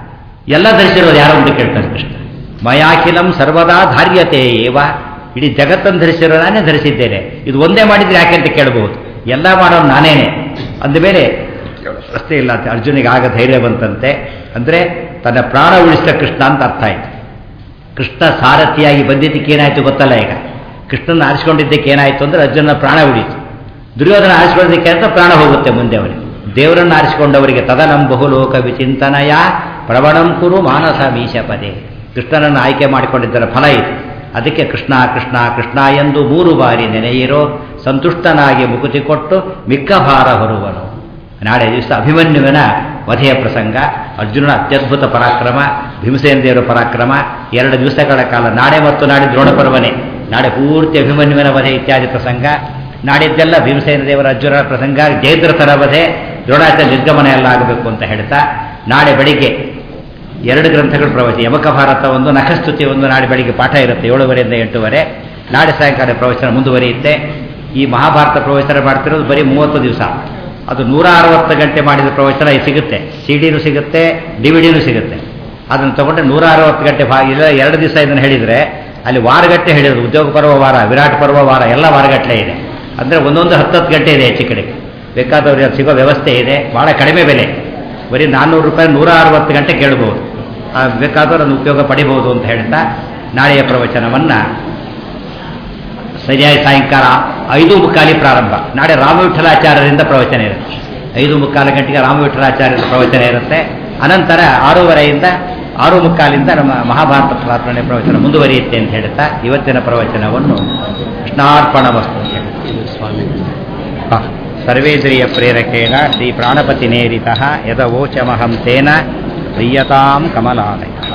ಎಲ್ಲ ಧರಿಸಿರೋದು ಯಾರು ಅಂತ ಕೇಳ್ತಾನೆ ಕೃಷ್ಣ ಮಯಾಖಿಲಂ ಸರ್ವದಾ ಧಾರ್ಯತೆ ಏವ ಇಡೀ ಜಗತ್ತನ್ನು ಧರಿಸಿರೋ ನಾನೇ ಧರಿಸಿದ್ದೇನೆ ಇದು ಒಂದೇ ಮಾಡಿದ್ರೆ ಯಾಕೆ ಅಂತ ಕೇಳಬಹುದು ಎಲ್ಲ ಮಾಡೋನು ನಾನೇನೆ ಅಂದಮೇಲೆ ಪ್ರಶ್ನೆ ಇಲ್ಲ ಅಂತ ಅರ್ಜುನಿಗೆ ಆಗ ಧೈರ್ಯ ಬಂತಂತೆ ಅಂದರೆ ತನ್ನ ಪ್ರಾಣ ಉಳಿಸಿದ ಕೃಷ್ಣ ಅಂತ ಅರ್ಥ ಆಯ್ತು ಕೃಷ್ಣ ಸಾರಥಿಯಾಗಿ ಬಂದಿದ್ದಕ್ಕೆ ಏನಾಯ್ತು ಗೊತ್ತಲ್ಲ ಈಗ ಕೃಷ್ಣನ ಆರಿಸ್ಕೊಂಡಿದ್ದಕ್ಕೆ ಏನಾಯ್ತು ಅಂದ್ರೆ ಅರ್ಜುನ ಪ್ರಾಣ ಉಳಿತು ದುರ್ಯೋಧನ ಆರಿಸ್ಕೊಳ್ಳೋದಕ್ಕೆ ಅಂತ ಪ್ರಾಣ ಹೋಗುತ್ತೆ ಮುಂದೆ ಅವರಿಗೆ ದೇವರನ್ನು ಆರಿಸಿಕೊಂಡವರಿಗೆ ತದನಂ ಬಹುಲೋಕ ವಿಚಿಂತನಯ ಪ್ರವಣಂ ಕುರು ಮಾನಸ ಮೀಶ ಪದೇ ಕೃಷ್ಣನನ್ನು ಆಯ್ಕೆ ಮಾಡಿಕೊಂಡಿದ್ದರ ಫಲ ಇದು ಅದಕ್ಕೆ ಕೃಷ್ಣ ಕೃಷ್ಣ ಕೃಷ್ಣ ಎಂದು ಮೂರು ಬಾರಿ ನೆನೆಯಿರೋ ಸಂತುಷ್ಟನಾಗಿ ಮುಕುತಿ ಕೊಟ್ಟು ಮಿಕ್ಕ ಭಾರ ಹೊರುವನು ನಾಳೆ ದಿವಸ ಅಭಿಮನ್ಯುವಿನ ವಧೆಯ ಪ್ರಸಂಗ ಅರ್ಜುನನ ಅತ್ಯದ್ಭುತ ಪರಾಕ್ರಮ ಭೀಮಸೇನ ದೇವರ ಪರಾಕ್ರಮ ಎರಡು ದಿವಸಗಳ ಕಾಲ ನಾಳೆ ಮತ್ತು ನಾಳೆ ದ್ರೋಣ ಪರ್ವನೆ ನಾಳೆ ಪೂರ್ತಿ ಅಭಿಮನ್ಯುವಿನ ವಧೆ ಇತ್ಯಾದಿ ಪ್ರಸಂಗ ನಾಡಿದ್ದೆಲ್ಲ ಭೀಮಸೇನ ದೇವರ ಅರ್ಜುನನ ಪ್ರಸಂಗ ಜಯದ್ರಥರ ವಧೆ ದ್ರೋಣಾಚಾರ್ಯ ನಿರ್ಗಮನ ಎಲ್ಲ ಆಗಬೇಕು ಅಂತ ಹೇಳ್ತಾ ನಾಳೆ ಬೆಳಿಗ್ಗೆ ಎರಡು ಗ್ರಂಥಗಳ ಪ್ರವಚನ ಯಮಕ ಭಾರತ ಒಂದು ನಖಸ್ತುತಿ ಒಂದು ನಾಳೆ ಬೆಳಿಗ್ಗೆ ಪಾಠ ಇರುತ್ತೆ ಏಳುವರೆಯಿಂದ ಎಂಟೂವರೆ ನಾಳೆ ಸಾಯಂಕಾಲ ಪ್ರವಚನ ಮುಂದುವರಿಯುತ್ತೆ ಈ ಮಹಾಭಾರತ ಪ್ರವಚನ ಮಾಡ್ತಿರೋದು ಬರೀ ಮೂವತ್ತು ದಿವಸ ಅದು ನೂರ ಅರವತ್ತು ಗಂಟೆ ಮಾಡಿದ ಪ್ರವಚನ ಸಿಗುತ್ತೆ ಸಿ ಡಿನೂ ಸಿಗುತ್ತೆ ಡಿ ವಿ ಡಿನೂ ಸಿಗುತ್ತೆ ಅದನ್ನು ತಗೊಂಡ್ರೆ ನೂರ ಅರವತ್ತು ಗಂಟೆ ಭಾಗ ಇಲ್ಲ ಎರಡು ದಿವಸ ಇದನ್ನು ಹೇಳಿದರೆ ಅಲ್ಲಿ ವಾರಗಟ್ಟೆ ಹೇಳಿದ್ರು ಉದ್ಯೋಗ ಪರ್ವ ವಾರ ವಿರಾಟ್ ಪರ್ವ ವಾರ ಎಲ್ಲ ವಾರಗಟ್ಟಲೆ ಇದೆ ಅಂದರೆ ಒಂದೊಂದು ಹತ್ತತ್ತು ಗಂಟೆ ಇದೆ ಹೆಚ್ಚು ಕಡೆಗೆ ಬೇಕಾದವ್ರಿಗೆ ಸಿಗೋ ವ್ಯವಸ್ಥೆ ಇದೆ ಭಾಳ ಕಡಿಮೆ ಬೆಲೆ ಬರೀ ನಾನ್ನೂರು ರೂಪಾಯಿ ನೂರ ಅರವತ್ತು ಗಂಟೆ ಕೇಳ್ಬೋದು ಬೇಕಾದವರು ಅದನ್ನು ಉಪಯೋಗ ಪಡಿಬಹುದು ಅಂತ ಹೇಳ್ತಾ ನಾಳೆಯ ಪ್ರವಚನವನ್ನು ಸರಿಯಾಗಿ ಸಾಯಂಕಾಲ ಐದು ಮುಕ್ಕಾಲಿ ಪ್ರಾರಂಭ ನಾಳೆ ರಾಮವಿಠಲಾಚಾರ್ಯರಿಂದ ಪ್ರವಚನ ಇರುತ್ತೆ ಐದು ಮುಕ್ಕಾಲು ಗಂಟೆಗೆ ರಾಮವಿಠಲಾಚಾರ್ಯರ ಪ್ರವಚನ ಇರುತ್ತೆ ಅನಂತರ ಆರೂವರೆಯಿಂದ ಆರು ಮುಕ್ಕಾಲಿಂದ ನಮ್ಮ ಮಹಾಭಾರತ ಪ್ರಾರ್ಥನೆ ಪ್ರವಚನ ಮುಂದುವರಿಯುತ್ತೆ ಅಂತ ಹೇಳ್ತಾ ಇವತ್ತಿನ ಪ್ರವಚನವನ್ನು ಕೃಷ್ಣಾರ್ಪಣ ವಸ್ತು ಸ್ವಾಮಿ ಸರ್ವೇಂದ್ರಿಯ ಪ್ರೇರಕೇಣ ಶ್ರೀ ಪ್ರಾಣಪತಿ ನೇರಿತ ಯದವೋಚಮಹಂ ತೇನ ಪ್ರಿಯತಾಂ ಕಮಲಾಲಯ